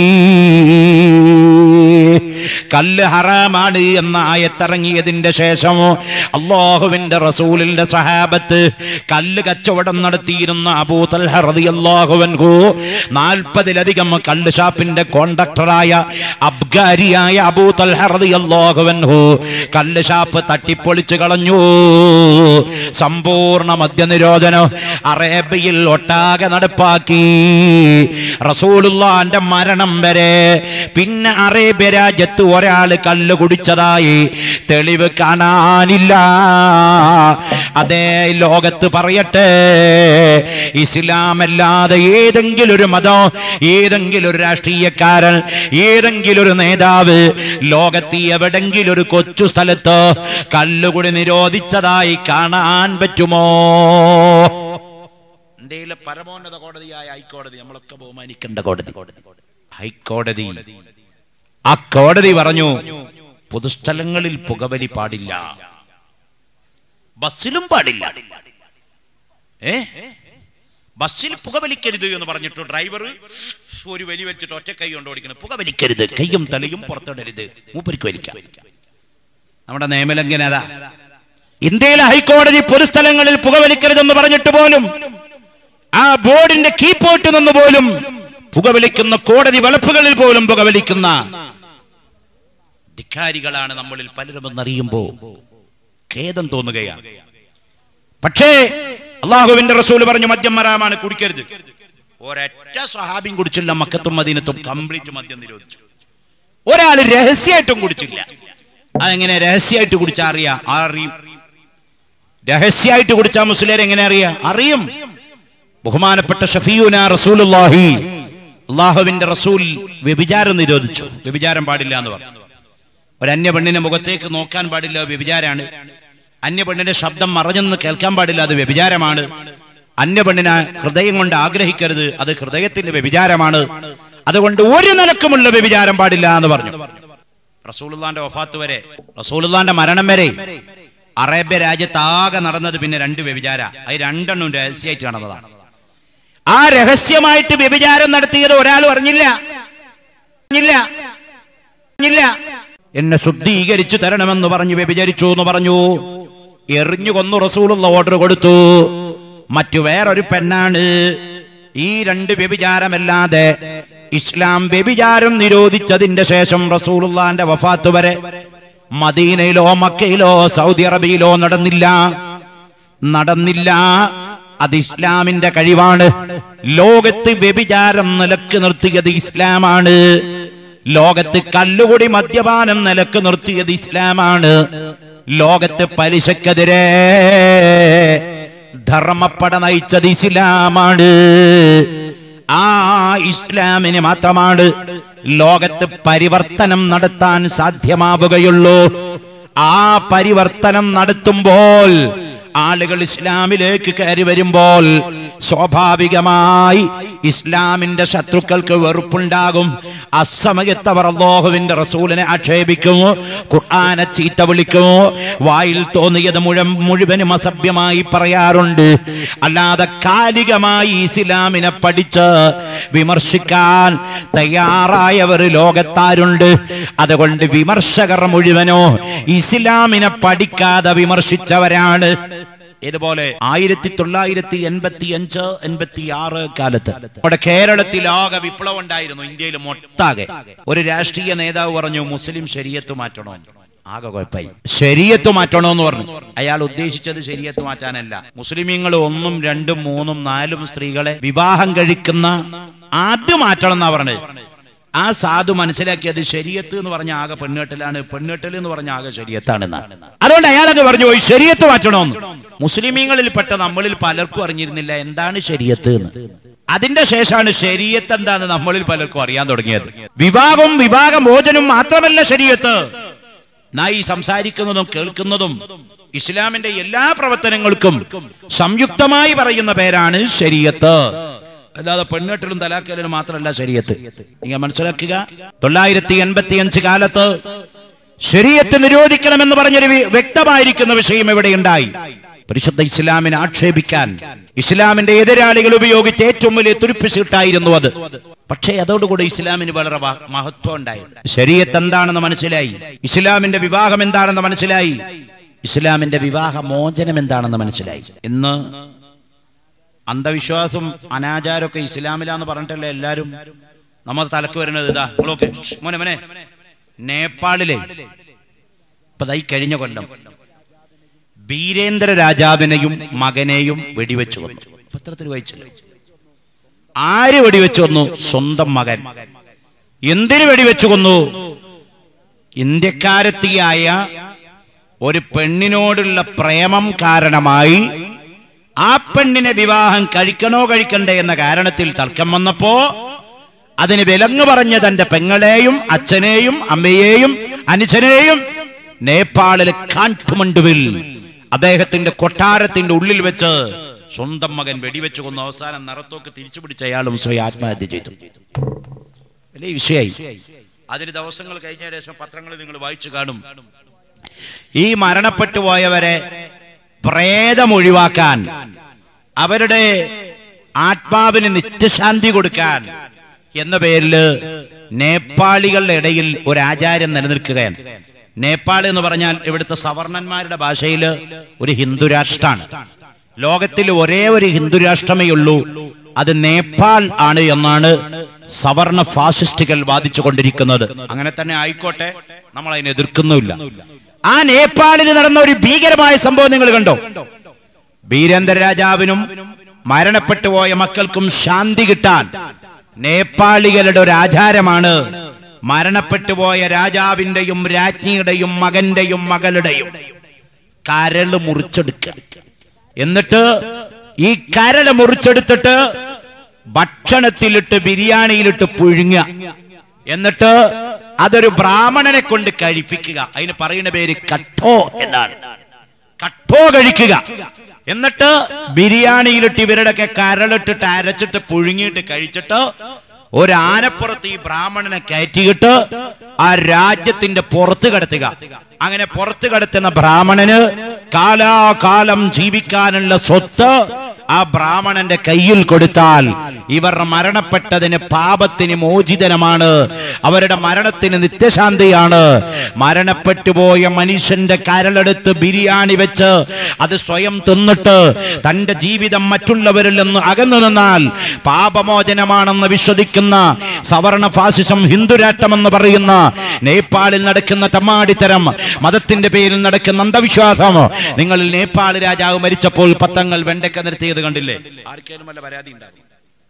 കല്ല് ഹറാമാണ് എന്ന ആയത്തിറങ്ങിയതിന്റെ ശേഷം അള്ളാഹുവിന്റെ റസൂലിന്റെ സഹാബത്ത് കല്ല് കച്ചവടം നടത്തിയിരുന്ന അബൂതൽഹ റളിയല്ലാഹുവൻഹു നാൽപ്പതിലധികം കല്ല് ഷാപ്പിന്റെ കോണ്ടക്ടറായ അബ്ഗാരിയായ അബൂതൽഹ റളിയല്ലാഹുവൻഹു കല്ല് ഷാപ്പ് തട്ടിപ്പൊളിച്ചു കളഞ്ഞു സമ്പൂർണ്ണ മദ്യനിരോധനം അറേബ്യയിൽ ഒട്ടാകെ നടപ്പാക്കി റസൂലുള്ളാന്റെ മരണം വരെ പിന്നെ അറേബ്യ രാജ്യത്ത് ഒരാൾ കല്ല് കുടിച്ചതായി തെളിവ് കാണാനില്ല അതേ ലോകത്ത് പറയട്ടെ ഇസ്ലാമല്ലാതെ ഏതെങ്കിലും ഒരു മതം ഏതെങ്കിലും ഒരു രാഷ്ട്രീയക്കാരൻ ഏതെങ്കിലും ഒരു നേതാവ് ലോകത്ത് എവിടെങ്കിലും ഒരു കൊച്ചു സ്ഥലത്ത് കല്ലുകുടി നിരോധിച്ചതായി കാണാൻ പറ്റുമോ ഇന്ത്യയിലെ പരമോന്നത കോടതിയായ ഹൈക്കോടതി നമ്മളൊക്കെ ബഹുമാനിക്കേണ്ട കോടതി ഹൈക്കോടതി ആ കോടതി പറഞ്ഞു പൊതുസ്ഥലങ്ങളിൽ പുകവലി പാടില്ല ബസ്സിലും പാടില്ല ഏ ബസ്സിൽ പുകവലിക്കരുത് എന്ന് പറഞ്ഞിട്ട് ഡ്രൈവർ ഒരു വലി വെച്ചിട്ട് ഒറ്റ കൈ കൊണ്ട് ഓടിക്കണം പുകവലിക്കരുത് കൈയും തലയും പുറത്തിടരുത് മൂപ്പരിക്ക് വലിക്കാം നമ്മുടെ നിയമലംഘന അതാ ഇന്ത്യയിലെ ഹൈക്കോടതി പൊതുസ്ഥലങ്ങളിൽ പുകവലിക്കരുതെന്ന് പറഞ്ഞിട്ട് പോലും ആ ബോർഡിന്റെ കീപ്പോട്ട് നിന്ന് പോലും പുകവലിക്കുന്ന കോടതി വളപ്പുകളിൽ പോലും പുകവലിക്കുന്ന ധിക്കാരികളാണ് നമ്മളിൽ പലരും എന്നറിയുമ്പോ ഖേദം തോന്നുകയാണ് പക്ഷേ അള്ളാഹുവിന്റെ റസൂൽ പറഞ്ഞു മദ്യം മരാമാണ് കുടിക്കരുത് ഒരൊറ്റ സ്വഹാബിയും കുടിച്ചില്ല മക്കത്തും മദീനത്തും കംപ്ലീറ്റ് മദ്യം നിരോധിച്ചു ഒരാൾ രഹസ്യമായിട്ടും കുടിച്ചില്ല അതെങ്ങനെ രഹസ്യമായിട്ട് കുടിച്ചാ അറിയാ അറിയും രഹസ്യമായിട്ട് കുടിച്ചാ മുസ്ലിം എങ്ങനെ അറിയാ അറിയും ബഹുമാനപ്പെട്ട ഷഫീയുന റസൂലുള്ളാഹി അള്ളാഹുവിന്റെ റസൂൽ വ്യഭിചാരം നിരോധിച്ചു വ്യഭിചാരം പാടില്ല എന്ന് പറഞ്ഞു ഒരു അന്യ പെണ്ണിന്റെ മുഖത്തേക്ക് നോക്കാൻ പാടില്ല വ്യഭിചാരാണ് അന്യ പെണ്ണിന്റെ ശബ്ദം മറഞ്ഞെന്ന് കേൾക്കാൻ പാടില്ല അത് വ്യഭിചാരമാണ് അന്യ പെണ്ണിനെ ഹൃദയം കൊണ്ട് ആഗ്രഹിക്കരുത് അത് ഹൃദയത്തിന്റെ വ്യഭിചാരമാണ് അതുകൊണ്ട് ഒരു നിലക്കുമുള്ള വ്യഭിചാരം പാടില്ല എന്ന് പറഞ്ഞു റസൂലുള്ളാന്റെ വഫാത്ത് വരെ റസൂലുള്ളാന്റെ മരണം വരെ അറേബ്യ രാജ്യത്താകെ നടന്നത് പിന്നെ രണ്ട് വ്യഭിചാര അത് രണ്ടെണ്ണം രഹസ്യമായിട്ട് നടന്നതാണ് ആ രഹസ്യമായിട്ട് വ്യഭിചാരം നടത്തിയത് ഒരാൾ അറിഞ്ഞില്ല അറിഞ്ഞില്ല അറിഞ്ഞില്ല എന്നെ ശുദ്ധീകരിച്ചു തരണമെന്ന് പറഞ്ഞു വ്യഭിചരിച്ചു എന്ന് പറഞ്ഞു എറിഞ്ഞു കൊന്നു റസൂലുള്ള ഓർഡർ കൊടുത്തു മറ്റു വേറൊരു പെണ്ണാണ് ഈ രണ്ട് വ്യഭിചാരമല്ലാതെ ഇസ്ലാം വ്യഭിചാരം നിരോധിച്ചതിന്റെ ശേഷം റസൂലുള്ളാന്റെ വഫാത്ത് വരെ മദീനയിലോ മക്കയിലോ സൗദി അറേബ്യയിലോ നടന്നില്ല നടന്നില്ല അത് ഇസ്ലാമിന്റെ കഴിവാണ് ലോകത്ത് വ്യഭിചാരം നിലക്ക് നിർത്തിയത് ഇസ്ലാമാണ് ലോകത്ത് കല്ലുകുടി മദ്യപാനം നിലക്ക് നിർത്തിയത് ഇസ്ലാമാണ് ലോകത്ത് പലിശക്കെതിരെ ധർമ്മപ്പട നയിച്ചത് ഇസ്ലാമാണ് ആ ഇസ്ലാമിന് മാത്രമാണ് ലോകത്ത് പരിവർത്തനം നടത്താൻ സാധ്യമാവുകയുള്ളൂ ആ പരിവർത്തനം നടത്തുമ്പോൾ ആളുകൾ ഇസ്ലാമിലേക്ക് കയറി വരുമ്പോൾ സ്വാഭാവികമായി ഇസ്ലാമിന്റെ ശത്രുക്കൾക്ക് വെറുപ്പുണ്ടാകും അസമയത്ത് അവർ അള്ളാഹുവിന്റെ റസൂലിനെ ആക്ഷേപിക്കുമോ ഖുർആനെ ചീത്ത വിളിക്കുമോ വായിൽ തോന്നിയത് മുഴുവൻ മുഴുവനും അസഭ്യമായി പറയാറുണ്ട് അല്ലാതെ കാലികമായി ഇസ്ലാമിനെ പഠിച്ച് വിമർശിക്കാൻ തയ്യാറായവർ ലോകത്താരുണ്ട് അതുകൊണ്ട് വിമർശകർ മുഴുവനോ ഇസ്ലാമിനെ പഠിക്കാതെ വിമർശിച്ചവരാണ് ഇതുപോലെ ആയിരത്തി തൊള്ളായിരത്തി എൺപത്തി അഞ്ച് എൺപത്തി ആറ് കാലത്ത് നമ്മുടെ കേരളത്തിൽ ആകെ വിപ്ലവം ഉണ്ടായിരുന്നു ഇന്ത്യയിൽ മൊട്ടാകെ ഒരു രാഷ്ട്രീയ നേതാവ് പറഞ്ഞു മുസ്ലിം ശരീരത്ത് മാറ്റണോ ആകെ കുഴപ്പമായി ശരീരത്ത് മാറ്റണോ എന്ന് പറഞ്ഞു അയാൾ ഉദ്ദേശിച്ചത് ശരീരത്ത് മാറ്റാനല്ല മുസ്ലിമീങ്ങൾ ഒന്നും രണ്ടും മൂന്നും നാലും സ്ത്രീകളെ വിവാഹം കഴിക്കുന്ന ആദ്യം മാറ്റണം എന്നാ പറഞ്ഞത് ആ സാധു മനസ്സിലാക്കിയത് ശരീരത്ത് എന്ന് പറഞ്ഞ ആകെ പെണ്ണുകെട്ടലാണ് പെണ്ണുകെട്ടൽ എന്ന് പറഞ്ഞ ആകെ ശരീരത്താണെന്നാണ് അതുകൊണ്ട് അയാളൊക്കെ പറഞ്ഞു പോയി ശരീരത്ത് മാറ്റണമെന്ന് മുസ്ലിമീങ്ങളിൽ പെട്ട നമ്മളിൽ പലർക്കും അറിഞ്ഞിരുന്നില്ല എന്താണ് ശരീരത്ത് എന്ന് അതിന്റെ ശേഷമാണ് ശരീരത്ത് എന്താന്ന് നമ്മളിൽ പലർക്കും അറിയാൻ തുടങ്ങിയത് വിവാഹവും വിവാഹ മോചനം മാത്രമല്ല ശരീരത്ത് നായി സംസാരിക്കുന്നതും കേൾക്കുന്നതും ഇസ്ലാമിന്റെ എല്ലാ പ്രവർത്തനങ്ങൾക്കും സംയുക്തമായി പറയുന്ന പേരാണ് ശരീരത്ത് അല്ലാതെ പെണ്ണുകെട്ടലും തലാക്കലും മാത്രമല്ല ശരീരത്ത് നിങ്ങൾ മനസ്സിലാക്കുക തൊള്ളായിരത്തി എൺപത്തി അഞ്ച് കാലത്ത് ശരീരത്ത് നിരോധിക്കണമെന്ന് പറഞ്ഞൊരു വി- വ്യക്തമായിരിക്കുന്ന വിഷയം എവിടെയുണ്ടായി പരിശുദ്ധ ഇസ്ലാമിനെ ആക്ഷേപിക്കാൻ ഇസ്ലാമിന്റെ എതിരാളികൾ ഉപയോഗിച്ച് ഏറ്റവും വലിയ തുരുപ്പിച്ചിട്ടായിരുന്നു അത് പക്ഷേ അതോടുകൂടി ഇസ്ലാമിന് വളരെ മഹ- മഹത്വം ഉണ്ടായത് ശരീരത്ത് എന്താണെന്ന് മനസ്സിലായി ഇസ്ലാമിന്റെ വിവാഹം എന്താണെന്ന് മനസ്സിലായി ഇസ്ലാമിന്റെ വിവാഹ മോചനം എന്താണെന്ന് മനസ്സിലായി ഇന്ന് അന്ധവിശ്വാസം അനാചാരമൊക്കെ ഇസ്ലാമിലാന്ന് പറഞ്ഞിട്ടല്ലേ എല്ലാരും നമ്മൾ തലക്ക് വരുന്നത് ഇതാ നിങ്ങളൊക്കെ മോനെ മോനെ നേപ്പാളിലെ ഇപ്പൊ ദാ ഈ കഴിഞ്ഞ കൊല്ലം ബീരേന്ദ്ര രാജാവിനെയും മകനെയും വെടിവെച്ചു വന്നു പത്രത്തിൽ വായിച്ചല്ലോ ആര് വെടിവെച്ചു വന്നു സ്വന്തം മകൻ എന്തിനു വെടിവെച്ചു കൊന്നു ഇന്ത്യക്കാരത്തിയായ ഒരു പെണ്ണിനോടുള്ള പ്രേമം കാരണമായി ആ പെണ്ണിനെ വിവാഹം കഴിക്കണോ കഴിക്കണ്ടേ എന്ന കാരണത്തിൽ തർക്കം വന്നപ്പോ അതിന് വിലങ്ങ് പറഞ്ഞ തന്റെ പെങ്ങളെയും അച്ഛനെയും അമ്മയെയും അനുജനെയും നേപ്പാളിലെ കാൺപുമണ്ടുവിൽ അദ്ദേഹത്തിന്റെ കൊട്ടാരത്തിന്റെ ഉള്ളിൽ വെച്ച് സ്വന്തം മകൻ വെടിവെച്ചു കൊന്ന അവസാനം നിറത്തോക്ക് തിരിച്ചു പിടിച്ച അയാളും സ്വയം ആത്മഹത്യ ചെയ്തു വലിയ വിഷയായി അതിന് ദിവസങ്ങൾ കഴിഞ്ഞ ശേഷം പത്രങ്ങൾ നിങ്ങൾ വായിച്ചു കാണും ഈ മരണപ്പെട്ടു പോയവരെ പ്രേതം ഒഴിവാക്കാൻ അവരുടെ ആത്മാവിന് നിത്യശാന്തി കൊടുക്കാൻ എന്ന പേരില് നേപ്പാളികളുടെ ഇടയിൽ ഒരു ആചാരം നിലനിൽക്കുകയാണ് നേപ്പാൾ എന്ന് പറഞ്ഞാൽ ഇവിടുത്തെ സവർണന്മാരുടെ ഭാഷയിൽ ഒരു ഹിന്ദു രാഷ്ട്രമാണ് ലോകത്തിൽ ഒരേ ഒരു ഹിന്ദു രാഷ്ട്രമേ ഉള്ളൂ അത് നേപ്പാൾ ആണ് എന്നാണ് സവർണ ഫാസിസ്റ്റുകൾ വാദിച്ചു കൊണ്ടിരിക്കുന്നത് അങ്ങനെ തന്നെ ആയിക്കോട്ടെ നമ്മൾ അതിനെ എതിർക്കുന്നുമില്ല ആ നേപ്പാളിൽ നടന്ന ഒരു ഭീകരമായ സംഭവം നിങ്ങൾ കണ്ടോ വീരേന്ദ്ര രാജാവിനും മരണപ്പെട്ടു പോയ മക്കൾക്കും ശാന്തി കിട്ടാൻ നേപ്പാളികളുടെ ഒരു ആചാരമാണ് മരണപ്പെട്ടു പോയ രാജാവിന്റെയും രാജ്ഞിയുടെയും മകന്റെയും മകളുടെയും കരള് മുറിച്ചെടുക്കുക എന്നിട്ട് ഈ കരള് മുറിച്ചെടുത്തിട്ട് ഭക്ഷണത്തിലിട്ട് ബിരിയാണിയിലിട്ട് പുഴുങ്ങുക എന്നിട്ട് അതൊരു ബ്രാഹ്മണനെ കൊണ്ട് കഴിപ്പിക്കുക അതിന് പറയുന്ന പേര് കട്ടോ എന്നാണ് കട്ടോ കഴിക്കുക എന്നിട്ട് ബിരിയാണിയിലിട്ട് ഇവരുടെയൊക്കെ കരളിട്ടിട്ട് അരച്ചിട്ട് പുഴുങ്ങിയിട്ട് കഴിച്ചിട്ട് ഒരു ആനപ്പുറത്ത് ഈ ബ്രാഹ്മണനെ കയറ്റിയിട്ട് ആ രാജ്യത്തിന്റെ പുറത്ത് കടത്തുക അങ്ങനെ പുറത്ത് കടത്തുന്ന ബ്രാഹ്മണന് കാലാകാലം ജീവിക്കാനുള്ള സ്വത്ത് ആ ബ്രാഹ്മണന്റെ കയ്യിൽ കൊടുത്താൽ ഇവർ മരണപ്പെട്ടതിന് പാപത്തിന് മോചിതനമാണ് അവരുടെ മരണത്തിന് നിത്യശാന്തിയാണ് മരണപ്പെട്ടുപോയ മനുഷ്യന്റെ കരളെടുത്ത് ബിരിയാണി വെച്ച് അത് സ്വയം തിന്നിട്ട് തന്റെ ജീവിതം മറ്റുള്ളവരിൽ നിന്ന് അകന്നു നിന്നാൽ പാപമോചനമാണെന്ന് വിശ്വസിക്കുന്ന സവർണ ഫാസിസം ഹിന്ദുരാഷ്ട്രമെന്ന് പറയുന്ന നേപ്പാളിൽ നടക്കുന്ന തമ്മാടിത്തരം മതത്തിന്റെ പേരിൽ നടക്കുന്ന അന്ധവിശ്വാസം നിങ്ങൾ നേപ്പാൾ രാജാവ് മരിച്ചപ്പോൾ പത്തങ്ങൾ വെണ്ടക്ക നിർത്തിയത് കണ്ടില്ലേ ആർക്കേലും വല്ല പരാതി ഉണ്ടാകും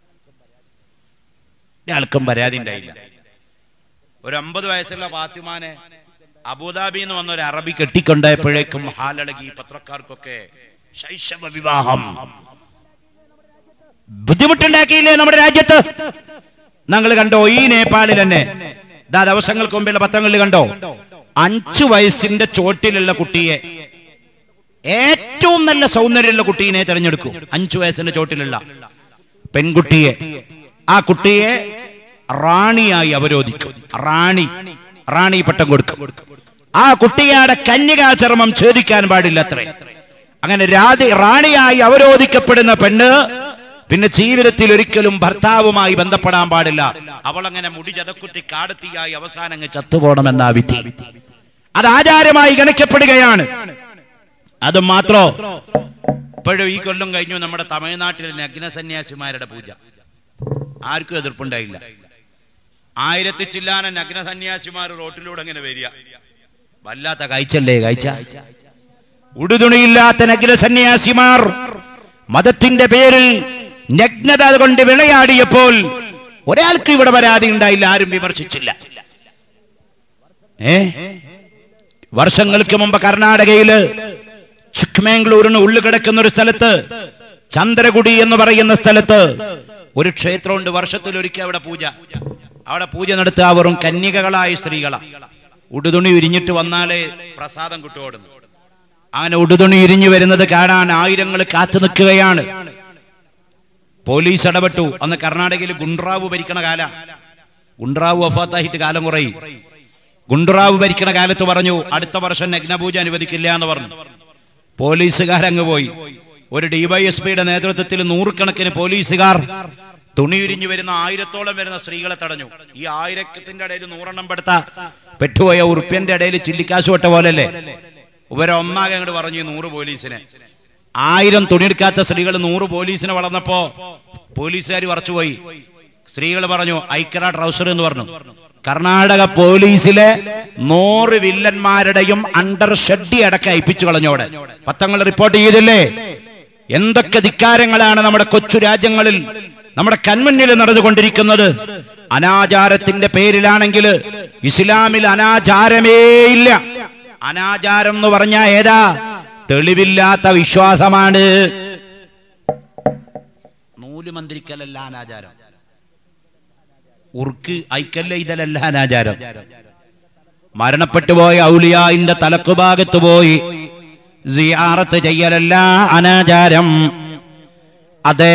ആൾക്കും പരാതി ഉണ്ടായില്ല ഒരു അമ്പത് വയസ്സുള്ള ഫാത്തിമാനെ അബുദാബിയിൽ നിന്ന് വന്ന ഒരു അറബി കെട്ടിക്കൊണ്ടായപ്പോഴേക്കും ഹാലളകി പത്രക്കാർക്കൊക്കെ ശൈശവ വിവാഹം ബുദ്ധിമുട്ടുണ്ടാക്കിയില്ലേ നമ്മുടെ രാജ്യത്ത് ഞങ്ങൾ കണ്ടോ ഈ നേപ്പാളിൽ തന്നെ ദാ ദിവസങ്ങൾക്ക് മുമ്പുള്ള പത്രങ്ങളിൽ കണ്ടോ അഞ്ചു വയസ്സിന്റെ ചോട്ടിലുള്ള കുട്ടിയെ ഏറ്റവും നല്ല സൗന്ദര്യമുള്ള കുട്ടീനെ തിരഞ്ഞെടുക്കൂ അഞ്ചു വയസ്സിന്റെ ചോട്ടിലുള്ള പെൺകുട്ടിയെ ആ കുട്ടിയെ റാണിയായി അവരോധിക്കും റാണി റാണി പട്ടം കൊടുക്കും ആ കുട്ടിയുടെ കന്യകാചർമ്മം ഛേദിക്കാൻ പാടില്ല അത്രേ അങ്ങനെ രാധി റാണിയായി അവരോധിക്കപ്പെടുന്ന പെണ്ണ് പിന്നെ ജീവിതത്തിൽ ഒരിക്കലും ഭർത്താവുമായി ബന്ധപ്പെടാൻ പാടില്ല അവൾ അങ്ങനെ മുടി ചതക്കുറ്റി കാടത്തിയായി അവസാനം അങ്ങ് ചത്തുപോകണമെന്നാ വിധി അത് ആചാരമായി ഗണിക്കപ്പെടുകയാണ് അത് മാത്രോ ഇപ്പോഴും ഈ കൊല്ലം കഴിഞ്ഞു നമ്മുടെ തമിഴ്നാട്ടിലെ നഗ്നസന്യാസിമാരുടെ പൂജ ആർക്കും എതിർപ്പുണ്ടായില്ല ആയിരത്തി ചില്ലാന നഗ്നസന്യാസിമാർ റോട്ടിലൂടെ അങ്ങനെ വരിക വല്ലാത്ത കാഴ്ചല്ലേ കാഴ്ച ഉടുതുണിയില്ലാത്ത നഗ്നസന്യാസിമാർ മതത്തിന്റെ പേരിൽ നഗ്നത കൊണ്ട് വിളയാടിയപ്പോൾ ഒരാൾക്ക് ഇവിടെ പരാതി ഉണ്ടായില്ല ആരും വിമർശിച്ചില്ല ഏ വർഷങ്ങൾക്ക് മുമ്പ് കർണാടകയില് ചിക്മംഗ്ലൂരിന് ഉള്ളു കിടക്കുന്ന ഒരു സ്ഥലത്ത് ചന്ദ്രകുടി എന്ന് പറയുന്ന സ്ഥലത്ത് ഒരു ക്ഷേത്രമുണ്ട് വർഷത്തിൽ ഒരിക്കൽ അവിടെ പൂജ അവിടെ പൂജ നടത്തുക വെറും കന്യകകളായ സ്ത്രീകളാ ഉടുതുണി ഉരിഞ്ഞിട്ട് വന്നാലേ പ്രസാദം കിട്ടുകയോടുന്നു അങ്ങനെ ഉടുതുണി ഇരിഞ്ഞു വരുന്നത് കാണാൻ ആയിരങ്ങൾ കാത്തു നിൽക്കുകയാണ് പോലീസ് ഇടപെട്ടു അന്ന് കർണാടകയിൽ ഗുണ്ട്രാവ് ഭരിക്കണ കാല ഗുണ്ട്രാവ് വഫാത്തായിട്ട് കാലം കുറയും ഗുണ്ട്രാവ് ഭരിക്കണ കാലത്ത് പറഞ്ഞു അടുത്ത വർഷം നഗ്നപൂജ അനുവദിക്കില്ല എന്ന് പറഞ്ഞു പോലീസുകാരങ്ങ് പോയി ഒരു ഡിവൈഎസ്പിയുടെ നേതൃത്വത്തിൽ നൂറുകണക്കിന് പോലീസുകാർ തുണിയുരിഞ്ഞു വരുന്ന ആയിരത്തോളം വരുന്ന സ്ത്രീകളെ തടഞ്ഞു ഈ ആയിരത്തിന്റെ ഇടയിൽ നൂറെണ്ണം പെടുത്ത പെട്ടുപോയ ഉറുപ്പ്യന്റെ ഇടയിൽ ചില്ലിക്കാശ് വിട്ട പോലല്ലേ ഇവരെ ഒന്നാകെ അങ്ങോട്ട് പറഞ്ഞു ഈ നൂറ് പോലീസിനെ ആയിരം തുണിയെടുക്കാത്ത സ്ത്രീകൾ നൂറ് പോലീസിനെ വളർന്നപ്പോ പോലീസുകാർ വറച്ചുപോയി സ്ത്രീകൾ പറഞ്ഞു ഐക്കറ ട്രൗസർ എന്ന് പറഞ്ഞു കർണാടക പോലീസിലെ നൂറ് വില്ലന്മാരുടെയും അണ്ടർ ഷെഡി അടക്കം അയപ്പിച്ചു കളഞ്ഞോടെ പത്തങ്ങൾ റിപ്പോർട്ട് ചെയ്തില്ലേ എന്തൊക്കെ ധിക്കാരങ്ങളാണ് നമ്മുടെ കൊച്ചു രാജ്യങ്ങളിൽ നമ്മുടെ കൺമുന്നിൽ നടന്നുകൊണ്ടിരിക്കുന്നത് അനാചാരത്തിന്റെ പേരിലാണെങ്കിൽ ഇസ്ലാമിൽ അനാചാരമേ ഇല്ല അനാചാരം എന്ന് പറഞ്ഞ ഏതാ തെളിവില്ലാത്ത വിശ്വാസമാണ് നൂല് മന്ത്രിക്കലല്ല അനാചാരം ഉർക്ക് ഐക്കല്ല ഇതലല്ല അനാചാരം മരണപ്പെട്ടു പോയ ഔലിയായിന്റെ തലക്കുഭാഗത്ത് പോയി സിയാറത്ത് ചെയ്യലല്ല അനാചാരം അതേ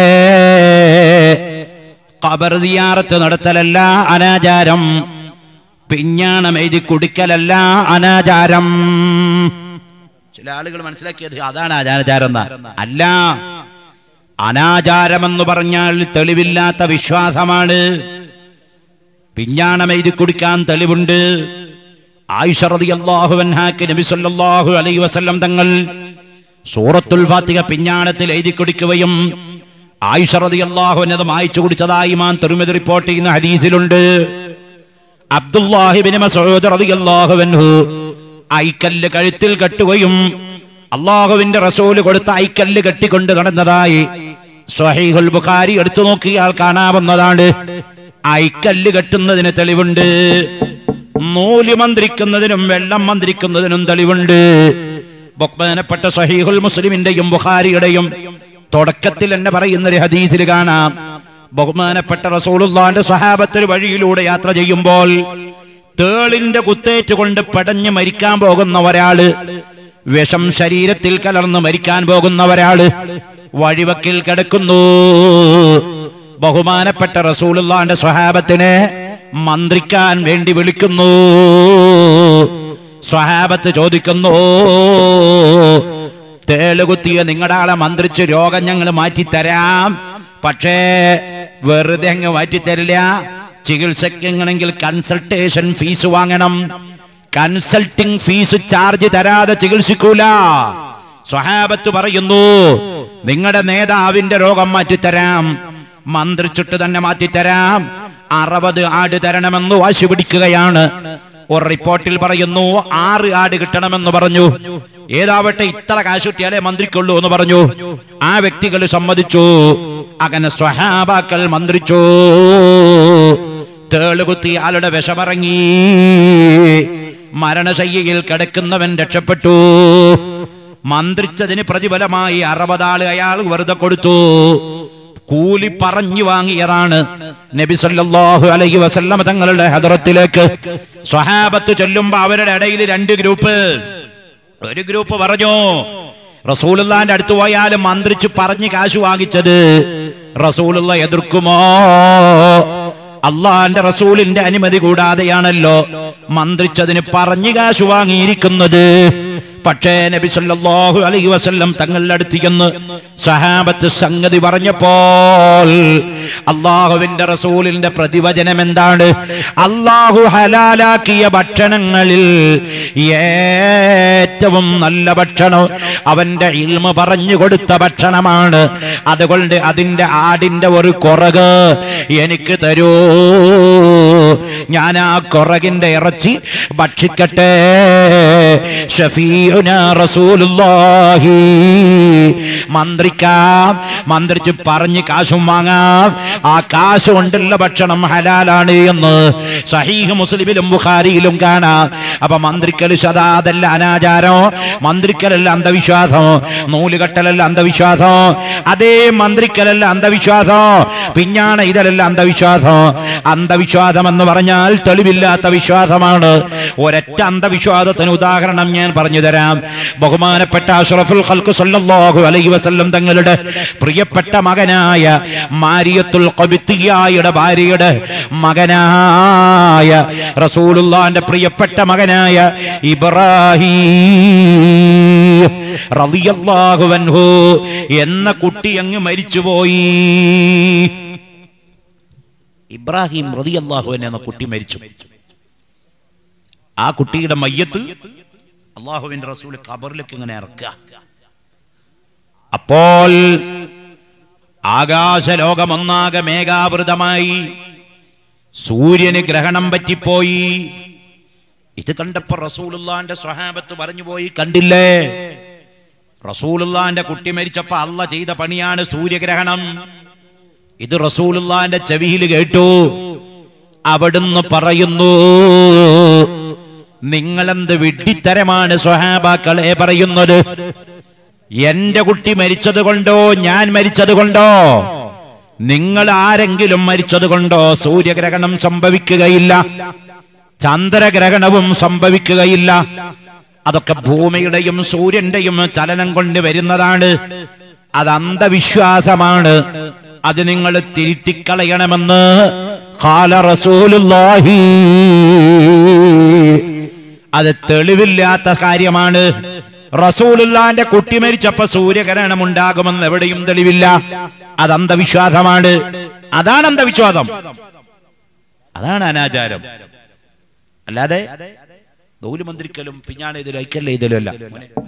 ഖബർ സിയാറത്ത് നടത്തലല്ല അനാചാരം പിഞ്ഞാണം എഴുതി കുടിക്കലല്ല അനാചാരം ചില ആളുകൾ മനസ്സിലാക്കിയത് അതാണ് അനാചാരം എന്നാ അല്ല അനാചാരമെന്ന് പറഞ്ഞാൽ തെളിവില്ലാത്ത വിശ്വാസമാണ് പിഞ്ഞാണം എഴുതി കുടിക്കാൻ തെളിവുണ്ട് ആയിഷറതിയല്ലാഹുവൻഹാക്ക് നബി സല്ലല്ലാഹു അലൈഹി വസല്ലം തങ്ങൾ സൂറത്തുൽ ഫാത്തിഹ പിഞ്ഞാണത്തിൽ എഴുതി കുടിക്കുകയും ആയിഷറതിയല്ലാഹുവിൻ അത് മായിച്ചു കുടിച്ചതായി മാൻ തെരുമതി റിപ്പോർട്ട് ചെയ്യുന്ന ഹദീസിലുണ്ട് അബ്ദുല്ലാഹിബിന് മസൂദ് റളിയല്ലാഹു അൻഹു ഐക്കല്ല് കഴുത്തിൽ കെട്ടുകയും അള്ളാഹുവിന്റെ റസൂല് കൊടുത്ത ഐക്കല്ല് കെട്ടിക്കൊണ്ട് നടന്നതായി സ്വഹീഹുൽ ബുഖാരി എടുത്തു നോക്കിയാൽ കാണാവുന്നതാണ് ഐക്കല്ല് കെട്ടുന്നതിന് തെളിവുണ്ട് നൂല് മന്ത്രിക്കുന്നതിനും വെള്ളം മന്ത്രിക്കുന്നതിനും തെളിവുണ്ട് ബഹുമാനപ്പെട്ട സഹീഹുൽ മുസ്ലിമിന്റെയും ബുഖാരിയുടെയും തുടക്കത്തിൽ എന്നെ പറയുന്ന ഒരു ഹദീസിൽ കാണാം ബഹുമാനപ്പെട്ട റസൂലുള്ളാന്റെ സഹാബത്തിൽ വഴിയിലൂടെ യാത്ര ചെയ്യുമ്പോൾ തേളിന്റെ കുത്തേറ്റുകൊണ്ട് പടഞ്ഞ് മരിക്കാൻ പോകുന്ന ഒരാള് വിഷം ശരീരത്തിൽ കലർന്ന് മരിക്കാൻ പോകുന്ന ഒരാള് വഴിവക്കിൽ കിടക്കുന്നു ബഹുമാനപ്പെട്ട റസൂലുള്ളാന്റെ സ്വഹാബത്തിനെ മന്ത്രിക്കാൻ വേണ്ടി വിളിക്കുന്നു സ്വഹാബത്ത് ചോദിക്കുന്നു തേളുകുത്തിയ നിങ്ങളുടെ ആളെ മന്ത്രിച്ച് രോഗം ഞങ്ങൾ മാറ്റിത്തരാം പക്ഷേ വെറുതെ അങ്ങ് മാറ്റിത്തരില്ല ചികിത്സയ്ക്കെങ്ങനെങ്കിൽ കൺസൾട്ടേഷൻ ഫീസ് വാങ്ങണം കൺസൾട്ടിംഗ് ഫീസ് ചാർജ് തരാതെ ചികിത്സിക്കൂല സ്വഹാബത്ത് പറയുന്നു നിങ്ങളുടെ നേതാവിന്റെ രോഗം മാറ്റിത്തരാം മന്ത്രിച്ചിട്ട് തന്നെ മാറ്റിത്തരാം അറുപത് ആട് തരണമെന്ന് വാശി പിടിക്കുകയാണ് ഒരു റിപ്പോർട്ടിൽ പറയുന്നു ആറ് ആട് കിട്ടണമെന്ന് പറഞ്ഞു ഏതാവട്ടെ ഇത്ര കാശ് കിട്ടിയാലേ മന്ത്രിക്കുള്ളൂ എന്ന് പറഞ്ഞു ആ വ്യക്തികൾ സമ്മതിച്ചു അങ്ങനെ സ്വഹാബാക്കൾ മന്ത്രിച്ചു തേളുകുത്തി ആളുടെ വിഷമിറങ്ങി മരണശയ്യയിൽ കിടക്കുന്നവൻ രക്ഷപ്പെട്ടു മന്ത്രിച്ചതിന് പ്രതിഫലമായി അറുപതാള് അയാൾ വെറുതെ കൊടുത്തു കൂലി പറഞ്ഞു വാങ്ങിയതാണ് നബി സല്ലല്ലാഹു അലൈഹി വസല്ലം തങ്ങളുടെ ഹദറത്തിലേക്ക് സ്വഹാബത്ത് ചൊല്ലുമ്പോ അവരുടെ ഇടയിൽ രണ്ട് ഗ്രൂപ്പ് ഒരു ഗ്രൂപ്പ് പറഞ്ഞു റസൂലുള്ളാന്റെ അടുത്ത് പോയാലും മന്ത്രിച്ച് പറഞ്ഞ് കാശ് വാങ്ങിച്ചത് റസൂലുള്ള എതിർക്കുമോ അള്ളാന്റെ റസൂലിന്റെ അനുമതി കൂടാതെയാണല്ലോ മന്ത്രിച്ചതിന് പറഞ്ഞു കാശ് വാങ്ങിയിരിക്കുന്നത് പക്ഷേ നബി സല്ലല്ലാഹു അലൈഹി വസല്ലം തങ്ങളുടെ അടുത്ത് ചെന്ന് സഹാബത്ത് സംഗതി പറഞ്ഞപ്പോൾ അള്ളാഹുവിന്റെ റസൂലിന്റെ പ്രതിവചനം എന്താണ് അള്ളാഹു ഹലാലാക്കിയ ഭക്ഷണങ്ങളിൽ ഏറ്റവും നല്ല ഭക്ഷണം അവന്റെ ഇൽമ പറഞ്ഞു കൊടുത്ത ഭക്ഷണമാണ് അതുകൊണ്ട് അതിന്റെ ആടിന്റെ ഒരു കുറക് എനിക്ക് തരൂ ഞാൻ ആ കുറകിന്റെ ഇറച്ചി ഭക്ഷിക്കട്ടെ ഷഫീഉന റസൂലുള്ളാഹി മന്ത്രിക്കാം മന്ത്രിച്ച് പറഞ്ഞ് കാശും വാങ്ങാം ആ കാശ് കൊണ്ടുള്ള ഭക്ഷണം ഹലാലാണ് എന്ന് സഹീഹ് മുസ്ലിമിലും ബുഖാരിയിലും കാണാം അപ്പൊ മന്ത്രിക്കൽ ശതാതല്ല അനാചാരം മന്ത്രിക്കലല്ല അന്ധവിശ്വാസം നൂലുകെട്ടലല്ല അന്ധവിശ്വാസം അതേ മന്ത്രിക്കലല്ല അന്ധവിശ്വാസം പിഞ്ഞാണ് ഇതിലല്ല അന്ധവിശ്വാസം അന്ധവിശ്വാസം എന്ന് പറഞ്ഞാൽ തെളിവില്ലാത്ത വിശ്വാസമാണ് ഒരൊറ്റ അന്ധവിശ്വാസത്തിന് ഉദാഹരണം ഞാൻ പറഞ്ഞു തരാം ബഹുമാനപ്പെട്ട അഷ്റഫുൽ ഖൽഖ് സല്ലല്ലാഹു അലൈഹി വസല്ലം തങ്ങളുടെ പ്രിയപ്പെട്ട മകനായ മാരിയത്തുൽ ഖബിത്തിയായുടെ ഭാര്യയുടെ മകനായ റസൂലുള്ളാന്റെ പ്രിയപ്പെട്ട മകനായ ഇബ്രാഹിം റളിയല്ലാഹു അൻഹു എന്ന കുട്ടി അങ്ങ് മരിച്ചുപോയി ഇബ്രാഹിം റളിയല്ലാഹു അൻഹു എന്ന കുട്ടി മരിച്ചു ആ കുട്ടിയുടെ മയ്യത്ത് അള്ളാഹുവിന്റെ റസൂൽ ഖബറിലേക്ക് ഇങ്ങനെ ഇറക്കുക അപ്പോൾ ആകാശലോകമൊന്നാകെ മേഘാവൃതമായി സൂര്യന് ഗ്രഹണം പറ്റിപ്പോയി ഇത് കണ്ടപ്പോ റസൂലുള്ളാന്റെ സ്വഹാബത്ത് പറഞ്ഞു പോയി കണ്ടില്ലേ റസൂലുള്ളാന്റെ കുട്ടി മരിച്ചപ്പോ അല്ല ചെയ്ത പണിയാണ് സൂര്യഗ്രഹണം ഇത് റസൂലുള്ളാന്റെ ചെവിയിൽ കേട്ടു അവിടുന്ന് പറയുന്നു നിങ്ങളെന്ത് വിഡ്ഢിത്തരമാണ് സ്വഹാബാക്കളെ പറയുന്നത് എന്റെ കുട്ടി മരിച്ചത് കൊണ്ടോ ഞാൻ മരിച്ചത് കൊണ്ടോ നിങ്ങൾ ആരെങ്കിലും മരിച്ചത് കൊണ്ടോ സൂര്യഗ്രഹണം സംഭവിക്കുകയില്ല ചന്ദ്രഗ്രഹണവും സംഭവിക്കുകയില്ല അതൊക്കെ ഭൂമിയുടെയും സൂര്യന്റെയും ചലനം കൊണ്ട് വരുന്നതാണ് അത് അന്ധവിശ്വാസമാണ് അത് നിങ്ങൾ തിരുത്തിക്കളയണമെന്ന് കാല റസൂലുള്ളാഹി അത് തെളിവില്ലാത്ത കാര്യമാണ് റസൂലുള്ളാന്റെ കുട്ടി മരിച്ചപ്പോ സൂര്യഗ്രഹണം ഉണ്ടാകുമെന്ന് എവിടെയും തെളിവില്ല അത് അന്ധവിശ്വാസമാണ് അതാണ് അന്ധവിശ്വാസം അതാണ് അനാചാരം അല്ലാതെ ഗൗരിമന്ത്രിക്കലും പിഞ്ഞാണ് ഇതിലും ഐക്കല്ല ഇതിലും അല്ല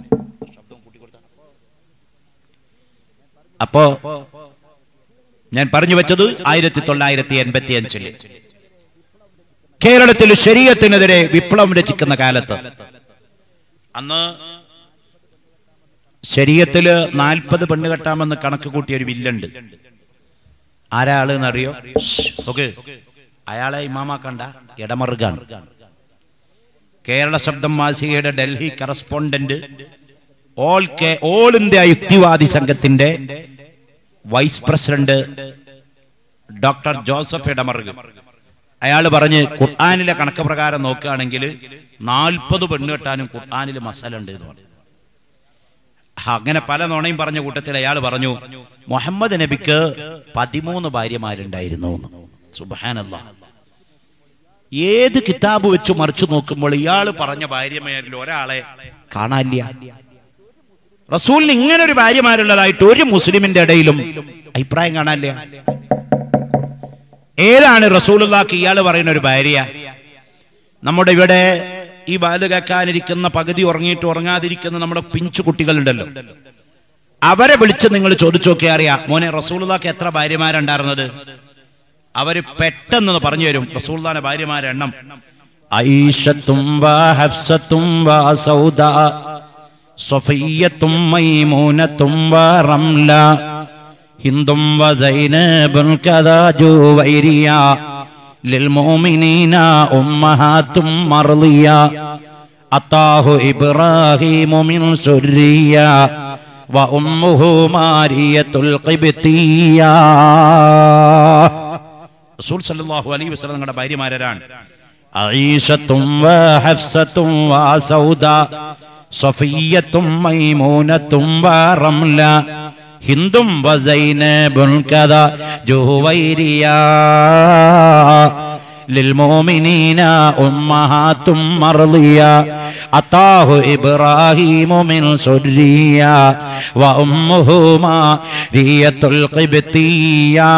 അപ്പോ ഞാൻ പറഞ്ഞു വെച്ചത് ആയിരത്തി തൊള്ളായിരത്തി എൺപത്തി അഞ്ചില് കേരളത്തിൽ ശരീരത്തിനെതിരെ വിപ്ലവം രചിക്കുന്ന കാലത്ത് അന്ന് ശരീരത്തില് നാൽപ്പത് പെണ്ണ് കെട്ടാമെന്ന് കണക്ക് കൂട്ടിയ ഒരു വില്ലുണ്ട് ആരാ ആള് എന്നറിയോ ഓക്കെ അയാളെ ഇമാമാക്കണ്ട ഇടമറുകാണ് കേരള ശബ്ദം മാസികയുടെ Delhi correspondent all K all India യുക്തിവാദി സംഘത്തിന്റെ vice president doctor Joseph Edamaruku അയാൾ പറഞ്ഞ് ഖുർആാനിലെ കണക്ക് പ്രകാരം നോക്കുകയാണെങ്കിൽ നാൽപ്പത് പെണ്ണ് കെട്ടാനും ഖുർആാനിൽ മസല ഉണ്ട് എന്ന് പറഞ്ഞു അങ്ങനെ പല നുണയും പറഞ്ഞ കൂട്ടത്തിൽ അയാൾ പറഞ്ഞു മുഹമ്മദ് നബിക്ക് പതിമൂന്ന് ഭാര്യമാരുണ്ടായിരുന്നു സുബാനല്ല ഏത് കിതാബ് വെച്ച് മറിച്ചു നോക്കുമ്പോൾ ഇയാൾ പറഞ്ഞ ഭാര്യമാരിൽ ഒരാളെ കാണാനില്ല റസൂലിന് ഇങ്ങനെ ഒരു ഭാര്യമാരുള്ളതായിട്ട് ഒരു മുസ്ലിമിന്റെ ഇടയിലും അഭിപ്രായം കാണാനില്ല ഏതാണ് റസൂലുള്ളാക്ക് ഇയാൾ പറയുന്ന ഒരു ഭാര്യ നമ്മുടെ ഇവിടെ ഈ ബാല് കേൾക്കാനിരിക്കുന്ന പകുതി ഉറങ്ങിയിട്ട് ഉറങ്ങാതിരിക്കുന്ന നമ്മുടെ പിഞ്ചു കുട്ടികളുണ്ടല്ലോ അവരെ വിളിച്ച് നിങ്ങൾ ചോദിച്ചു നോക്കിയാൽ അറിയാം മോനെ റസൂലുള്ളാക്ക് എത്ര ഭാര്യമാരുണ്ടായിരുന്നത് അവര് പെട്ടെന്ന് പറഞ്ഞു തരും റസൂൽദാന്റെ ഭാര്യമാരുടെ എണ്ണം ഐഷത്തും വാ ഹഫ്സത്തും വാ സൗദ സഫിയത്തും മൈമൂനത്തും വാ റംല ഹിന്ദും വ സൈനബുൻ കദാ ജുവൈരിയ للمؤمنين أمهات مرضية أطاه إبراهيم من سرية وأمه مارية القبطية റസൂൽ സല്ലല്ലാഹു അലൈഹി വസല്ലം നിങ്ങളുടെ ഭാര്യമാരാണ് അഈശത്തും വഹഫ്സത്തും വസൗദ സഫിയ്യത്തും മൈമൂനത്തും വറംല ഹിന്ദും വസൈനബുൽ കദ ജുഹൈരിയ للمؤمنين أمهات مرضية أطاه إبراهيم من سرية وأمه مارية القبطية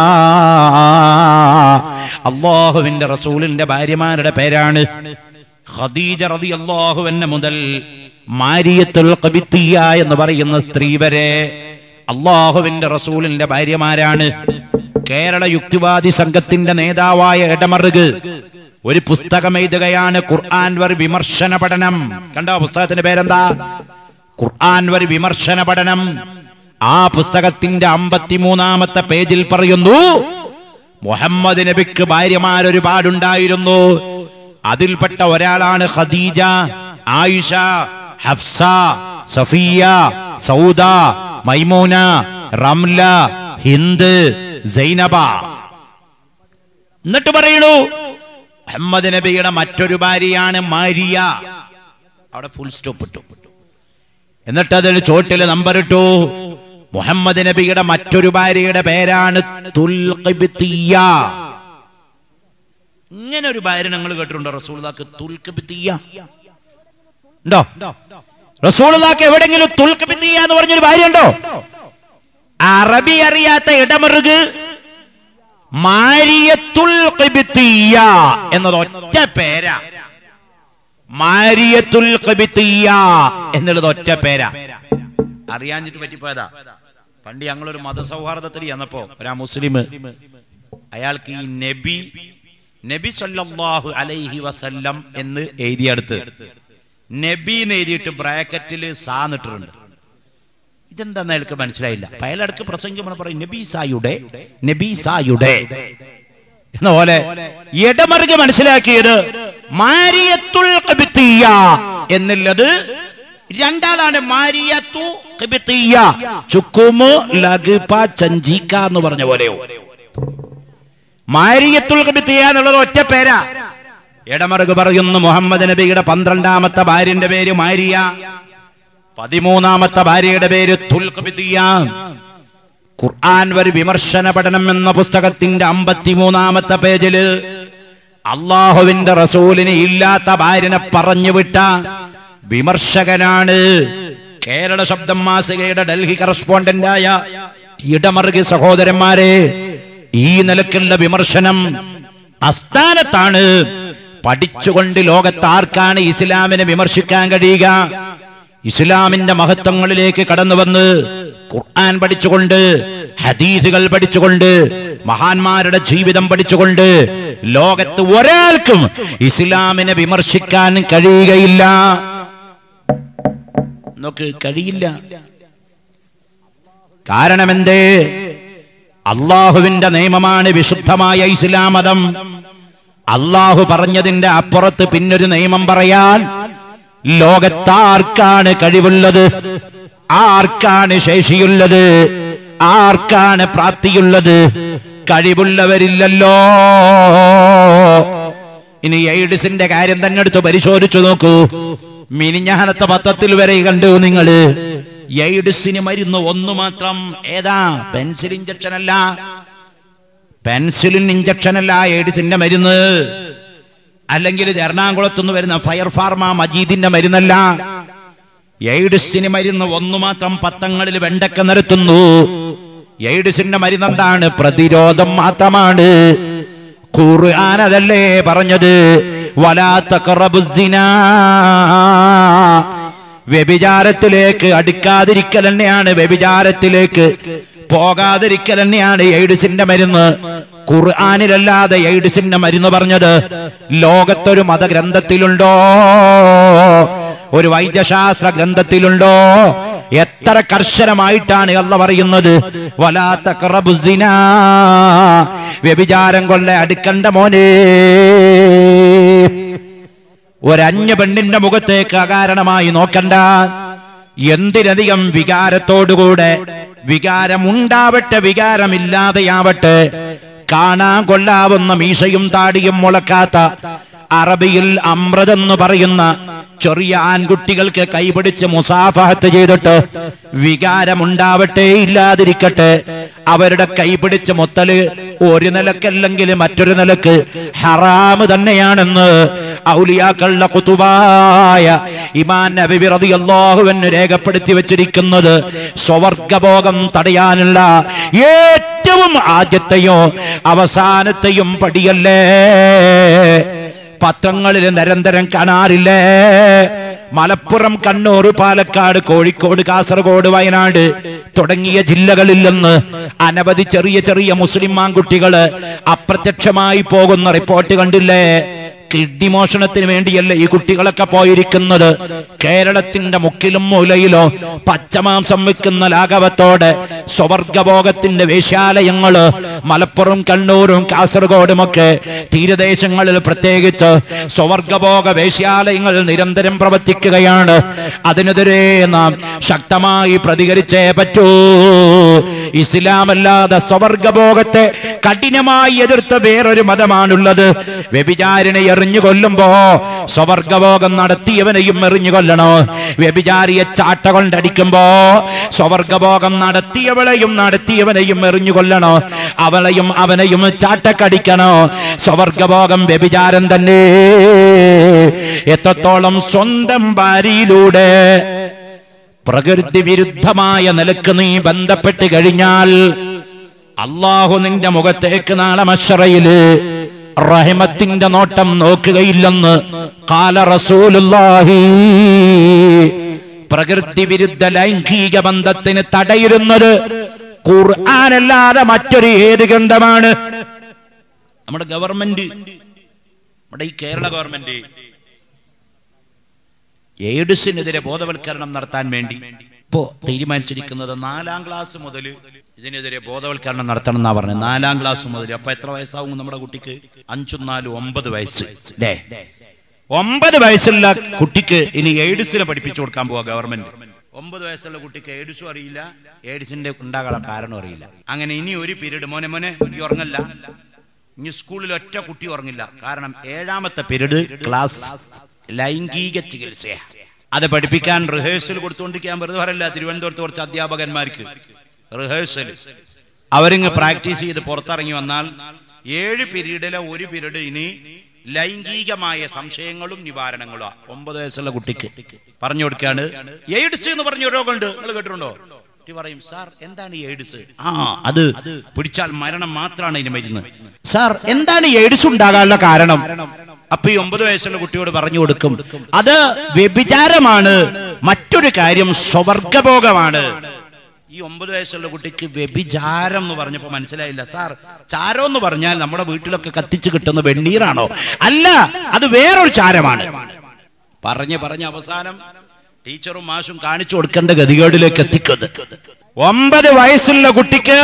അള്ളാഹുവിന്റെ റസൂലിന്റെ ഭാര്യമാരുടെ പേരാണ് ഖദീജ റളിയല്ലാഹു അൻഹ മുതൽ മാരിയത്തുൽ ഖബിത്തിയ എന്ന് പറയുന്ന സ്ത്രീ വരെ അള്ളാഹുവിന്റെ റസൂലിന്റെ ഭാര്യമാരാണ് കേരള യുക്തിവാദി സംഘത്തിന്റെ നേതാവായ ഇടമറുക് ഒരു പുസ്തകം എഴുതുകയാണ് ഖുർആൻ വർ വിമർശന പഠനം കണ്ടോ പുസ്തകത്തിന്റെ പേരെന്താ ഖുർആൻ വർ വിമർശന പഠനം ആ പുസ്തകത്തിന്റെ അമ്പത്തിമൂന്നാമത്തെ പേജിൽ പറയുന്നു മുഹമ്മദ് നബിക്ക് ഭാര്യമാർ ഒരുപാടുണ്ടായിരുന്നു അതിൽപ്പെട്ട ഒരാളാണ് ഖദീജ ആയിഷ ഹഫ്സ സഫിയ സൗദ മൈമൂന റംല ഹിന്ദ് സൈനബ എന്നിട്ട് പറയണു മുഹമ്മദ് നബിയുടെ മറ്റൊരു ഭാര്യയാണ് മാരിയ അവിടെ ഫുൾ സ്റ്റോപ്പ് ഇട്ടു എന്നിട്ട് അതിൽ ചോട്ടിൽ നമ്പർ ഇട്ടു മുഹമ്മദ് നബിയുടെ മറ്റൊരു ഭാര്യയുടെ പേരാണ് തുൽഖിബ്തിയ ഇങ്ങനെ ഒരു ഭാര്യ ഞങ്ങൾ കേട്ടിട്ടുണ്ടോ റസൂൽദാക്ക് തുൽഖിബ്തിയ ഉണ്ടോ റസൂൽദാക്ക് എവിടെങ്കിലും തുൽഖിബ്തിയ എന്ന് പറഞ്ഞൊരു ഭാര്യ ഉണ്ടോ അറബി അറിയാത്ത ഇടമറുക് മാരിയത്തുൽ ഖിബ്തിയ എന്നത് ഒറ്റ പേരാ മാരിയത്തുൽ ഖിബ്തിയ എന്നുള്ളത് ഒറ്റ പേരാ അറിയാഞ്ഞിട്ട് പറ്റിപ്പോയതാ പണ്ട് ഞങ്ങളൊരു മതസൗഹാർദ്ദത്തിൽ ചെന്നപ്പോ ഒരാ മുസ്ലിം അയാൾക്ക് ഈ നബി നബി സല്ലല്ലാഹു അലൈഹി വസല്ലം എന്ന് എഴുതിയെടുത്ത് നബി എന്ന് എഴുതിയിട്ട് ബ്രാക്കറ്റിൽ സാന്നിട്ടുണ്ട് ഇതെന്താന്ന് അയാൾക്ക് മനസ്സിലായില്ല അപ്പൊ അയാളടുക്ക് പ്രസംഗം പറയും നബീസായുടെ നബീസായുടെ എന്ന പോലെ ഇടമറുക മനസ്സിലാക്കിയത് മാരിയത്തുൽ ഖിബ്തിയ എന്നുള്ളത് രണ്ടാളാണ് മാരിയത്തു ഖിബ്തിയ ചുക്കുമു ലഗ്പ ചഞ്ചിക്ക എന്ന് പറഞ്ഞ പോലെയോ മാരിയത്തുൽ ഖിബ്തിയ എന്നുള്ളത് ഒറ്റ പേരാ ഇടമറുക പറയുന്നു മുഹമ്മദ് നബിയുടെ പന്ത്രണ്ടാമത്തെ ഭാര്യന്റെ പേര് മാരിയ പതിമൂന്നാമത്തെ ഭാര്യയുടെ പേര് തുൽഖിബ്തിയ ഖുർആൻ വരി വിമർശന പഠനം എന്ന പുസ്തകത്തിന്റെ അമ്പത്തിമൂന്നാമത്തെ പേജില് അള്ളാഹുവിന്റെ റസൂലിന് ഇല്ലാത്ത ഭാര്യനെ പറഞ്ഞു വിട്ട വിമർശകനാണ് കേരള ശബ്ദം മാസികയുടെ ഡൽഹി കറസ്പോണ്ടന്റായ ഇടമറുകി സഹോദരന്മാരെ ഈ നിലക്കുള്ള വിമർശനം അസ്ഥാനത്താണ് പഠിച്ചുകൊണ്ട് ലോകത്ത് ആർക്കാണ് ഇസ്ലാമിനെ വിമർശിക്കാൻ കഴിയുക ഇസ്ലാമിന്റെ മഹത്വങ്ങളിലേക്ക് കടന്നു വന്ന് ഖുർആൻ പഠിച്ചുകൊണ്ട് ഹദീസുകൾ പഠിച്ചുകൊണ്ട് മഹാന്മാരുടെ ജീവിതം പഠിച്ചുകൊണ്ട് ലോകത്ത് ഒരാൾക്കും ഇസ്ലാമിനെ വിമർശിക്കാൻ കഴിയുകയില്ല നോക്ക് കഴിയില്ല കാരണമെന്തേ അള്ളാഹുവിന്റെ നിയമമാണ് വിശുദ്ധമായ ഇസ്ലാം മതം അള്ളാഹു പറഞ്ഞതിന്റെ അപ്പുറത്ത് പിന്നൊരു നിയമം പറയാൻ ലോകത്താർക്കാണ് കഴിവുള്ളത് ആർക്കാണ് ശേഷിയുള്ളത് ആർക്കാണ് പ്രാപ്തിയുള്ളത് കഴിവുള്ളവരില്ലല്ലോ ഇനി എയ്ഡ്സിന്റെ കാര്യം തന്നെ എടുത്ത് പരിശോധിച്ചു നോക്കൂ മിനിഞ്ഞാനത്തെ പത്രത്തിൽ വരെ കണ്ടു നിങ്ങള് എയ്ഡ്സിന് മരുന്ന് ഒന്ന് മാത്രം ഏതാ പെൻസിൽ ഇഞ്ചക്ഷൻ അല്ല പെൻസിലിൻ ഇഞ്ചക്ഷൻ അല്ല എയ്ഡ്സിന്റെ മരുന്ന് അല്ലെങ്കിൽ ഇത് എറണാകുളത്തുനിന്ന് വരുന്ന ഫയർ ഫാർമ മജീദിന്റെ മരുന്നല്ല എയ്ഡ്സിന് മരുന്ന് ഒന്നു മാത്രം പത്തങ്ങളിൽ വെണ്ടക്ക നിരത്തുന്നു എയ്ഡ്സിന്റെ മരുന്ന് എന്താണ് പ്രതിരോധം മാത്രമാണ് ഖുർആൻ അതല്ലേ പറഞ്ഞത് വലാത്ത വ്യഭിചാരത്തിലേക്ക് അടുക്കാതിരിക്കൽ തന്നെയാണ് വ്യഭിചാരത്തിലേക്ക് പോകാതിരിക്കൽ തന്നെയാണ് എയ്ഡ്സിന്റെ മരുന്ന് ഖുർആാനിലല്ലാതെ എയ്ഡ്സിന്റെ മരുന്ന് പറഞ്ഞത് ലോകത്തൊരു മതഗ്രന്ഥത്തിലുണ്ടോ ഒരു വൈദ്യശാസ്ത്ര ഗ്രന്ഥത്തിലുണ്ടോ എത്ര കർശനമായിട്ടാണ് അല്ല പറയുന്നത് വലാത്ത കറബുസിന വ്യഭിചാരം കൊള്ള അടുക്കണ്ട മോനെ ഒരഞ്ഞ പെണ്ണിന്റെ മുഖത്തേക്ക് അകാരണമായി നോക്കണ്ട എന്തിനധികം വികാരത്തോടുകൂടെ വികാരമുണ്ടാവട്ടെ വികാരമില്ലാതെയാവട്ടെ കാണാൻ കൊള്ളാവുന്ന മീശയും താടിയും മുളക്കാത്ത അറബിയിൽ അമ്രതെന്ന് പറയുന്ന ചെറിയ ആൺകുട്ടികൾക്ക് കൈപിടിച്ച് മുസാഫഹത്ത് ചെയ്തിട്ട് വികാരമുണ്ടാവട്ടെ ഇല്ലാതിരിക്കട്ടെ അവരുടെ കൈപിടിച്ച് മുത്തല് ഒരു നിലക്കല്ലെങ്കിൽ മറ്റൊരു നിലക്ക് ഹറാമ് തന്നെയാണെന്ന് ഔലിയാക്കളുടെ കുത്തുബായ ഇമാൻ നബി റളിയല്ലാഹുവിന് രേഖപ്പെടുത്തി വെച്ചിരിക്കുന്നത് സ്വവർഗഭോഗം തടയാനുള്ള ഏറ്റവും ആദ്യത്തെയോ അവസാനത്തെയും പടിയല്ലേ പത്രങ്ങളിൽ നിരന്തരം കാണാറില്ലേ മലപ്പുറം കണ്ണൂർ പാലക്കാട് കോഴിക്കോട് കാസർഗോഡ് വയനാട് തുടങ്ങിയ ജില്ലകളിൽ നിന്ന് അനവധി ചെറിയ ചെറിയ മുസ്ലിം ആൺകുട്ടികള് അപ്രത്യക്ഷമായി പോകുന്ന റിപ്പോർട്ട് കണ്ടില്ലേ കിഡ്നി മോഷണത്തിന് വേണ്ടിയല്ല ഈ കുട്ടികളൊക്കെ പോയിരിക്കുന്നത് കേരളത്തിന്റെ മുക്കിലും മൂലയിലോ പച്ചമാംസം വെക്കുന്ന ലാഘവത്തോടെ സ്വവർഗഭോഗത്തിന്റെ വേശ്യാലയങ്ങള് മലപ്പുറം കണ്ണൂരും കാസർഗോഡുമൊക്കെ തീരദേശങ്ങളിൽ പ്രത്യേകിച്ച് സ്വവർഗഭോഗ വേശ്യാലയങ്ങൾ നിരന്തരം പ്രവർത്തിക്കുകയാണ് അതിനെതിരെ നാം ശക്തമായി പ്രതികരിച്ചേ പറ്റൂ ഇസ്ലാമല്ലാതെ സ്വവർഗഭോഗത്തെ കഠിനമായി എതിർത്ത വേറൊരു മതമാണുള്ളത് വ്യഭിചാരിനെ എറിഞ്ഞു കൊല്ലുമ്പോ സ്വവർഗഭോഗം നടത്തിയവനെയും എറിഞ്ഞു കൊല്ലണോ വ്യഭിചാരിയെ ചാട്ട കൊണ്ടടിക്കുമ്പോ സ്വവർഗഭോഗം നടത്തിയവളെയും നടത്തിയവനെയും എറിഞ്ഞു കൊല്ലണോ അവളെയും അവനെയും ചാട്ടക്കടിക്കണോ സ്വവർഗഭോഗം വ്യഭിചാരം തന്നെ എത്രത്തോളം സ്വന്തം ഭാര്യയിലൂടെ പ്രകൃതി വിരുദ്ധമായ നിലക്ക് നീ ബന്ധപ്പെട്ട് കഴിഞ്ഞാൽ അള്ളാഹു നിന്റെ മുഖത്തേക്ക് നാളെ മഷറയില് റഹിമത്തിന്റെ നോട്ടം നോക്കുകയില്ലെന്ന് കാല റസൂലുള്ളാഹി പ്രകൃതി വിരുദ്ധ ലൈംഗിക ബന്ധത്തിന് തടയിരുന്നത് ഖുർആനല്ലാതെ മറ്റൊരു ഏത് ഗ്രന്ഥമാണ് നമ്മുടെ ഗവൺമെന്റ് നമ്മുടെ ഈ കേരള ഗവൺമെന്റ് എയ്ഡ്സിനെതിരെ ബോധവൽക്കരണം നടത്താൻ വേണ്ടി ഇപ്പോ തീരുമാനിച്ചിരിക്കുന്നത് നാലാം ക്ലാസ് മുതൽ ഇതിനെതിരെ ബോധവൽക്കരണം നടത്തണം എന്നാ പറഞ്ഞത് നാലാം ക്ലാസ് മുതൽ അപ്പൊ എത്ര വയസ്സാവും നമ്മുടെ കുട്ടിക്ക് അഞ്ചും നാലും ഒമ്പത് വയസ്സ് അല്ലേ ഒമ്പത് വയസ്സുള്ള കുട്ടിക്ക് ഇനി എയ്ഡ്സിനെ പഠിപ്പിച്ചു കൊടുക്കാൻ പോവാ ഗവൺമെന്റ് ഒമ്പത് വയസ്സുള്ള കുട്ടിക്ക് എയ്ഡ്സും അറിയില്ല എയ്ഡ്സിന്റെ ഉണ്ടാകാനുള്ള കാരണം അറിയില്ല അങ്ങനെ ഇനി ഒരു പീരീഡ് മോനെ മോനെ ഈ ഉറങ്ങല്ല ഇനി സ്കൂളിൽ ഒറ്റ കുട്ടി ഉറങ്ങില്ല കാരണം ഏഴാമത്തെ പീരീഡ് ക്ലാസ് ലൈംഗിക ചികിത്സ അത് പഠിപ്പിക്കാൻ റിഹേഴ്സൽ കൊടുത്തുകൊണ്ടിരിക്കാൻ വെറുതെ പറയില്ല തിരുവനന്തപുരത്ത് കുറച്ച് അധ്യാപകന്മാർക്ക് റിഹേഴ്സൽ അവരിങ്ങ് പ്രാക്ടീസ് ചെയ്ത് പുറത്തിറങ്ങി വന്നാൽ ഏഴ് പീരീഡിലെ ഒരു പീരീഡ് ഇനി ലൈംഗികമായ സംശയങ്ങളും നിവാരണങ്ങളും ഒമ്പത് വയസ്സുള്ള കുട്ടിക്ക് പറഞ്ഞു കൊടുക്കാണ് എയ്ഡ്സ് എന്ന് പറഞ്ഞ ഒരു രോഗമുണ്ട് നിങ്ങൾ കേട്ടിട്ടുണ്ടോ കുട്ടി പറയും സാർ എന്താണ് ഈ എയ്ഡ്സ് ആ അത് പിടിച്ചാൽ മരണം മാത്രമാണ് ഇതിന് മരുന്ന് സാർ എന്താണ് ഈ എയ്ഡ്സ് ഉണ്ടാകാനുള്ള കാരണം അപ്പൊ ഈ ഒമ്പത് വയസ്സുള്ള കുട്ടിയോട് പറഞ്ഞു കൊടുക്കും അത് വ്യഭിചാരമാണ് മറ്റൊരു കാര്യം സ്വവർഗഭോഗമാണ് ഈ ഒമ്പത് വയസ്സുള്ള കുട്ടിക്ക് വ്യഭിചാരം എന്ന് പറഞ്ഞപ്പോ മനസ്സിലായില്ല സാർ ചാരം എന്ന് പറഞ്ഞാൽ നമ്മുടെ വീട്ടിലൊക്കെ കത്തിച്ച് കിട്ടുന്ന വെണ്ണീറാണോ അല്ല അത് വേറൊരു ചാരമാണ് പറഞ്ഞ് പറഞ്ഞ് അവസാനം ടീച്ചറും മാഷും കാണിച്ചു കൊടുക്കേണ്ട ഗതികേടിലേക്ക് എത്തിക്കുന്നത് ഒമ്പത് വയസ്സുള്ള കുട്ടിക്ക്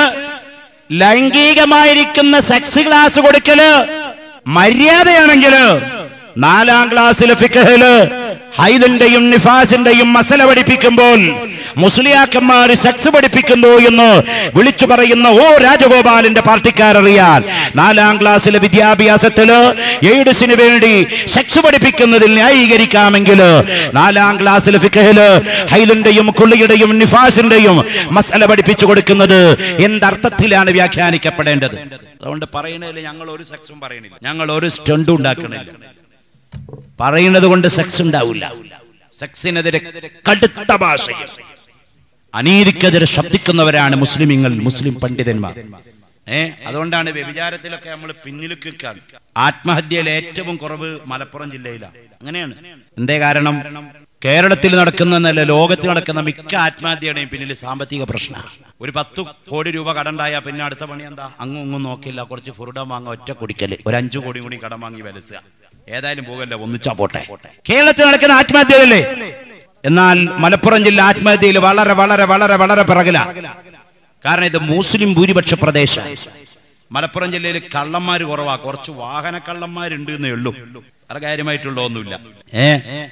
ലൈംഗികമായിരിക്കുന്ന സെക്സ് ക്ലാസ് കൊടുക്കല് മര്യാദയാണെങ്കില് നാലാം ക്ലാസ്സിലെ ഫിക്കഹില് ഹൈദിന്റെയും നിഫാസിന്റെയും മസല പഠിപ്പിക്കുമ്പോൾ മുസ്ലിയാക്കന്മാർ സെക്സ് പഠിപ്പിക്കുന്നു എന്ന് വിളിച്ചു പറയുന്ന ഓ രാജഗോപാലിന്റെ പാർട്ടിക്കാരറിയാൻ നാലാം ക്ലാസ്സിലെ വിദ്യാഭ്യാസത്തില് എയ്ഡ്സിന് വേണ്ടി സെക്സ് പഠിപ്പിക്കുന്നതിൽ ന്യായീകരിക്കാമെങ്കിൽ നാലാം ക്ലാസ്സിലെ ഫിക്കഹില് ഹൈദിന്റെയും കുള്ളിയുടെയും നിഫാസിന്റെയും മസല പഠിപ്പിച്ചു കൊടുക്കുന്നത് എന്തർത്ഥത്തിലാണ് വ്യാഖ്യാനിക്കപ്പെടേണ്ടത് അതുകൊണ്ട് പറയണതിൽ ഞങ്ങൾ ഒരു സെക്സും പറയണില്ല ഞങ്ങൾ ഒരു സ്റ്റണ്ടും ഉണ്ടാക്കണില്ല പറയുന്നത് കൊണ്ട് സെക്സ് ഉണ്ടാവില്ല സെക്സിനെതിരെ കടുത്ത ഭാഷയിൽ അനീതിക്കെതിരെ ശബ്ദിക്കുന്നവരാണ് മുസ്ലിമിങ്ങൾ മുസ്ലിം പണ്ഡിതന്മാർ ഏ അതുകൊണ്ടാണ് വ്യഭിചാരത്തിലൊക്കെ നമ്മൾ പിന്നിൽ നിൽക്കുകയാണ് ആത്മഹത്യയിൽ ഏറ്റവും കുറവ് മലപ്പുറം ജില്ലയിലാണ് അങ്ങനെയാണ് എന്തേ കാരണം കേരളത്തിൽ നടക്കുന്ന ലോകത്തിൽ നടക്കുന്ന മിക്ക ആത്മഹത്യയുടെയും പിന്നിൽ സാമ്പത്തിക പ്രശ്നമാണ് ഒരു പത്ത് കോടി രൂപ കടണ്ടായ പിന്നെ അടുത്ത പണി എന്താ അങ്ങും ഇങ്ങും നോക്കില്ല കുറച്ച് ഫുറുഡം വാങ്ങുക ഒറ്റ കുടിക്കല് ഒരു അഞ്ചു കോടി കൂടി കടം വാങ്ങി വലസുക ഏതായാലും പോകല്ല ഒന്നിച്ചാ പോട്ടെ കേരളത്തിൽ നടക്കുന്ന ആത്മഹത്യയല്ലേ എന്നാൽ മലപ്പുറം ജില്ല ആത്മഹത്യയിൽ വളരെ വളരെ വളരെ വളരെ പിറകില കാരണം ഇത് മുസ്ലിം ഭൂരിപക്ഷ പ്രദേശം മലപ്പുറം ജില്ലയിൽ കള്ളന്മാര് കുറവാ കുറച്ച് വാഹന കള്ളന്മാരുണ്ട് എന്നേ ഉള്ളൂ അത്ര കാര്യമായിട്ടുള്ള ഒന്നുമില്ല ഏ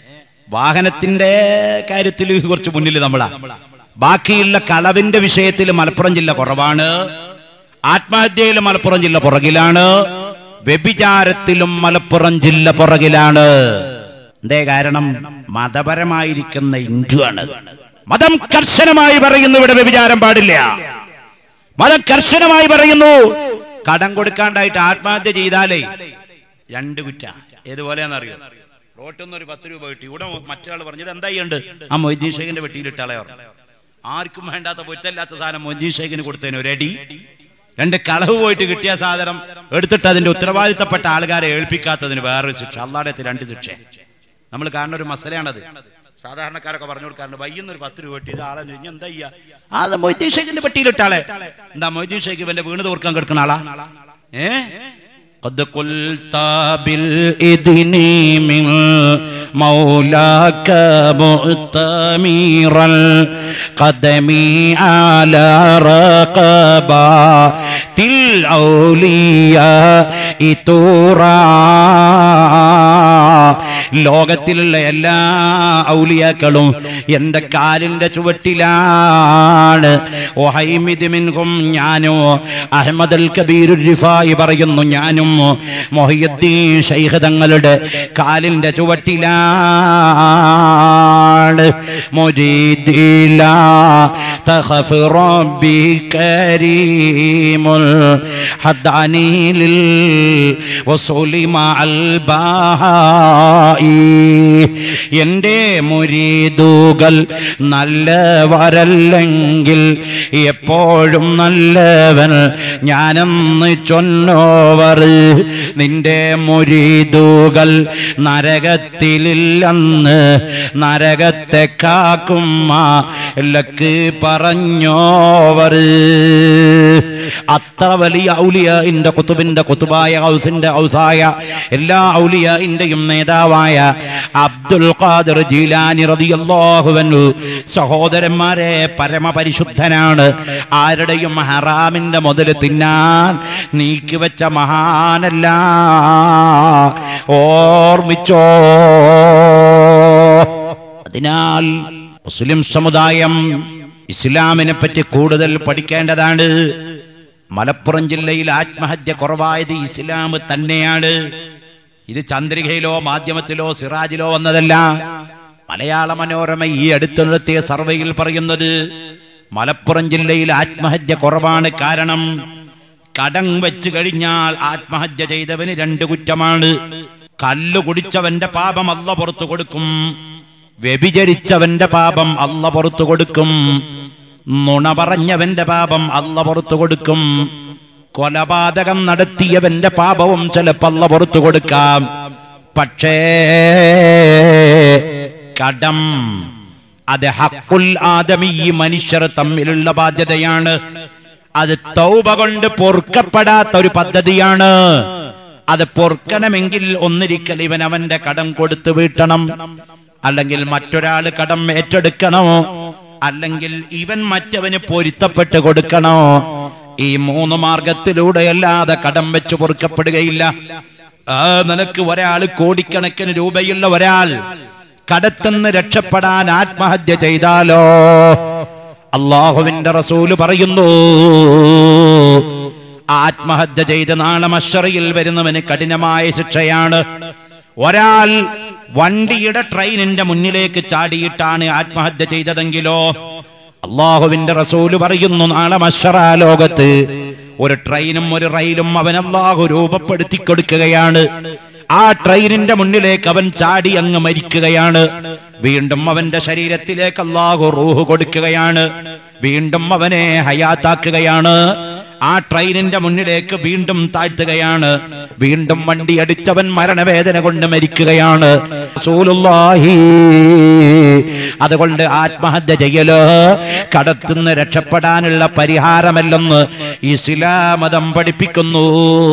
വാഹനത്തിന്റെ കാര്യത്തിൽ കുറച്ച് മുന്നിൽ നമ്മളാ ബാക്കിയുള്ള കളവിന്റെ വിഷയത്തിൽ മലപ്പുറം ജില്ല കുറവാണ് ആത്മഹത്യയിൽ മലപ്പുറം ജില്ല പുറകിലാണ് വ്യഭിചാരത്തിലും മലപ്പുറം ജില്ല പുറകിലാണ് എന്തേ കാരണം മതപരമായിരിക്കുന്ന ഇന്റു ആണ് മതം കർശനമായി പറയുന്നു ഇവിടെ വ്യഭിചാരം പാടില്ല മതം കർശനമായി പറയുന്നു കടം കൊടുക്കാണ്ടായിട്ട് ആത്മഹത്യ ചെയ്താലേ രണ്ട് കുറ്റ ഏതുപോലെയാണെന്നറിയോ റോട്ടിൽ നിന്ന് ഒരു പത്ത് രൂപ കിട്ടി ഇവിടെ മറ്റൊരാൾ പറഞ്ഞത് എന്താ ഉണ്ട് ആ മൊയ്തീൻ ഷേഖിന്റെ വെട്ടിയിലിട്ടാളെ പറഞ്ഞു ആർക്കും വേണ്ടാത്ത പൊരുത്തല്ലാത്ത സാധനം മൊയ്തീൻ ഷേഖിന് കൊടുത്തതിന് ഒരടി രണ്ട് കളവ് പോയിട്ട് കിട്ടിയ സാധനം എടുത്തിട്ട് അതിന്റെ ഉത്തരവാദിത്തപ്പെട്ട ആൾക്കാരെ ഏൽപ്പിക്കാത്തതിന് വേറൊരു ശിക്ഷ അള്ളാടത്തെ രണ്ട് ശിക്ഷ നമ്മൾ കാണുന്ന ഒരു മസലയാണത് സാധാരണക്കാരൊക്കെ പറഞ്ഞു കൊടുക്കാറുണ്ട് വൈകുന്ന ഒരു പത്ത് രൂപ കിട്ടിയത് ആളെ കഴിഞ്ഞ് എന്താ ചെയ്യാ ആ അത് മൊയ്തീൻ ഷേഖിന്റെ പെട്ടിയിലിട്ടാളെ എന്താ മൊയ്തീൻ ഷേഖ് ഇവന്റെ വീണ് തോർക്കാൻ കിടക്കുന്ന ആളാ ഏ قد قلت بالإذن من مولاك مؤتمرا قدمي على رقبات الأولياء ترى ലോകത്തിലുള്ള എല്ലാ ഔലിയാക്കളും എന്റെ കാലിന്റെ ചുവട്ടിലാണ് ഒഹൈമിദ് മിൻഹും ഞാനും അഹമ്മദ് അൽ കബീർ റിഫായി പറയുന്നു ഞാനും മൊഹിയുദ്ദീൻ ഷൈഖ് തങ്ങളുടെ കാലിന്റെ ചുവട്ടിലാണ് മുരീദില തഖഫ് റബ്ബി കരീമുൽ ഹദ്ദാനി ലിൽ വസൂലി മഅൽ ബായി എന്റെ മുരീദുകൾ നല്ലവരല്ലെങ്കിൽ എപ്പോഴും നല്ലവൻ ഞാനെന്ന് ചൊന്നോവർ നിന്റെ മുരീദുകൾ നരകത്തിലില്ലെന്ന് നരകത്തെ കാക്കുമ്മ ലക്ക് പറഞ്ഞോവർ അത്ര വലിയ ഔലിയന്റെ കുത്തുബിന്റെ കുത്തുബായ ഔസിന്റെ ഔസായ എല്ലാ ഔലിയന്റെയും നേതാവായ അബ്ദുൽ ഖാദിർ ജീലാനി റളിയല്ലാഹു അൻഹു സഹോദരന്മാരെ പരമപരിശുദ്ധനാണ് ആരുടെയും ഹറാമിന്റെ മുതൽ തിന്നാൻ നീക്കിവെച്ച മഹാനല്ല ഓർമ്മിച്ചോ അതിനാൽ മുസ്ലിം സമുദായം ഇസ്ലാമിനെ പറ്റി കൂടുതൽ പഠിക്കേണ്ടതാണ് മലപ്പുറം ജില്ലയിൽ ആത്മഹത്യ കുറവായത് ഇസ്ലാം തന്നെയാണ് ഇത് ചന്ദ്രികയിലോ മാധ്യമത്തിലോ സിറാജിലോ വന്നതല്ല മലയാള മനോരമ ഈ അടുത്ത് നടത്തിയ സർവേയിൽ പറയുന്നത് മലപ്പുറം ജില്ലയിൽ ആത്മഹത്യ കുറവാണ് കാരണം കടം വെച്ച് കഴിഞ്ഞാൽ ആത്മഹത്യ ചെയ്തവന് രണ്ട് കുറ്റമാണ് കല്ല് കുടിച്ചവന്റെ പാപം അല്ല പുറത്തു കൊടുക്കും വ്യഭിചരിച്ചവന്റെ പാപം അല്ല പുറത്തു കൊടുക്കും നുണ പറഞ്ഞവന്റെ പാപം അല്ല പുറത്തു കൊടുക്കും കൊലപാതകം നടത്തിയവന്റെ പാപവും ചിലപ്പോ അല്ല പുറത്തു കൊടുക്കാം പക്ഷേ കടം അത് ഹക്കുൽ ആദമി ഈ മനുഷ്യർ തമ്മിലുള്ള ബാധ്യതയാണ് അത് തൗബ കൊണ്ട് പൊറുക്കപ്പെടാത്ത ഒരു പദ്ധതിയാണ് അത് പൊറുക്കണമെങ്കിൽ ഒന്നിരിക്കൽ ഇവൻ അവന്റെ കടം കൊടുത്തു വീട്ടണം അല്ലെങ്കിൽ മറ്റൊരാൾ കടം ഏറ്റെടുക്കണമോ അല്ലെങ്കിൽ ഇവൻ മറ്റവന് പൊരുത്തപ്പെട്ട് കൊടുക്കണോ ഈ മൂന്ന് മാർഗത്തിലൂടെ അല്ലാതെ കടം വെച്ച് പൊറുക്കപ്പെടുകയില്ല ആ നിനക്ക് ഒരാൾ കോടിക്കണക്കിന് രൂപയുള്ള ഒരാൾ കടത്തുനിന്ന് രക്ഷപ്പെടാൻ ആത്മഹത്യ ചെയ്താലോ അള്ളാഹുവിന്റെ റസൂല് പറയുന്നു ആത്മഹത്യ ചെയ്ത് നാളെ മഷറയിൽ വരുന്നവന് കഠിനമായ ശിക്ഷയാണ് ഒരാൾ വണ്ടിയുടെ ട്രെയിനിന്റെ മുന്നിലേക്ക് ചാടിയിട്ടാണ് ആത്മഹത്യ ചെയ്തതെങ്കിലോ അള്ളാഹുവിന്റെ റസൂല് പറയുന്നു നാളെ മഷറ ലോകത്ത് ഒരു ട്രെയിനും ഒരു റെയിലും അവൻ അള്ളാഹു രൂപപ്പെടുത്തി കൊടുക്കുകയാണ് ആ ട്രെയിനിന്റെ മുന്നിലേക്ക് അവൻ ചാടി അങ്ങ് മരിക്കുകയാണ് വീണ്ടും അവന്റെ ശരീരത്തിലേക്ക് അള്ളാഹു റൂഹ് കൊടുക്കുകയാണ് വീണ്ടും അവനെ ഹയാത്താക്കുകയാണ് ആ ട്രെയിനിന്റെ മുന്നിലേക്ക് വീണ്ടും താഴ്ത്തുകയാണ് വീണ്ടും വണ്ടി അടിച്ചവൻ മരണവേദന കൊണ്ട് മരിക്കുകയാണ് റസൂലുള്ളാഹി അതുകൊണ്ട് ആത്മഹത്യ ചെയ്യല് കടത്തുനിന്ന് രക്ഷപ്പെടാനുള്ള പരിഹാരമല്ലെന്ന് ഇസ്ലാമതം പഠിപ്പിക്കുന്നു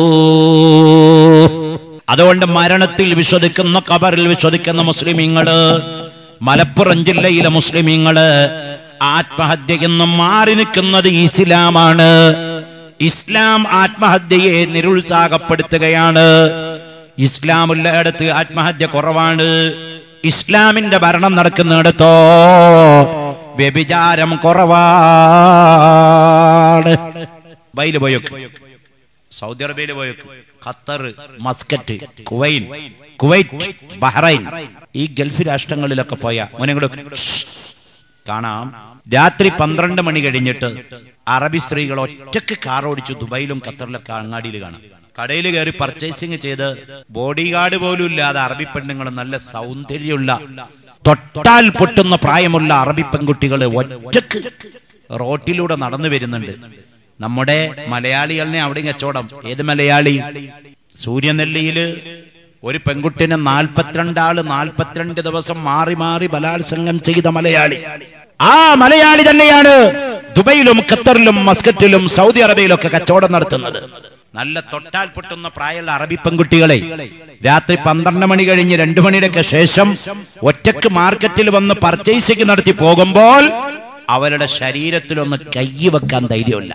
അതുകൊണ്ട് മരണത്തിൽ വിശ്വസിക്കുന്ന കബറിൽ വിശ്വസിക്കുന്ന മുസ്ലിമീങ്ങള് മലപ്പുറം ജില്ലയിലെ മുസ്ലിമീങ്ങള് ആത്മഹത്യയെന്ന് മാറി നിൽക്കുന്നത് ഇസ്ലാമാണ് ഇസ്ലാം ആത്മഹത്യയെ നിരുത്സാഹപ്പെടുത്തുകയാണ് ഇസ്ലാമുള്ളയിടത്ത് ആത്മഹത്യ കുറവാണ് ഇസ്ലാമിന്റെ ഭരണം നടക്കുന്നിടത്തോ വ്യഭിചാരം കുറവാണ് ബൈല് പോയൊക്കെ സൗദി അറേബ്യയിൽ പോയൊക്കെ ഖത്തർ മസ്കറ്റ് കുവൈൻ കുവൈറ്റ് ബഹ്റൈൻ ഈ ഗൾഫ് രാഷ്ട്രങ്ങളിലൊക്കെ പോയ മോനെങ്ങളൊക്കെ കാണാം രാത്രി പന്ത്രണ്ട് മണി കഴിഞ്ഞിട്ട് അറബി സ്ത്രീകൾ ഒറ്റക്ക് കാർ ഓടിച്ചു ദുബൈയിലും ഖത്തറിലൊക്കെ അങ്ങാടിയിൽ കാണാം കടയിൽ കയറി പർച്ചേസിങ് ചെയ്ത് ബോഡി ഗാർഡ് പോലും ഇല്ലാതെ അറബി പെണ്ണുങ്ങൾ നല്ല സൗന്ദര്യമുള്ള തൊട്ടാൽ പൊട്ടുന്ന പ്രായമുള്ള അറബി പെൺകുട്ടികൾ ഒറ്റക്ക് റോട്ടിലൂടെ നടന്നു വരുന്നുണ്ട് നമ്മുടെ മലയാളികളിനെ അവിടെ കച്ചവടം ഏത് മലയാളി സൂര്യനെല്ലിയില് ഒരു പെൺകുട്ടിനെ നാൽപ്പത്തിരണ്ടാള് നാൽപ്പത്തിരണ്ട് ദിവസം മാറി മാറി ബലാത്സംഗം ചെയ്ത മലയാളി ആ മലയാളി തന്നെയാണ് ദുബൈയിലും ഖത്തറിലും മസ്കറ്റിലും സൗദി അറേബ്യയിലും ഒക്കെ കച്ചവടം നടത്തുന്നത് നല്ല തൊട്ടാൽ പൊട്ടുന്ന പ്രായമുള്ള അറബി പെൺകുട്ടികളെ രാത്രി പന്ത്രണ്ട് മണി കഴിഞ്ഞ് രണ്ടു മണിയുടെയൊക്കെ ശേഷം ഒറ്റക്ക് മാർക്കറ്റിൽ വന്ന് പർച്ചേസിങ് നടത്തി പോകുമ്പോൾ അവരുടെ ശരീരത്തിലൊന്ന് കൈ വെക്കാൻ ധൈര്യമില്ല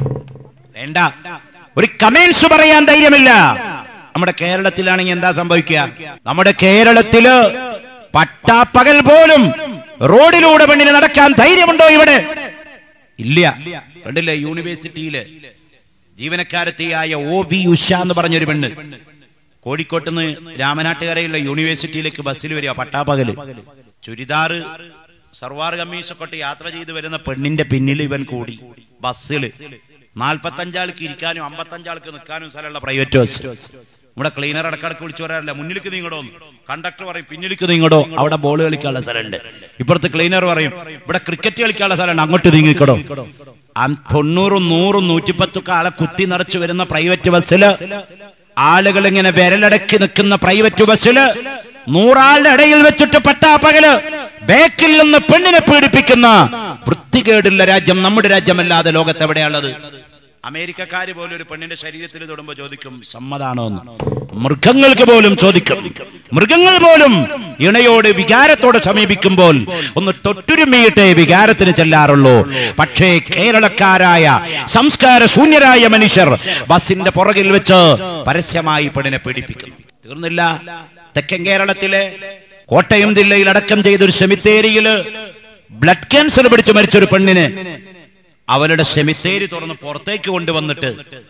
വേണ്ട ഒരു കമേൻസ് പറയാൻ ധൈര്യമില്ല നമ്മുടെ കേരളത്തിലാണെങ്കിൽ എന്താ സംഭവിക്കുക നമ്മുടെ കേരളത്തില് പട്ടാപ്പകൽ പോലും റോഡിലൂടെ പെണ്ണിന് നടക്കാൻ ധൈര്യമുണ്ടോ ഇവിടെ ഇല്ല കണ്ടില്ലേ യൂണിവേഴ്സിറ്റിയില് ജീവനക്കാരത്തിയായ ഒ വി ഉഷ എന്ന് പറഞ്ഞൊരു പെണ്ണ് കോഴിക്കോട്ട് നിന്ന് രാമനാട്ടുകരയുള്ള യൂണിവേഴ്സിറ്റിയിലേക്ക് ബസ്സിൽ വരിക പട്ടാപ്പകല് ചുരിദാറ് സർവാർ കമ്മീഷൊക്കെ യാത്ര ചെയ്ത് വരുന്ന പെണ്ണിന്റെ പിന്നിൽ ഇവൻ കൂടി ബസ്സിൽ നാൽപ്പത്തഞ്ചാൾക്ക് ഇരിക്കാനും അമ്പത്തഞ്ചാൾക്ക് നിൽക്കാനും സ്ഥലമുള്ള പ്രൈവറ്റ് ബസ് നമ്മുടെ ക്ലീനർ ഇടക്കിടക്ക് വിളിച്ചു പറയാറില്ല മുന്നിലേക്ക് നീങ്ങടോ കണ്ടക്ടർ പറയും പിന്നിലേക്ക് നീങ്ങടോ അവിടെ ബോൾ കളിക്കാനുള്ള സ്ഥലമുണ്ട് ഇപ്പുറത്ത് ക്ലീനർ പറയും ഇവിടെ ക്രിക്കറ്റ് കളിക്കാനുള്ള സ്ഥലമുണ്ട് അങ്ങോട്ട് നീങ്ങിക്കടോ ആ തൊണ്ണൂറും നൂറും നൂറ്റിപ്പത്തൊക്കെ ആളെ കുത്തി നിറച്ചു വരുന്ന പ്രൈവറ്റ് ബസ്സില് ആളുകൾ ഇങ്ങനെ വിരലടക്കി നിൽക്കുന്ന പ്രൈവറ്റ് ബസ്സില് നൂറാളുടെ ഇടയിൽ വെച്ചിട്ട് പട്ടാപ്പകല് ബേക്കിൽ നിന്ന് പെണ്ണിനെ പീഡിപ്പിക്കുന്ന വൃത്തികേടുള്ള രാജ്യം നമ്മുടെ രാജ്യമല്ലാതെ ലോകത്ത് എവിടെയുള്ളത് അമേരിക്കക്കാര് പോലും ഒരു പെണ്ണിന്റെ ശരീരത്തിൽ തൊടുമ്പോ ചോദിക്കും സമ്മതാണോ എന്ന് മൃഗങ്ങൾക്ക് പോലും ചോദിക്കും മൃഗങ്ങൾ പോലും ഇണയോട് വികാരത്തോടെ സമീപിക്കുമ്പോൾ ഒന്ന് തൊട്ടുരുമിയിട്ടേ വികാരത്തിന് ചെല്ലാറുള്ളൂ പക്ഷേ കേരളക്കാരായ സംസ്കാര ശൂന്യരായ മനുഷ്യർ ബസിന്റെ പുറകിൽ വെച്ച് പരസ്യമായി പെണ്ണിനെ പീഡിപ്പിക്കുന്നു തീർന്നില്ല തെക്കൻ കേരളത്തിലെ കോട്ടയം ജില്ലയിൽ അടക്കം ചെയ്ത ഒരു സെമിത്തേരിയില് ബ്ലഡ് ക്യാൻസർ പിടിച്ച് മരിച്ചൊരു പെണ്ണിന് അവരുടെ സെമിത്തേരി തുറന്ന് പുറത്തേക്ക് കൊണ്ടുവന്നിട്ട്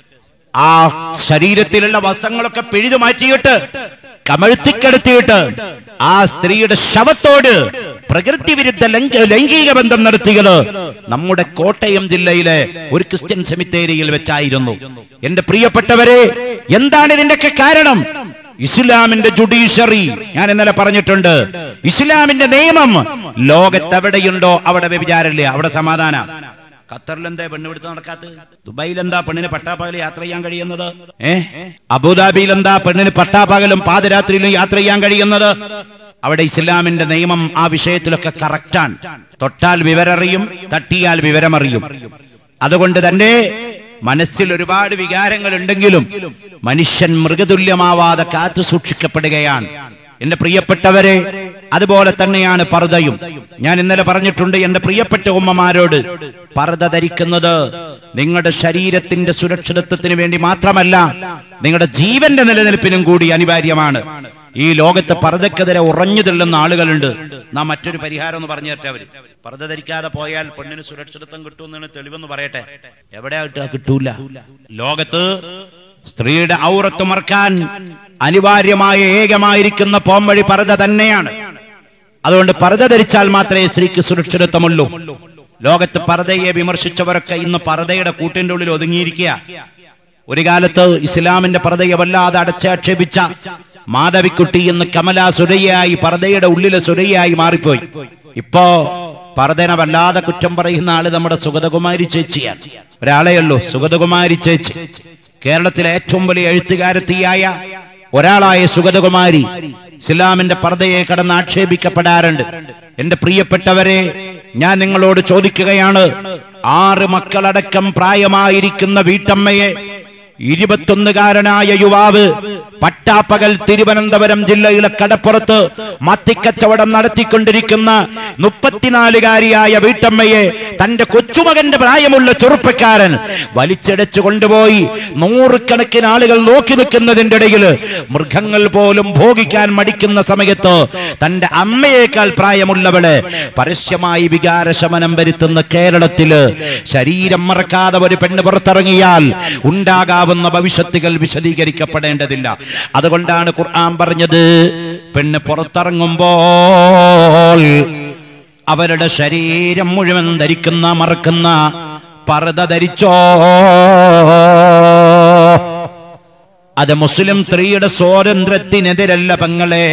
ആ ശരീരത്തിലുള്ള വസ്ത്രങ്ങളൊക്കെ പിഴുതു മാറ്റിയിട്ട് കമഴ്ത്തിക്കെടുത്തിയിട്ട് ആ സ്ത്രീയുടെ ശവത്തോട് പ്രകൃതി വിരുദ്ധ ലൈംഗ- ലൈംഗിക ബന്ധം നടത്തിയത് നമ്മുടെ കോട്ടയം ജില്ലയിലെ ഒരു ക്രിസ്ത്യൻ സെമിത്തേരിയിൽ വെച്ചായിരുന്നു എന്റെ പ്രിയപ്പെട്ടവരെ എന്താണ് ഇതിന്റെയൊക്കെ കാരണം ഇസ്ലാമിന്റെ ജുഡീഷ്യറി ഞാൻ ഇന്നലെ പറഞ്ഞിട്ടുണ്ട് ഇസ്ലാമിന്റെ നിയമം ലോകത്തെവിടെയുണ്ടോ അവിടെ വ്യഭിചാരമില്ല അവിടെ സമാധാന ഖത്തറിൽ എന്താ പെണ്ണ് പിടുത്തം നടക്കാത്തത് ദുബായിൽ എന്താ പെണ്ണിന് പട്ടാപ്പകൽ യാത്ര ചെയ്യാൻ കഴിയുന്നത് ഏ അബുദാബിയിൽ എന്താ പെണ്ണിന് പട്ടാപ്പകലും പാതിരാത്രിയിലും യാത്ര ചെയ്യാൻ കഴിയുന്നത് അവിടെ ഇസ്ലാമിന്റെ നിയമം ആ വിഷയത്തിലൊക്കെ കറക്റ്റാണ് തൊട്ടാൽ വിവരറിയും തട്ടിയാൽ വിവരമറിയും അതുകൊണ്ട് തന്നെ മനസ്സിൽ ഒരുപാട് വികാരങ്ങൾ ഉണ്ടെങ്കിലും മനുഷ്യൻ മൃഗതുല്യമാവാതെ കാത്തു സൂക്ഷിക്കപ്പെടുകയാണ് എന്റെ പ്രിയപ്പെട്ടവരെ അതുപോലെ തന്നെയാണ് പർദയും ഞാൻ ഇന്നലെ പറഞ്ഞിട്ടുണ്ട് എന്റെ പ്രിയപ്പെട്ട ഉമ്മമാരോട് പർദ ധരിക്കുന്നത് നിങ്ങളുടെ ശരീരത്തിന്റെ സുരക്ഷിതത്വത്തിന് വേണ്ടി മാത്രമല്ല നിങ്ങളുടെ ജീവന്റെ നിലനിൽപ്പിനും കൂടി അനിവാര്യമാണ് ഈ ലോകത്ത് പർദക്കെതിരെ ഉറഞ്ഞു തെള്ളുന്ന ആളുകളുണ്ട് നാം മറ്റൊരു പരിഹാരം എന്ന് പറഞ്ഞു തരട്ടെ അവര് പർദ ധരിക്കാതെ പോയാൽ പെണ്ണിന് സുരക്ഷിതത്വം കിട്ടുമെന്നാണ് തെളിവെന്ന് പറയട്ടെ എവിടെയാ കിട്ടുക കിട്ടൂല ലോകത്ത് സ്ത്രീയുടെ ഔറത്ത് മറക്കാൻ അനിവാര്യമായ ഏകമായിരിക്കുന്ന പോംവഴി പർദ തന്നെയാണ് അതുകൊണ്ട് പർദ ധരിച്ചാൽ മാത്രമേ സ്ത്രീക്ക് സുരക്ഷിതത്വമുള്ളൂ ലോകത്ത് പർദയെ വിമർശിച്ചവരൊക്കെ ഇന്ന് പർദയുടെ കൂട്ടിന്റെ ഉള്ളിൽ ഒതുങ്ങിയിരിക്കുക ഒരു കാലത്ത് ഇസ്ലാമിന്റെ പർദയെ വല്ലാതെ അടച്ചാക്ഷേപിച്ച മാധവിക്കുട്ടി എന്ന് കമല സുരയ്യായി പർദയുടെ ഉള്ളിലെ സുരയ്യായി മാറിപ്പോയി ഇപ്പോ പർദനെ വല്ലാതെ കുറ്റം പറയുന്ന ആള് നമ്മുടെ സുഗതകുമാരി ചേച്ചിയാണ് ഒരാളേ ഉള്ളൂ സുഗതകുമാരി ചേച്ചി കേരളത്തിലെ ഏറ്റവും വലിയ എഴുത്തുകാരത്തിയായ ഒരാളായ സുഗതകുമാരി ഇസ്ലാമിന്റെ പർദയെ കടന്ന് ആക്ഷേപിക്കപ്പെടാറുണ്ട് എന്റെ പ്രിയപ്പെട്ടവരെ ഞാൻ നിങ്ങളോട് ചോദിക്കുകയാണ് ആറ് മക്കളടക്കം പ്രായമായിരിക്കുന്ന വീട്ടമ്മയെ ഇരുപത്തൊന്നുകാരനായ യുവാവ് പട്ടാപ്പകൽ തിരുവനന്തപുരം ജില്ലയിലെ കടപ്പുറത്ത് മത്തിക്കച്ചവടം നടത്തിക്കൊണ്ടിരിക്കുന്ന മുപ്പത്തിനാലുകാരിയായ വീട്ടമ്മയെ തന്റെ കൊച്ചുമകന്റെ പ്രായമുള്ള ചെറുപ്പക്കാരൻ വലിച്ചടച്ചു കൊണ്ടുപോയി നൂറുകണക്കിന് ആളുകൾ നോക്കി നിൽക്കുന്നതിന്റെ ഇടയിൽ മൃഗങ്ങൾ പോലും ഭോഗിക്കാൻ മടിക്കുന്ന സമയത്ത് തന്റെ അമ്മയേക്കാൾ പ്രായമുള്ളവള് പരസ്യമായി വികാരശമനം വരുത്തുന്ന കേരളത്തില് ശരീരം മറക്കാതെ ഒരു പെണ്ണ് പുറത്തിറങ്ങിയാൽ ഉണ്ടാകാവുന്ന ഭവിഷ്യത്തുകൾ വിശദീകരിക്കപ്പെടേണ്ടതില്ല അതുകൊണ്ടാണ് ഖുർആൻ പറഞ്ഞത് പെണ്ണ് പുറത്തിറങ്ങുമ്പോൾ അവരുടെ ശരീരം മുഴുവൻ ധരിക്കുന്ന മറക്കുന്ന പർദ്ദ ധരിച്ചോ അത് മുസ്ലിം സ്ത്രീയുടെ സ്വാതന്ത്ര്യത്തിനെതിരല്ല പെങ്ങളെ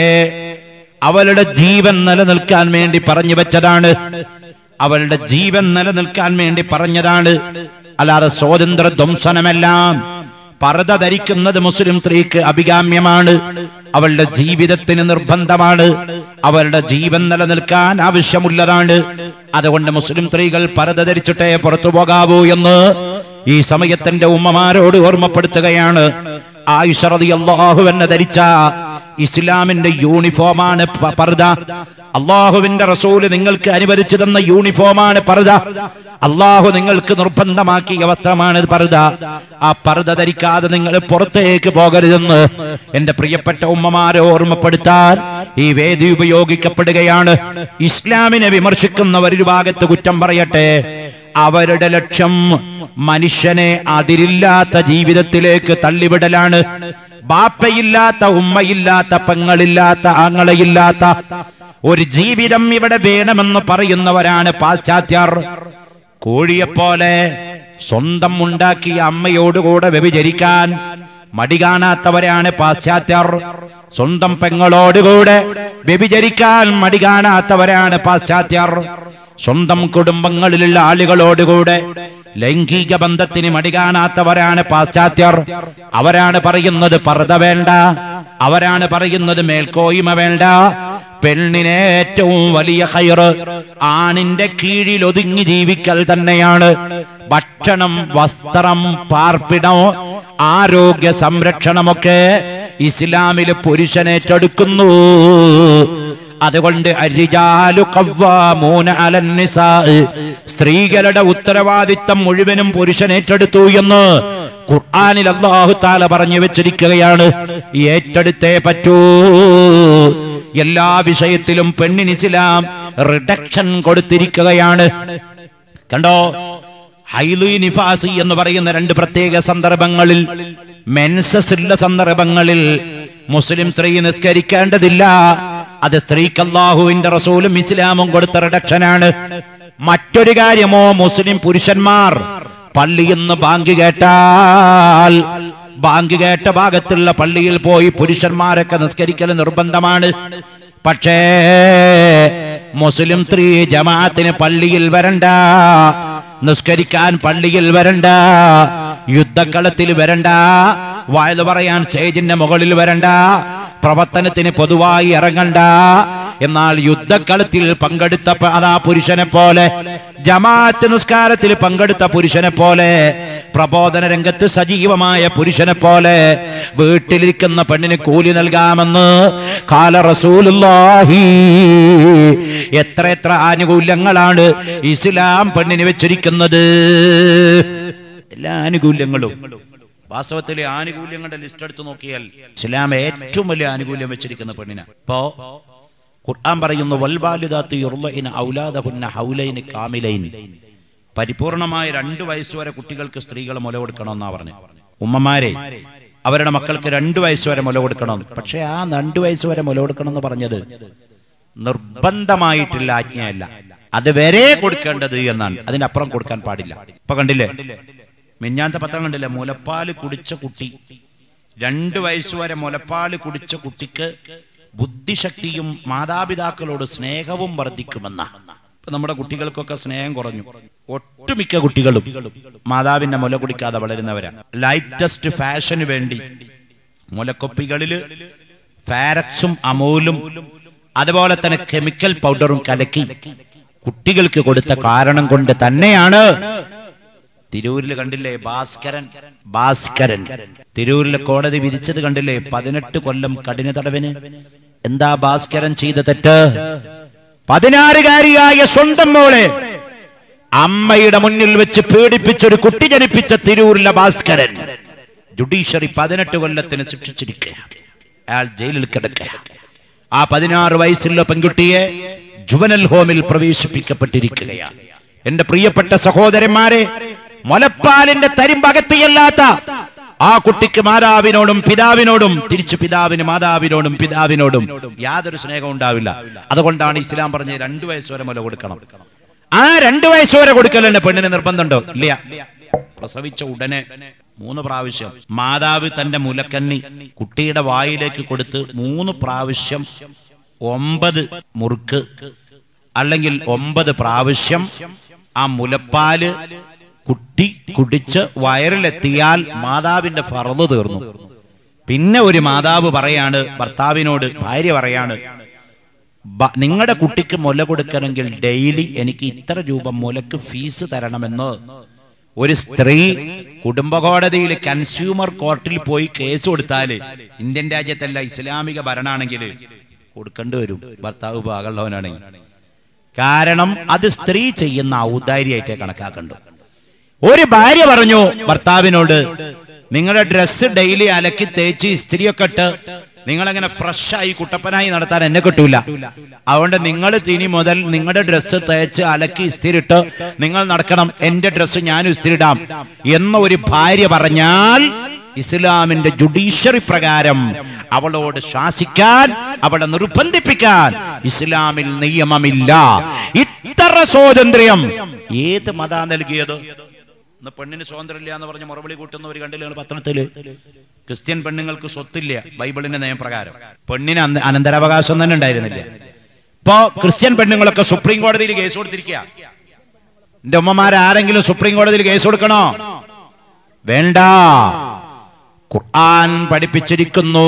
അവളുടെ ജീവൻ നിലനിൽക്കാൻ വേണ്ടി പറഞ്ഞു വെച്ചതാണ് അവളുടെ ജീവൻ നിലനിൽക്കാൻ വേണ്ടി പറഞ്ഞതാണ് അല്ലാതെ സ്വാതന്ത്ര്യ ധ്വംസനമെല്ലാം പർദ്ദ ധരിക്കുന്നത് മുസ്ലിം സ്ത്രീക്ക് അഭികാമ്യമാണ് അവളുടെ ജീവിതത്തിന് നിർബന്ധമാണ് അവളുടെ ജീവൻ നിലനിൽക്കാൻ ആവശ്യമുള്ളതാണ് അതുകൊണ്ട് മുസ്ലിം സ്ത്രീകൾ പർദ്ദ ധരിച്ചിട്ടേ പുറത്തു പോകാവൂ എന്ന് ഈ സമയത്തിന്റെ ഉമ്മമാരോട് ഓർമ്മപ്പെടുത്തുകയാണ് ആയിഷറതി അള്ളാഹു എന്നെ ധരിച്ച ഇസ്ലാമിന്റെ യൂണിഫോമാണ് പ- പർദ്ദ അള്ളാഹുവിന്റെ റസൂല് നിങ്ങൾക്ക് അനുവദിച്ചു തന്ന യൂണിഫോമാണ് പർദ്ദ അള്ളാഹു നിങ്ങൾക്ക് നിർബന്ധമാക്കിയ വസ്ത്രമാണ് പർദ്ദ ആ പർദ്ദ ധരിക്കാതെ നിങ്ങൾ പുറത്തേക്ക് പോകരുതെന്ന് എന്റെ പ്രിയപ്പെട്ട ഉമ്മമാരെ ഓർമ്മപ്പെടുത്താൻ ഈ വേദി ഉപയോഗിക്കപ്പെടുകയാണ് ഇസ്ലാമിനെ വിമർശിക്കുന്നവർ ഒരു ഭാഗത്ത് കുറ്റം പറയട്ടെ അവരുടെ ലക്ഷ്യം മനുഷ്യനെ അതിരില്ലാത്ത ജീവിതത്തിലേക്ക് തള്ളിവിടലാണ് ബാപ്പയില്ലാത്ത ഉമ്മയില്ലാത്ത പെങ്ങളില്ലാത്ത ആങ്ങളയില്ലാത്ത ഒരു ജീവിതം ഇവിടെ വേണമെന്ന് പറയുന്നവരാണ് പാശ്ചാത്യർ കോഴിയെപ്പോലെ സ്വന്തം ഉണ്ടാക്കിയ അമ്മയോടുകൂടെ വ്യഭിചരിക്കാൻ മടി കാണാത്തവരാണ് പാശ്ചാത്യർ സ്വന്തം പെങ്ങളോടുകൂടെ വ്യഭിചരിക്കാൻ മടി കാണാത്തവരാണ് പാശ്ചാത്യർ സ്വന്തം കുടുംബങ്ങളിലുള്ള ആളുകളോടുകൂടെ ലൈംഗിക ബന്ധത്തിന് മടി കാണാത്തവരാണ് പാശ്ചാത്യർ അവരാണ് പറയുന്നത് പർദ്ദ വേണ്ട അവരാണ് പറയുന്നത് മേൽക്കോയ്മ വേണ്ട പെണ്ണിന് ഏറ്റവും വലിയ ഹയറ് ആണിന്റെ കീഴിൽ ഒതുങ്ങി ജീവിക്കൽ തന്നെയാണ് ഭക്ഷണം വസ്ത്രം പാർപ്പിടം ആരോഗ്യ സംരക്ഷണമൊക്കെ ഇസ്ലാമില് പുരുഷനേറ്റെടുക്കുന്നു അതുകൊണ്ട് അരിജാലു കവ്വാമൂന അലന്നിസാ സ്ത്രീകളുടെ ഉത്തരവാദിത്തം മുഴുവനും പുരുഷനേറ്റെടുത്തു എന്ന് ഖുർആാനിൽ അള്ളാഹു താല പറഞ്ഞു വെച്ചിരിക്കുകയാണ് ഏറ്റെടുത്തേ പറ്റൂ എല്ലാ വിഷയത്തിലും പെണ്ണിന് ഇസ്ലാം റിഡക്ഷൻ കൊടുത്തിരിക്കുകയാണ് കണ്ടോ ഹൈലു നിഫാസി എന്ന് പറയുന്ന രണ്ട് പ്രത്യേക സന്ദർഭങ്ങളിൽ മെൻസസ് ഉള്ള സന്ദർഭങ്ങളിൽ മുസ്ലിം സ്ത്രീ നിസ്കരിക്കേണ്ടതില്ല അത് സ്ത്രീക്ക് അള്ളാഹുവിന്റെ റസൂലും ഇസ്ലാമും കൊടുത്ത റിഡക്ഷനാണ് മറ്റൊരു കാര്യമോ മുസ്ലിം പുരുഷന്മാർ പള്ളിയിൽ നിന്ന് ബാങ്ക് കേട്ടാൽ ബാങ്ക് കേട്ട ഭാഗത്തുള്ള പള്ളിയിൽ പോയി പുരുഷന്മാരൊക്കെ നിസ്കരിക്കൽ നിർബന്ധമാണ് പക്ഷേ മുസ്ലിം സ്ത്രീ ജമാഅത്തിന് പള്ളിയിൽ വരണ്ട നിസ്കരിക്കാൻ പള്ളിയിൽ വരണ്ട യുദ്ധക്കളത്തിൽ വരണ്ട വായത് പറയാൻ സ്റ്റേജിന്റെ മുകളിൽ വരണ്ട പ്രവർത്തനത്തിന് പൊതുവായി ഇറങ്ങണ്ട എന്നാൽ യുദ്ധക്കളത്തിൽ പങ്കെടുത്ത പ- അതാ പുരുഷനെ പോലെ ജമാഅത്ത് നിസ്കാരത്തിൽ പങ്കെടുത്ത പുരുഷനെ പോലെ പ്രബോധന രംഗത്ത് സജീവമായ പുരുഷനെ പോലെ വീട്ടിലിരിക്കുന്ന പെണ്ണിന് കൂലി നൽകാമെന്ന് കാല റസൂലുള്ളാഹി എത്ര എത്ര ആനുകൂല്യങ്ങളാണ് ഇസ്ലാം പെണ്ണിന് വെച്ചിരിക്കുന്നത് എല്ലാ ആനുകൂല്യങ്ങളും വാസ്തവത്തിലെ ആനുകൂല്യങ്ങളുടെ ലിസ്റ്റ് എടുത്ത് നോക്കിയാൽ ഇസ്ലാം ഏറ്റവും വലിയ ആനുകൂല്യം വെച്ചിരിക്കുന്ന പെണ്ണിനാ ഇപ്പോ ഖുർആൻ പറയുന്നു വൽബാലിദാത്ത് യുർലഇന ഔലാദഹുന്ന ഹൗലൈന് കാമിലൈൻ പരിപൂർണമായ രണ്ടു വയസ്സുവരെ കുട്ടികൾക്ക് സ്ത്രീകൾ മുല കൊടുക്കണമെന്നാ പറഞ്ഞു ഉമ്മമാരെ അവരുടെ മക്കൾക്ക് രണ്ടു വയസ്സുവരെ മുല കൊടുക്കണം പക്ഷെ ആ രണ്ടു വയസ്സുവരെ മുല കൊടുക്കണം എന്ന് പറഞ്ഞത് നിർബന്ധമായിട്ടുള്ള ആജ്ഞയല്ല അത് വരെ കൊടുക്കേണ്ടത് എന്നാണ് അതിനപ്പുറം കൊടുക്കാൻ പാടില്ല ഇപ്പൊ കണ്ടില്ലേ മിഞ്ഞാത്ത പത്രം കണ്ടില്ലേ മുലപ്പാല് കുടിച്ച കുട്ടി രണ്ടു വയസ്സുവരെ മുലപ്പാല് കുടിച്ച കുട്ടിക്ക് ബുദ്ധിശക്തിയും മാതാപിതാക്കളോട് സ്നേഹവും വർദ്ധിക്കുമെന്ന ഇപ്പൊ നമ്മുടെ കുട്ടികൾക്കൊക്കെ സ്നേഹം കുറഞ്ഞു ഒട്ടുമിക്ക കുട്ടികളും മാതാവിന്റെ മുല കുടിക്കാതെ വളരുന്നവരാ ലൈറ്റസ്റ്റ് ഫാഷന് വേണ്ടി മുലക്കൊപ്പികളില് ഫാരക്സും അമൂലും അതുപോലെ തന്നെ കെമിക്കൽ പൗഡറും കലക്കി കുട്ടികൾക്ക് കൊടുത്ത കാരണം കൊണ്ട് തന്നെയാണ് തിരൂരിൽ കണ്ടില്ലേ ഭാസ്കരൻ ഭാസ്കരൻ തിരൂരിലെ കോടതി വിധിച്ചത് കണ്ടില്ലേ പതിനെട്ട് കൊല്ലം കഠിന തടവിന് എന്താ ഭാസ്കരൻ ചെയ്ത തെറ്റ് പതിനാറുകാരിയായ സ്വന്തം മോളെ അമ്മയുടെ മുന്നിൽ വെച്ച് പീഡിപ്പിച്ചൊരു കുട്ടി ജനിപ്പിച്ച തിരൂരിലെ ഭാസ്കരൻ ജുഡീഷ്യറി പതിനെട്ട് കൊല്ലത്തിന് ശിക്ഷിച്ചിരിക്കുക അയാൾ ജയിലിൽ കിടക്കുക ആ പതിനാറ് വയസ്സുള്ള പെൺകുട്ടിയെ ജുവനൽ ഹോമിൽ പ്രവേശിപ്പിക്കപ്പെട്ടിരിക്കുകയാണ് എന്റെ പ്രിയപ്പെട്ട സഹോദരന്മാരെ മുലപ്പാലിന്റെ തരിമ്പകത്തിയല്ലാത്ത ആ കുട്ടിക്ക് മാതാവിനോടും പിതാവിനോടും തിരിച്ചു പിതാവിന് മാതാവിനോടും പിതാവിനോടും യാതൊരു സ്നേഹം ഉണ്ടാവില്ല അതുകൊണ്ടാണ് ഇസ്ലാം പറഞ്ഞത് രണ്ടു വയസ്സ് വരെ മുല കൊടുക്കണം ആ രണ്ടു വയസ്സ് വരെ കൊടുക്കലുണ്ട് പെണ്ണിന് നിർബന്ധമുണ്ടോ ഇല്ല പ്രസവിച്ച ഉടനെ മൂന്ന് പ്രാവശ്യം മാതാവ് തന്റെ മുലക്കന്നി കുട്ടിയുടെ വായിലേക്ക് കൊടുത്ത് മൂന്ന് പ്രാവശ്യം ഒമ്പത് മുറുക്ക് അല്ലെങ്കിൽ ഒമ്പത് പ്രാവശ്യം ആ മുലപ്പാല് കുട്ടി കുടിച്ച് വയറിലെത്തിയാൽ മാതാവിന്റെ ഫറന്ന് തീർന്നു പിന്നെ ഒരു മാതാവ് പറയാണ് ഭർത്താവിനോട് ഭാര്യ പറയാണ് നിങ്ങളുടെ കുട്ടിക്ക് മുല കൊടുക്കണമെങ്കിൽ ഡെയിലി എനിക്ക് ഇത്ര രൂപ മുലക്ക് ഫീസ് തരണമെന്ന് ഒരു സ്ത്രീ കുടുംബ കോടതിയിൽ കൺസ്യൂമർ കോർട്ടിൽ പോയി കേസ് കൊടുത്താല് ഇന്ത്യൻ രാജ്യത്തല്ല ഇസ്ലാമിക ഭരണാണെങ്കിൽ കൊടുക്കേണ്ടി വരും ഭർത്താവ് പാകളുള്ളവനാണെങ്കിൽ കാരണം അത് സ്ത്രീ ചെയ്യുന്ന ഔദാര്യമായിട്ടേ കണക്കാക്കണ്ടു ഒരു ഭാര്യ പറഞ്ഞു ഭർത്താവിനോട് നിങ്ങളുടെ ഡ്രസ്സ് ഡെയിലി അലക്കി തേച്ച് ഇസ്ത്രീയൊക്കെ ഇട്ട് നിങ്ങളങ്ങനെ ഫ്രഷായി കുട്ടപ്പനായി നടത്താൻ എന്നെ കിട്ടൂല അതുകൊണ്ട് നിങ്ങൾ ഇനി മുതൽ നിങ്ങളുടെ ഡ്രസ്സ് തേച്ച് അലക്കി ഇസ്തിരിട്ട് നിങ്ങൾ നടക്കണം എന്റെ ഡ്രസ്സ് ഞാൻ ഇസ്തിരിടാം എന്ന ഒരു ഭാര്യ പറഞ്ഞാൽ ഇസ്ലാമിന്റെ ജുഡീഷ്യറി പ്രകാരം അവളോട് ശാസിക്കാൻ അവളെ നിർബന്ധിപ്പിക്കാൻ ഇസ്ലാമിൽ നിയമമില്ല ഇത്ര സ്വാതന്ത്ര്യം ഏത് മത നൽകിയത് ഇന്ന് പെണ്ണിന് സ്വാതന്ത്ര്യമില്ല എന്ന് പറഞ്ഞ് മറുപടി കൂട്ടുന്നവർ കണ്ടില്ല പത്രത്തില് ക്രിസ്ത്യൻ പെണ്ണുങ്ങൾക്ക് സ്വത്തില്ല ബൈബിളിന്റെ നിയമപ്രകാരം പെണ്ണിന് അനന്തരാവകാശം തന്നെ ഉണ്ടായിരുന്നില്ല ഇപ്പോ ക്രിസ്ത്യൻ പെണ്ണുങ്ങളൊക്കെ സുപ്രീം കോടതിയിൽ കേസ് കൊടുത്തിരിക്കുക എന്റെ ഉമ്മമാരാരെങ്കിലും സുപ്രീം കോടതിയിൽ കേസ് കൊടുക്കണോ വേണ്ട ഖുർആൻ പഠിപ്പിച്ചിരിക്കുന്നു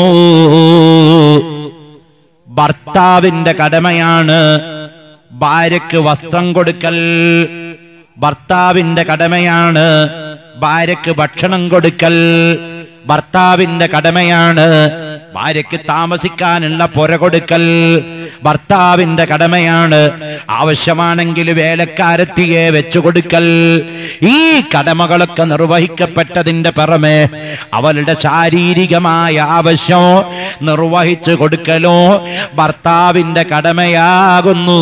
ഭർത്താവിന്റെ കടമയാണ് ഭാര്യക്ക് വസ്ത്രം കൊടുക്കൽ ഭർത്താവിന്റെ കടമയാണ് ഭാര്യക്ക് ഭക്ഷണം കൊടുക്കൽ ഭർത്താവിന്റെ കടമയാണ് ഭാര്യയ്ക്ക് താമസിക്കാനുള്ള പുര കൊടുക്കൽ ഭർത്താവിന്റെ കടമയാണ് ആവശ്യമാണെങ്കിൽ വേലക്കാരത്തിയെ വെച്ചു കൊടുക്കൽ ഈ കടമകളൊക്കെ നിർവഹിക്കപ്പെട്ടതിന്റെ പുറമെ അവളുടെ ശാരീരികമായ ആവശ്യം നിർവഹിച്ചു കൊടുക്കലോ ഭർത്താവിന്റെ കടമയാകുന്നു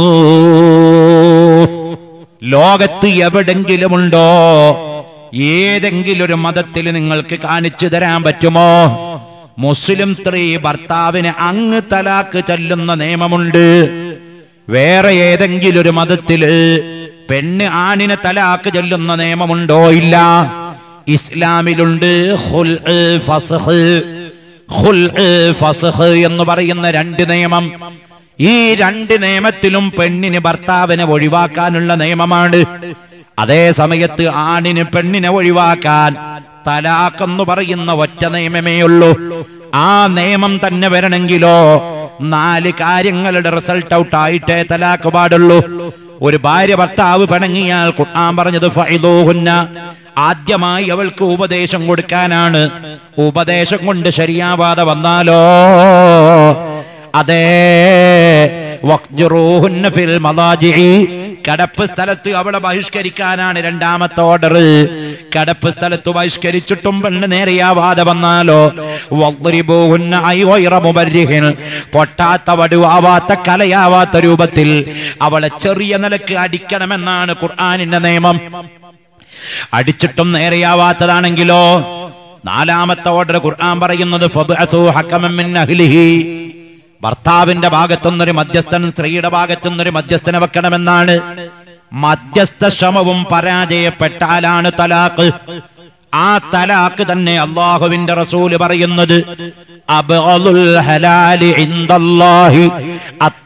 ലോകത്ത് എവിടെങ്കിലുമുണ്ടോ ഏതെങ്കിലും ഒരു മതത്തിൽ നിങ്ങൾക്ക് കാണിച്ചു തരാൻ പറ്റുമോ മുസ്ലിം സ്ത്രീ ഭർത്താവിന് അങ്ങ് തലാക്ക് ചെല്ലുന്ന നിയമമുണ്ട് വേറെ ഏതെങ്കിലും ഒരു മതത്തില് പെണ്ണ് ആണിന് തലാക്ക് ചെല്ലുന്ന നിയമമുണ്ടോ ഇല്ല ഇസ്ലാമിലുണ്ട് ഖുൽ ഫസ്ഖ് ഖുൽ ഫസ്ഖ് എന്ന് പറയുന്ന രണ്ട് നിയമം ഈ രണ്ട് നിയമത്തിലും പെണ്ണിന് ഭർത്താവിനെ ഒഴിവാക്കാനുള്ള നിയമമാണ് അതേ സമയത്ത് ആണിന് പെണ്ണിനെ ഒഴിവാക്കാൻ തലാഖെന്ന് പറയുന്ന ഒറ്റ നിയമമേ ഉള്ളൂ ആ നിയമം തന്നെ വരണമെങ്കിലോ നാല് കാര്യങ്ങളുടെ റിസൾട്ട് ഔട്ട് ആയിട്ടേ തലാക്ക് പാടുള്ളൂ ഒരു ഭാര്യ ഭർത്താവ് പിണങ്ങിയാൽ ഖുർആൻ പറഞ്ഞത് ഫൈദൂഹുന്ന ആദ്യമായി അവൾക്ക് ഉപദേശം കൊടുക്കാനാണ് ഉപദേശം കൊണ്ട് ശരിയാവാതെ വന്നാലോ അതേ വഖ്ജുറൂഹുന്ന ഫിൽ മദാജിഇ കടപ്പ് സ്ഥലത്ത് അവളെ ബഹിഷ്കരിക്കാനാണ് രണ്ടാമത്തെ ഓർഡർ കടപ്പ് സ്ഥലത്ത് ബഹിഷ്കരിച്ചിട്ടും പെണ്ണ് നേരെയാവാതെ വന്നാലോ വദ്രിബൂഹുന്ന ഐ ഗൈറ മുബർരിഹിൻ പൊട്ടാത്ത വടുവാവാത്ത കലയാവാത്ത രൂപത്തിൽ അവളെ ചെറിയ നിലക്ക് അടിക്കണമെന്നാണ് ഖുർആനിന്റെ നിയമം അടിച്ചിട്ടും നേരെയാവാത്തതാണെങ്കിലോ നാലാമത്തെ ഓർഡർ ഖുർആൻ പറയുന്നത് ഫബ്അസൂ ഹക്കമൻ മിൻ അഹ്ലിഹി ഭർത്താവിന്റെ ഭാഗത്തുനിന്നൊരു മധ്യസ്ഥൻ സ്ത്രീയുടെ ഭാഗത്തുനിന്നൊരു മധ്യസ്ഥനെ വെക്കണമെന്നാണ് മധ്യസ്ഥ ശ്രമവും പരാജയപ്പെട്ടാലാണ് തലാഖ് ആ തലാഖ് തന്നെ അള്ളാഹുവിന്റെ റസൂല് പറയുന്നത് അബ്ഗളുൽ ഹലാലി ഇൻദല്ലാഹി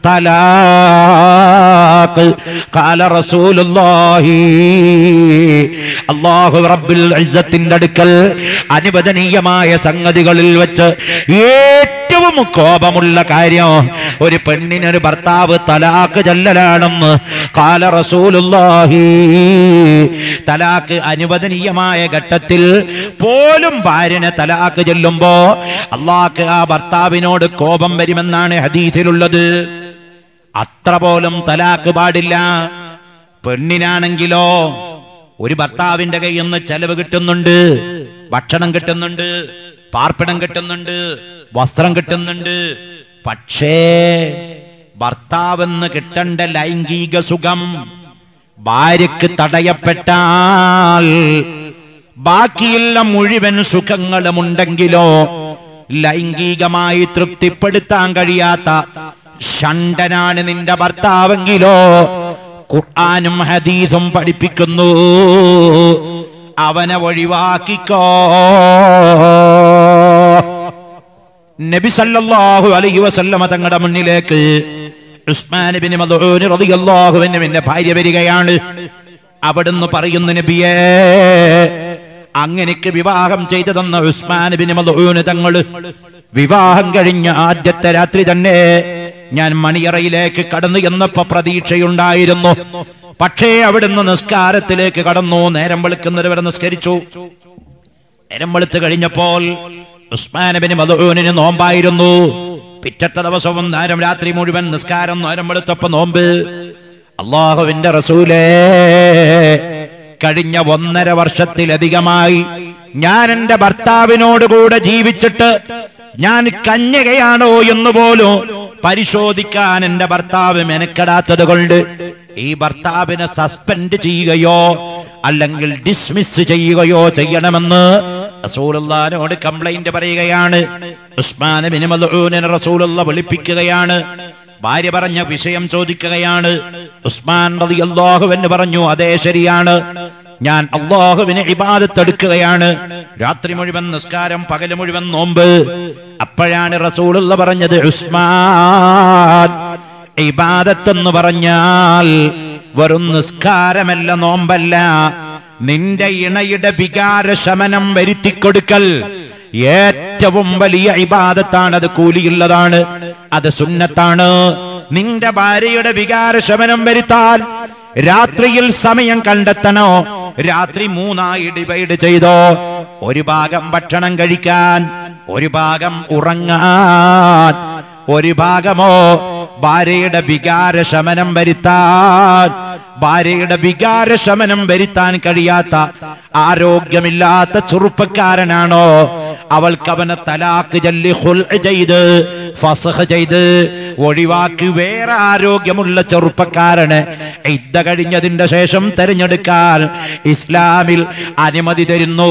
الطلاق قال رسول الله അള്ളാഹു റബ്ബുൽ ഇസ്സത്തിന്റെ അടുക്കൽ അനുവദനീയമായ സംഗതികളിൽ വെച്ച് ഏറ്റവും കോപമുള്ള കാര്യം ഒരു പെണ്ണിനൊരു ഭർത്താവ് തലാക്ക് ചൊല്ലലാണെന്ന് കാല റസൂലുള്ളാഹി തലാക്ക് അനുവദനീയമായ ഘട്ടത്തിൽ പോലും ഭാര്യനെ തലാക്ക് ചെല്ലുമ്പോ അള്ളാഹ്ക്ക് ആ ഭർത്താവിനോട് കോപം വരുമെന്നാണ് ഹദീസിലുള്ളത് അത്ര പോലും തലാക്ക് പാടില്ല പെണ്ണിനാണെങ്കിലോ ഒരു ഭർത്താവിന്റെ കയ്യിൽ നിന്ന് ചെലവ് കിട്ടുന്നുണ്ട് ഭക്ഷണം കിട്ടുന്നുണ്ട് പാർപ്പിടം കിട്ടുന്നുണ്ട് വസ്ത്രം കിട്ടുന്നുണ്ട് പക്ഷേ ഭർത്താവെന്ന് കിട്ടേണ്ട ലൈംഗിക സുഖം ഭാര്യക്ക് തടയപ്പെട്ടാൽ ബാക്കിയുള്ള മുഴുവൻ സുഖങ്ങളുമുണ്ടെങ്കിലോ ലൈംഗികമായി തൃപ്തിപ്പെടുത്താൻ കഴിയാത്ത ഷണ്ടനാണ് നിന്റെ ഭർത്താവെങ്കിലോ ഖുർആാനും ഹദീസും പഠിപ്പിക്കുന്നു അവനെ ഒഴിവാക്കിക്കോ നബി സല്ലല്ലാഹു അലൈഹി വസല്ലമ തങ്ങളുടെ മുന്നിലേക്ക് ഉസ്മാൻ ബിൻ മദ്ഊൻ റളിയല്ലാഹു അൻഹുവിന്റെ ഭാര്യ വരികയാണ് അവിടുന്ന് പറയുന്നു നബിയേ അങ്ങനെക്ക് വിവാഹം ചെയ്തു തന്ന ഉസ്മാൻ ബിൻ മദ്ഊൻ തങ്ങൾ വിവാഹം കഴിഞ്ഞ ആദ്യത്തെ രാത്രി തന്നെ ഞാൻ മണിയറയിലേക്ക് കടന്നു എന്നപ്പോ പ്രതീക്ഷയുണ്ടായിരുന്നു പക്ഷേ അവിടുന്ന് നിസ്കാരത്തിലേക്ക് കടന്നു നേരം വെളുക്കുന്നത് വരെ നിസ്കരിച്ചു നേരം വെളുത്ത് കഴിഞ്ഞപ്പോൾ ഉസ്മാനബിന് മധുവിന് നോമ്പായിരുന്നു പിറ്റത്തെ ദിവസവും നേരം രാത്രി മുഴുവൻ നിസ്കാരം നേരം വെളുത്തപ്പോ നോമ്പ് അള്ളാഹുവിന്റെ റസൂലേ കഴിഞ്ഞ ഒന്നര വർഷത്തിലധികമായി ഞാൻ എന്റെ ഭർത്താവിനോട് കൂടെ ജീവിച്ചിട്ട് ഞാൻ കന്യകയാണോ എന്ന് പോലും പരിശോധിക്കാൻ എന്റെ ഭർത്താവ് മെനക്കെടാത്തത് കൊണ്ട് ഈ ഭർത്താവിനെ സസ്പെൻഡ് ചെയ്യുകയോ അല്ലെങ്കിൽ ഡിസ്മിസ് ചെയ്യുകയോ ചെയ്യണമെന്ന് റസൂലുള്ളാനോട് കംപ്ലൈന്റ് പറയുകയാണ് ഉസ്മാൻ ബിൻ മദ്ഊനിനെ റസൂലുള്ള വിളിപ്പിക്കുകയാണ് ഭാര്യ പറഞ്ഞ വിഷയം ചോദിക്കുകയാണ് ഉസ്മാൻ റളിയല്ലാഹു എന്ന് പറഞ്ഞു അതേ ശരിയാണ് ഞാൻ അള്ളാഹുവിന് ഇബാദത്തെടുക്കുകയാണ് രാത്രി മുഴുവൻ നിസ്കാരം പകല് മുഴുവൻ നോമ്പ് അപ്പോഴാണ് റസൂലുള്ള പറഞ്ഞത് ഉസ്മാൻ ഇബാദത്തെന്ന് പറഞ്ഞാൽ വെറും നിസ്കാരമല്ല നോമ്പല്ല നിന്റെ ഇണയുടെ വികാര ശമനം വരുത്തിക്കൊടുക്കൽ ഏറ്റവും വലിയ ഇബാദത്താണ് അത് കൂലിയുള്ളതാണ് അത് സുന്നത്താണ് നിന്റെ ഭാര്യയുടെ വികാര ശമനം വരുത്താൻ രാത്രിയിൽ സമയം കണ്ടെത്തണോ രാത്രി മൂന്നായി ഡിവൈഡ് ചെയ്തോ ഒരു ഭാഗം ഭക്ഷണം കഴിക്കാൻ ഒരു ഭാഗം ഉറങ്ങാൻ ഒരു ഭാഗമോ ഭാര്യയുടെ വികാര ശമനം വരുത്താൻ ഭാര്യയുടെ വികാര ശമനം വരുത്താൻ കഴിയാത്ത ആരോഗ്യമില്ലാത്ത ചെറുപ്പക്കാരനാണോ അവൾക്ക് അവനെ തലാക്ക് ചൊല്ലി ഹുൽ ചെയ്ത് ഫസഹ് ചെയ്ത് ഒഴിവാക്കി വേറെ ആരോഗ്യമുള്ള ചെറുപ്പക്കാരന് ഇദ്ദ കഴിഞ്ഞതിന്റെ ശേഷം തെരഞ്ഞെടുക്കാൻ ഇസ്ലാമിൽ അനുമതി തരുന്നു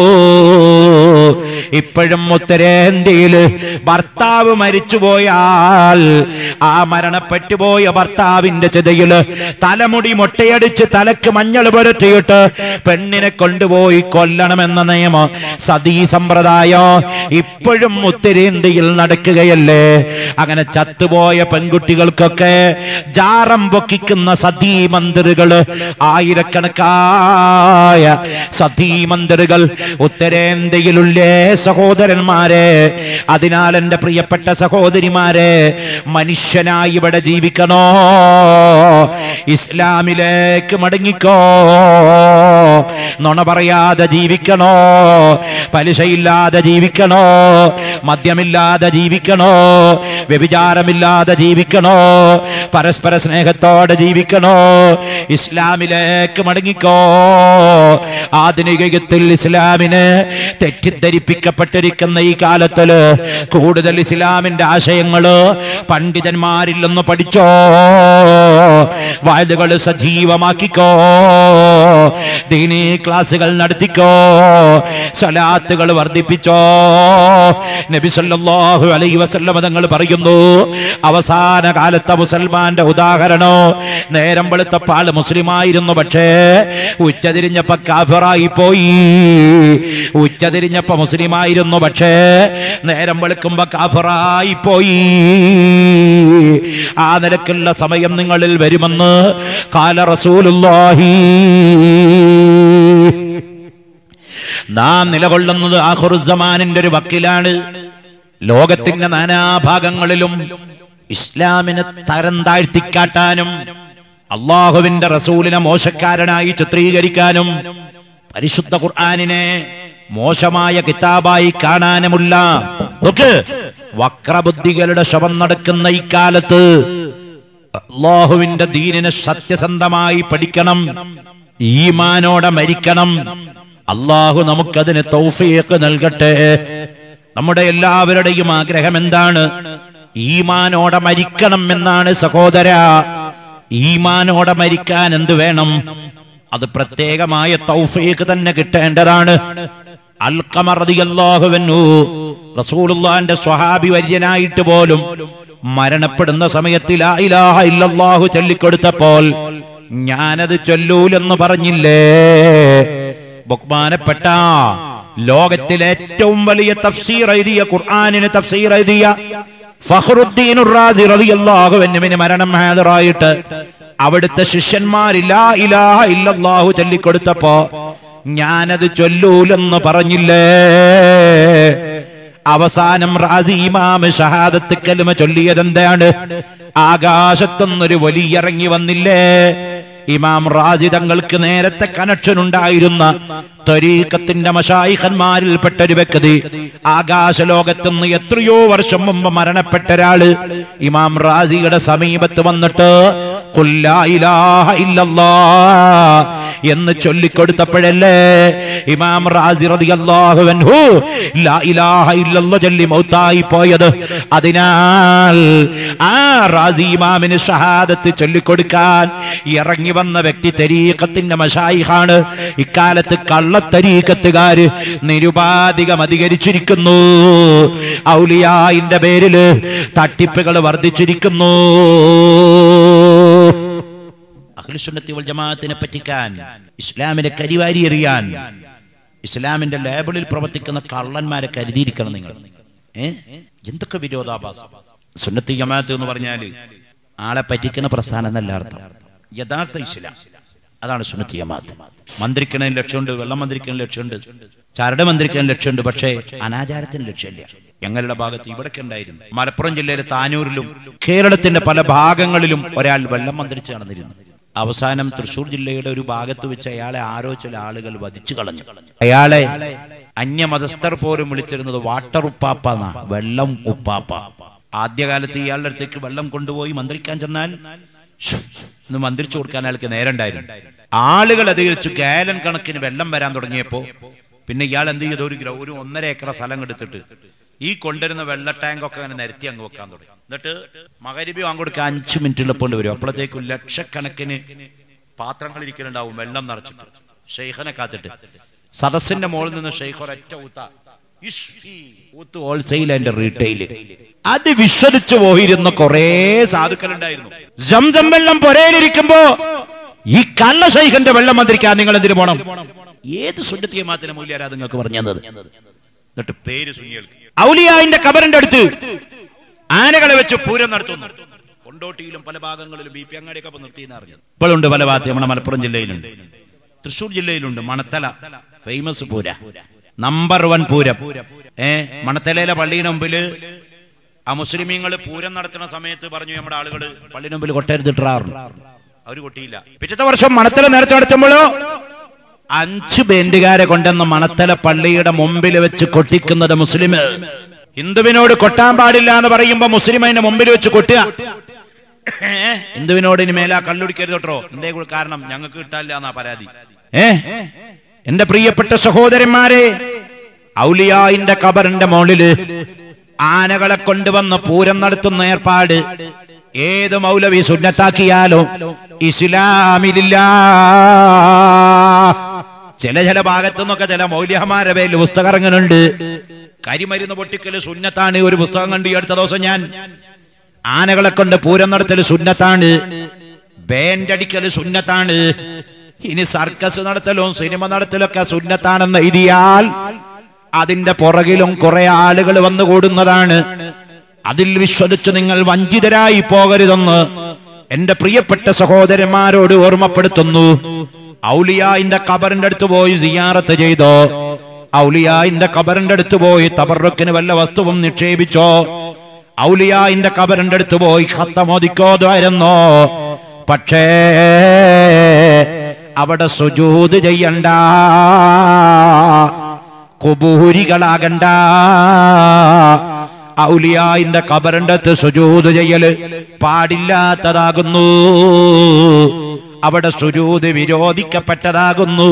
ഇപ്പോഴും ഉത്തരേന്ത്യയിൽ ഭർത്താവ് മരിച്ചുപോയാൽ ആ മരണപ്പെട്ടുപോയ ഭർത്താവിന്റെ ചിതയില് തലമുടി മൊട്ടയടിച്ച് തലക്ക് മഞ്ഞൾ പുരട്ടിയിട്ട് പെണ്ണിനെ കൊണ്ടുപോയി കൊല്ലണമെന്ന നിയമം സതീ സമ്പ്രദായം ഇപ്പോഴും ഉത്തരേന്ത്യയിൽ നടക്കുകയല്ലേ അങ്ങനെ ചത്തുപോയ പെൺകുട്ടികൾക്കൊക്കെ ജാറം പൊക്കിക്കുന്ന സതീ മന്ദിറുകള് ആയിരക്കണക്കായ സതീ മന്ദിറുകൾ ഉത്തരേന്ത്യയിലുള്ളേ സഹോദരന്മാരെ അതിനാൽ എന്റെ പ്രിയപ്പെട്ട സഹോദരിമാരെ മനുഷ്യനായി ഇവിടെ ജീവിക്കണോ ഇസ്ലാമിലേക്ക് മടങ്ങിക്കോ നുണ പറയാതെ ജീവിക്കണോ പലിശയില്ലാതെ ജീവിക്കണോ മദ്യമില്ലാതെ ജീവിക്കണോ വ്യഭിചാരമില്ലാതെ ജീവിക്കണോ പരസ്പര സ്നേഹത്തോടെ ജീവിക്കണോ ഇസ്ലാമിലേക്ക് മടങ്ങിക്കോ ആധുനിക യുഗത്തിൽ ഇസ്ലാമിന് തെറ്റിദ്ധരിപ്പിക്കപ്പെട്ടിരിക്കുന്ന ഈ കാലത്തില് കൂടുതൽ ഇസ്ലാമിന്റെ ആശയങ്ങള് പണ്ഡിതന്മാരിൽ നിന്ന് പഠിച്ചോ വയലുകൾ സജീവമാക്കിക്കോ ദീനീ ക്ലാസുകൾ നടത്തിക്കോ സലാത്തുകൾ വർദ്ധിപ്പിച്ചോ നബി സല്ലല്ലാഹു അലൈഹി വസല്ലമ തങ്ങൾ പറയുന്നു അവസാന കാലത്തെ മുസൽമാന്റെ ഉദാഹരണോ നേരം വെളുത്തപ്പോൾ ആള് മുസ്ലിമായിരുന്നു പക്ഷേ ഉച്ചതിരിഞ്ഞപ്പോ കാഫറായി പോയി ഉച്ചതിരിഞ്ഞപ്പോ മുസ്ലിമായിരുന്നു പക്ഷേ നേരം വെളുക്കുമ്പോ കാഫറായി പോയി ആ നിലക്കുള്ള സമയം നിങ്ങളിൽ വരുമെന്ന് കാല റസൂലുള്ളാഹി നാം നിലകൊള്ളുന്നത് ആഹുറുസമാനിന്റെ ഒരു വക്കിലാണ് ലോകത്തിന്റെ നാനാഭാഗങ്ങളിലും ഇസ്ലാമിനെ തരം താഴ്ത്തിക്കാട്ടാനും അള്ളാഹുവിന്റെ റസൂലിനെ മോശക്കാരനായി ചിത്രീകരിക്കാനും പരിശുദ്ധ ഖുർആാനിനെ മോശമായ കിതാബായി കാണാനുമുള്ള നോക്ക് വക്രബുദ്ധികളുടെ ശവം നടക്കുന്ന ഇക്കാലത്ത് അള്ളാഹുവിന്റെ ദീനിനെ സത്യസന്ധമായി പഠിക്കണം ഈമാനോടെ മരിക്കണം അള്ളാഹു നമുക്കതിന് തൗഫീഖ് നൽകട്ടെ നമ്മുടെ എല്ലാവരുടെയും ആഗ്രഹം എന്താണ് ഈമാനോടെ മരിക്കണം എന്നാണ് സഹോദര ഈമാനോടെ മരിക്കാൻ എന്ത് വേണം അത് പ്രത്യേകമായ തൗഫീഖ് തന്നെ കിട്ടേണ്ടതാണ് അൽക്കമറിയല്ലാഹുവന്നു റസൂലുള്ളാന്റെ സ്വഹാബി വര്യനായിട്ട് പോലും മരണപ്പെടുന്ന സമയത്തിൽ ആ ഇലാഹ ഇല്ലല്ലാഹു ചൊല്ലിക്കൊടുത്തപ്പോൾ ഞാനത് ചൊല്ലൂലെന്ന് പറഞ്ഞില്ലേ ബഹുമാനപ്പെട്ട ലോകത്തിലെ ഏറ്റവും വലിയ തഫ്സീർ എഴുതിയ ഖുർആാനിന് തഫ്സീർ എഴുതിയ ഫഹ്റുദ്ദീൻ റാദി റളിയല്ലാഹു അൻഹുവിന് മരണം ഹാജറായിട്ട് അവിടുത്തെ ശിഷ്യന്മാരില്ലാ ഇലാഹ ഇല്ലല്ലാഹു ചൊല്ലിക്കൊടുത്തപ്പോ ഞാനത് ചൊല്ലൂലെന്ന് പറഞ്ഞില്ലേ അവസാനം റാസി ഇമാമ് ഷഹാദത്ത് കലിമ ചൊല്ലിയതെന്താണ് ആകാശത്തുനിന്നൊരു വലിയ ഇറങ്ങി വന്നില്ലേ ഇമാം റാജി തങ്ങൾക്ക് നേരത്തെ കണക്ഷൻ ഉണ്ടായിരുന്ന ത്വരീക്കത്തിന്റെ മഷായിഖന്മാരിൽപ്പെട്ട ഒരു വ്യക്തി ആകാശലോകത്തുനിന്ന് എത്രയോ വർഷം മുമ്പ് മരണപ്പെട്ട ഒരാള് ഇമാം റാജിയുടെ സമീപത്ത് വന്നിട്ട് "ഖുൽ ലാ ഇലാഹ ഇല്ലല്ലാ" എന്ന് ചൊല്ലിക്കൊടുത്തപ്പോഴല്ലേ ഇമാം റാസി റളിയല്ലാഹു അൻഹു ലാ ഇലാഹ ഇല്ലല്ലാ ചൊല്ലി മൗത്തായി പോയത് അതിനാൽ ആ റാസി ഇമാമിന് ഷഹാദത്ത് ചൊല്ലിക്കൊടുക്കാൻ ഇറങ്ങി വന്ന വ്യക്തി തരീഖത്തിന്റെ മഷായിഖാണ് ഇക്കാലത്ത് കള്ളത്തരീക്കത്തുകാര് നിരുപാധികം അധികരിച്ചിരിക്കുന്നു ഔലിയായിന്റെ പേരില് തട്ടിപ്പുകൾ വർദ്ധിച്ചിരിക്കുന്നു അഖിലുസുന്നത്തി വൽ ജമാഅത്തിനെ പറ്റിക്കാൻ ഇസ്ലാമിനെ കരിവാരി എറിയാൻ ഇസ്ലാമിന്റെ ലേബിളിൽ പ്രവർത്തിക്കുന്ന കള്ളന്മാരെ കരുതിയിരിക്കണം നിങ്ങൾ ഏ എന്തൊക്കെ വിരോധാഭാസം സുന്നത്തി ജമാഅത്ത് എന്ന് പറഞ്ഞാൽ ആളെ പറ്റിക്കുന്ന പ്രസ്ഥാനം എന്നല്ല അർത്ഥം യഥാർത്ഥ ഇസ്ലാം അതാണ് സുന്നത്തി ജമാഅത്ത് മന്ത്രിക്കണതിന് ലക്ഷ്യമുണ്ട് വെള്ളം മന്ത്രിക്കുന്ന ലക്ഷ്യമുണ്ട് ചരട് മന്ത്രിക്കാൻ ലക്ഷ്യമുണ്ട് പക്ഷേ അനാചാരത്തിന് ലക്ഷ്യമില്ല ഞങ്ങളുടെ ഭാഗത്ത് ഇവിടൊക്കെ ഉണ്ടായിരുന്നു മലപ്പുറം ജില്ലയിലെ താനൂരിലും കേരളത്തിന്റെ പല ഭാഗങ്ങളിലും ഒരാൾ വെള്ളം മന്ത്രിച്ച് നടന്നിരുന്നു അവസാനം തൃശൂർ ജില്ലയുടെ ഒരു ഭാഗത്ത് വെച്ച് അയാളെ ആരോ ചില ആളുകൾ വധിച്ചു കളഞ്ഞു അയാളെ അന്യമതസ്ഥർ പോലും വിളിച്ചിരുന്നത് വാട്ടർ ഉപ്പാപ്പ എന്നാ വെള്ളം ഉപ്പാപ്പ ആദ്യകാലത്ത് ഇയാളുടെ അടുത്തേക്ക് വെള്ളം കൊണ്ടുപോയി മന്ത്രിക്കാൻ ചെന്നാൽ ശ്ശ് എന്ന് മന്ത്രിച്ചു കൊടുക്കാൻ അയാൾക്ക് നേരണ്ടായിരുന്നു ആളുകൾ അധികരിച്ചു ഗാലൻ കണക്കിന് വെള്ളം വരാൻ തുടങ്ങിയപ്പോ പിന്നെ ഇയാൾ എന്ത് ചെയ്തു ഒരു ഗ്രൗ- ഒരു ഒന്നര ഏക്കർ സ്ഥലം എടുത്തിട്ട് ഈ കൊണ്ടുവരുന്ന വെള്ള ടാങ്ക് ഒക്കെ അങ്ങനെ നിരത്തി അങ്ങ് വെക്കാൻ തുടങ്ങി എന്നിട്ട് മകരിബി വാങ്ങിക്കൊടുക്കാൻ അഞ്ച് മിനിറ്റുള്ളപ്പോൾ വരും അപ്പോഴത്തേക്കും ലക്ഷക്കണക്കിന് പാത്രങ്ങൾ ഇരിക്കുന്നുണ്ടാവും വെള്ളം നിറച്ചിട്ട് ഷെയ്ഖനെ കാത്തിട്ട് സദസ്സിന്റെ മുകളിൽ നിന്ന് ഷെയ്ഖ് ഒരൊറ്റ ഊത്ത ഇഷ്ടി, ഊത്ത് ഹോൾസെയിൽ ആൻഡ് റീറ്റെയിൽ അത് വിശ്വസിച്ചു പോയിരുന്ന കുറേ സാധുക്കളുണ്ടായിരുന്നു ജംസം വെള്ളം പൊരയിലിരിക്കുമ്പോ ഈ കള്ള ഷെയ്ഖിന്റെ വെള്ളം മന്ത്രിക്കാൻ നിങ്ങൾ എന്തിനു പോണം ഏത് സുന്നത്തിയ മാത്തിനെ മൂല്യാരാ നിങ്ങൾക്ക് പറഞ്ഞു തന്നത് എന്നിട്ട് പേര് സുനിയൽക്ക് ഔലിയായിന്റെ കബറിന്റെ അടുത്ത് ആനകളെ വെച്ച് പൂരം നടത്തുന്നു കൊണ്ടോട്ടിയിലും പല ഭാഗങ്ങളിലും ബി പി അങ്ങാടിയൊക്കെ ഇപ്പൊ നിർത്തിയെന്ന് അറിഞ്ഞത് ഇപ്പോഴുണ്ട് പല ഭാഗത്ത് നമ്മുടെ മലപ്പുറം ജില്ലയിലുണ്ട് തൃശൂർ ജില്ലയിലുണ്ട് മണത്തല ഫേമസ് പൂര നമ്പർ വൺ പൂരം ഏ മണത്തലയിലെ പള്ളിയുടെ മുമ്പില് ആ മുസ്ലിമീങ്ങൾ പൂരം നടത്തുന്ന സമയത്ത് പറഞ്ഞു നമ്മുടെ ആളുകൾ പള്ളിയുടെ മുമ്പിൽ കൊട്ടരുത്തിട്ടാറുണ്ട് അവര് കൊട്ടിയില്ല പിറ്റത്തെ വർഷം മണത്തല നേർച്ച നടത്തുമ്പോഴോ അഞ്ച് ബെൻഡുകാരെ കൊണ്ടെന്ന് മണത്തല പള്ളിയുടെ മുമ്പിൽ വെച്ച് കൊട്ടിക്കുന്നത് മുസ്ലിം ഹിന്ദുവിനോട് കൊട്ടാൻ പാടില്ല എന്ന് പറയുമ്പോ മുസ്ലിം അതിന്റെ മുമ്പിൽ വെച്ച് കൊട്ടുക ഏ? ഹിന്ദുവിനോട് ഇനി മേലാ കള്ളുടിക്കരുത് കേട്ടോ എന്തേ കൂടെ കാരണം ഞങ്ങൾക്ക് കിട്ടാനില്ല എന്നാ പരാതി ഏ എന്റെ പ്രിയപ്പെട്ട സഹോദരന്മാരെ ഔലിയായിന്റെ കബറിന്റെ മുകളില് ആനകളെ കൊണ്ടുവന്ന് പൂരം നടത്തുന്ന ഏർപ്പാട് ഏത് മൗലവി സുന്നത്താക്കിയാലും ഇസ്ലാമിലില്ല ചില ചില ഭാഗത്തു നിന്നൊക്കെ ചില മൗല്യമാരുടെ പേരിൽ പുസ്തകം ഇറങ്ങുന്നുണ്ട് കരിമരുന്ന് പൊട്ടിക്കല് സുന്നത്താണ് ഒരു പുസ്തകം കണ്ടു ഈ അടുത്ത ദിവസം ഞാൻ ആനകളെ കൊണ്ട് പൂരം നടത്തല് സുന്നത്താണ് ബാൻഡ് അടിക്കല് സുന്നത്താണ് ഇനി സർക്കസ് നടത്തലും സിനിമ നടത്തലൊക്കെ സുന്നത്താണെന്ന് എഴുതിയാൽ അതിന്റെ പുറകിലും കുറെ ആളുകൾ വന്നുകൂടുന്നതാണ് അതിൽ വിശ്വസിച്ച് നിങ്ങൾ വഞ്ചിതരായി പോകരുതെന്ന് എന്റെ പ്രിയപ്പെട്ട സഹോദരന്മാരോട് ഓർമ്മപ്പെടുത്തുന്നു ഔലിയായിന്റെ കബറിന്റെ അടുത്ത് പോയി സിയാറത്ത് ചെയ്തോ ഔലിയായിന്റെ കബറിന്റെ അടുത്ത് പോയി തബറുക്കിന് വല്ല വസ്തുവും നിക്ഷേപിച്ചോ ഔലിയായിന്റെ കബറിന്റെ അടുത്ത് പോയി ഖത്തമോദിക്കോതായിരുന്നോ പക്ഷേ അവിടെ സുജൂത് ചെയ്യണ്ട കുബൂരികളാകണ്ട ഔലിയായിന്റെ കബറിന്റെ അടുത്ത് സുജൂത് ചെയ്യല് പാടില്ലാത്തതാകുന്നു അവിടെ സുജൂത് വിരോധിക്കപ്പെട്ടതാകുന്നു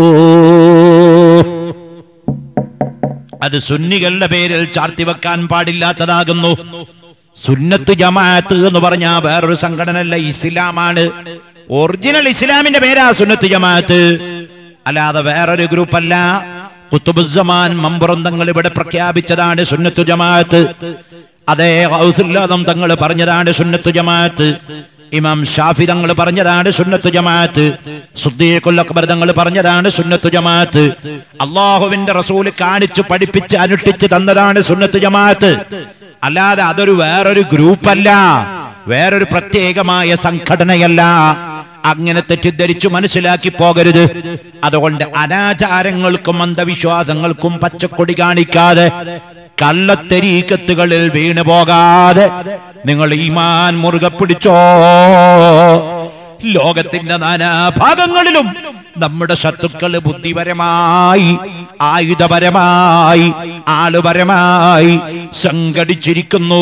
അത് സുന്നികളുടെ പേരിൽ ചാർത്തിവെക്കാൻ പാടില്ലാത്തതാകുന്നു സുന്നത്ത് ജമാഅത്ത് എന്ന് പറഞ്ഞ വേറൊരു സംഘടനയല്ല ഇസ്ലാമാണ് ഒറിജിനൽ ഇസ്ലാമിന്റെ പേരാ സുന്നത്ത് ജമാഅത്ത് അല്ലാതെ വേറൊരു ഗ്രൂപ്പല്ല കുത്തുബുസമാൻ മമ്പുറന്തങ്ങൾ ഇവിടെ പ്രഖ്യാപിച്ചതാണ് സുന്നത്തു ജമാഅത്ത് അതേ ഹൗസുല്ലാദം തങ്ങൾ പറഞ്ഞതാണ് സുന്നത്തു ജമാഅത്ത് ഇമാം ഷാഫി തങ്ങൾ പറഞ്ഞതാണ് സുന്നത്തു ജമാഅത്ത് സുദ്ദീഖുൽ അക്ബർ തങ്ങൾ പറഞ്ഞതാണ് സുന്നത്തു ജമാഅത്ത് അള്ളാഹുവിന്റെ റസൂല് കാണിച്ചു പഠിപ്പിച്ച് അനുഷ്ഠിച്ച് തന്നതാണ് സുന്നത്തു ജമാഅത്ത് അല്ലാതെ അതൊരു വേറൊരു ഗ്രൂപ്പല്ല വേറൊരു പ്രത്യേകമായ സംഘടനയല്ല അങ്ങനെ തെറ്റിദ്ധരിച്ചു മനസ്സിലാക്കി പോകരുത് അതുകൊണ്ട് അനാചാരങ്ങൾക്കും അന്ധവിശ്വാസങ്ങൾക്കും പച്ചക്കൊടി കാണിക്കാതെ കള്ളത്തെരീക്കത്തുകളിൽ വീണു പോകാതെ നിങ്ങൾ ഈമാൻ മുറുകെ പിടിച്ചോ ലോകത്തിന്റെ നാനാഭാഗങ്ങളിലും നമ്മുടെ ശത്രുക്കൾ ബുദ്ധിപരമായി ആയുധപരമായി ആളുപരമായി സംഘടിച്ചിരിക്കുന്നു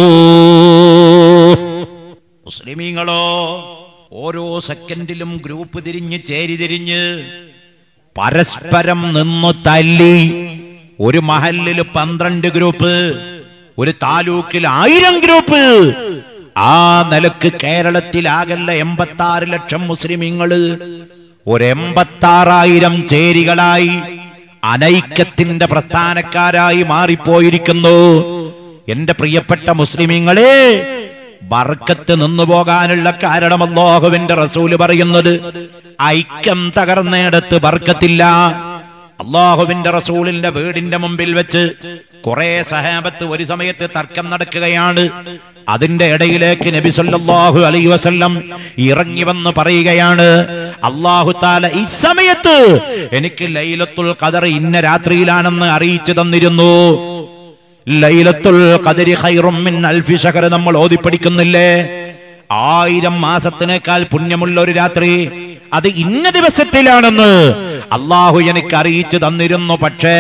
മുസ്ലിമീങ്ങളോ ഓരോ സെക്കൻഡിലും ഗ്രൂപ്പ് തിരിഞ്ഞ് ചേരി തിരിഞ്ഞ് പരസ്പരം നിന്ന് തല്ലി ഒരു മഹലില് പന്ത്രണ്ട് ഗ്രൂപ്പ് ഒരു താലൂക്കിൽ ആയിരം ഗ്രൂപ്പ് ആ നിലക്ക് കേരളത്തിലാകല്ല എൺപത്തി ആറ് ലക്ഷം മുസ്ലിമീങ്ങള് ഒരു എൺപത്താറായിരം ചേരികളായി അനൈക്യത്തിന്റെ പ്രസ്ഥാനക്കാരായി മാറിപ്പോയിരിക്കുന്നു എന്റെ പ്രിയപ്പെട്ട മുസ്ലിമീങ്ങളെ ബർക്കത്ത് നിന്നു പോകാനുള്ള കാരണം അള്ളാഹുവിന്റെ റസൂല് പറയുന്നത് ഐക്യം തകർന്നിടത്ത് ബർക്കത്തില്ല അള്ളാഹുവിന്റെ റസൂലിന്റെ വീടിന്റെ മുമ്പിൽ വെച്ച് കുറെ സഹാബത്ത് ഒരു സമയത്ത് തർക്കം നടക്കുകയാണ് അതിന്റെ ഇടയിലേക്ക് നബി സല്ലല്ലാഹു അലൈഹി വസല്ലം ഇറങ്ങി വന്ന് പറയുകയാണ് അള്ളാഹു താല ഈ സമയത്ത് എനിക്ക് ലൈലത്തുൽ ഖദർ ഇന്ന രാത്രിയിലാണെന്ന് അറിയിച്ചു തന്നിരുന്നു ലൈലത്തുൽ ഖദരി ഖൈറും മിൻ അൽഫി ശഹർ നമ്മൾ ഓതി പഠിക്കുന്നില്ലേ ആയിരം മാസത്തിനേക്കാൾ പുണ്യമുള്ള ഒരു രാത്രി അത് ഇന്ന ദിവസത്തിലാണെന്ന് അള്ളാഹു എനിക്ക് അറിയിച്ചു തന്നിരുന്നു പക്ഷേ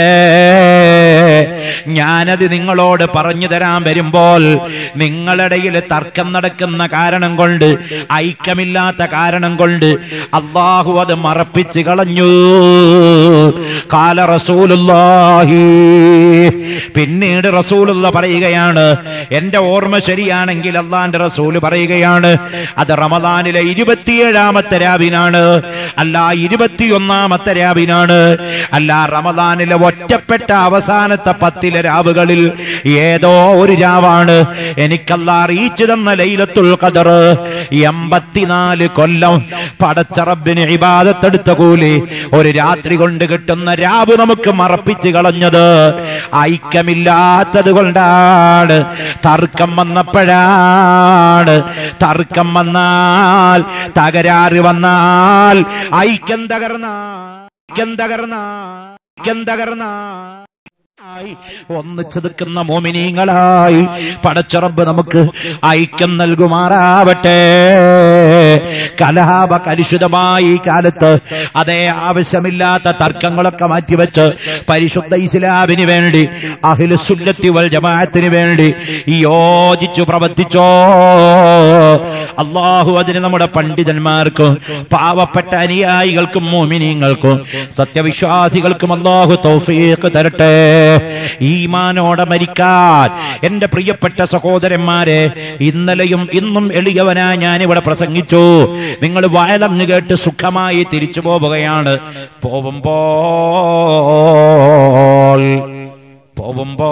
ഞാനത് നിങ്ങളോട് പറഞ്ഞു തരാൻ വരുമ്പോൾ നിങ്ങളിടയിൽ തർക്കം നടക്കുന്ന കാരണം കൊണ്ട് ഐക്യമില്ലാത്ത കാരണം കൊണ്ട് അള്ളാഹു അത് മറപ്പിച്ച് കളഞ്ഞു കാല റസൂലുള്ളാഹി പിന്നീട് റസൂലുള്ള പറയുകയാണ് എന്റെ ഓർമ്മ ശരിയാണെങ്കിൽ അള്ളാന്റെ റസൂല് പറയുകയാണ് അത് റമദാനിലെ ഇരുപത്തിയേഴാമത്തെ രാവിനാണ് അല്ല ഇരുപത്തിയൊന്നാമത്തെ രാവിനാണ് അല്ല റമദാനിലെ ഒറ്റപ്പെട്ട അവസാനത്തെ പത്തിലെ രാവുകളിൽ ഏതോ ഒരു രാവാണ് എനിക്കല്ല അറിയിച്ചു തന്ന ലൈലത്തുൽ ഖദർ എൺപത്തിനാല് കൊല്ലം പടച്ചറബിന് ഇബാദത്തെടുത്ത കൂലി ഒരു രാത്രി കൊണ്ട് കിട്ടുന്ന രാവ് നമുക്ക് മറപ്പിച്ച് കളഞ്ഞത് ഐക്യമില്ലാത്തത് കൊണ്ടാണ് തർക്കം വന്നപ്പോഴാണ് തർക്കം വന്നാൽ തകരാറ് വന്നാൽ ഐക്യം തകർന്ന ഐക്യം തകർന്ന ഐക്യം തകർന്ന ായി ഒന്നിച്ചു നിൽക്കുന്ന മോമിനീങ്ങളായി പടച്ചറബ് നമുക്ക് ഐക്യം നൽകുമാറാവട്ടെ കലഹാപ കലുഷിതമായി ഈ കാലത്ത് അതേ ആവശ്യമില്ലാത്ത തർക്കങ്ങളൊക്കെ മാറ്റിവെച്ച് പരിശുദ്ധ ഇസ്ലാമിന് വേണ്ടി അഹില സുന്നത്തി വൽ ജമാഅത്തിന് വേണ്ടി യോജിച്ചു പ്രവർത്തിച്ചോ അള്ളാഹു അതിന് നമ്മുടെ പണ്ഡിതന്മാർക്കും പാവപ്പെട്ട അനുയായികൾക്കും മോമിനീങ്ങൾക്കും സത്യവിശ്വാസികൾക്കും അള്ളാഹു തൗഫീഖ് തരട്ടെ ഈമാനോടെ മരിക്കാൻ എന്റെ പ്രിയപ്പെട്ട സഹോദരന്മാരെ ഇന്നലെയും ഇന്നും എളിയവനാ ഞാൻ ഇവിടെ പ്രസംഗിച്ചു നിങ്ങൾ വയലങ്ങ് കേട്ട് സുഖമായി തിരിച്ചു പോവുകയാണ് പോവുമ്പോൾ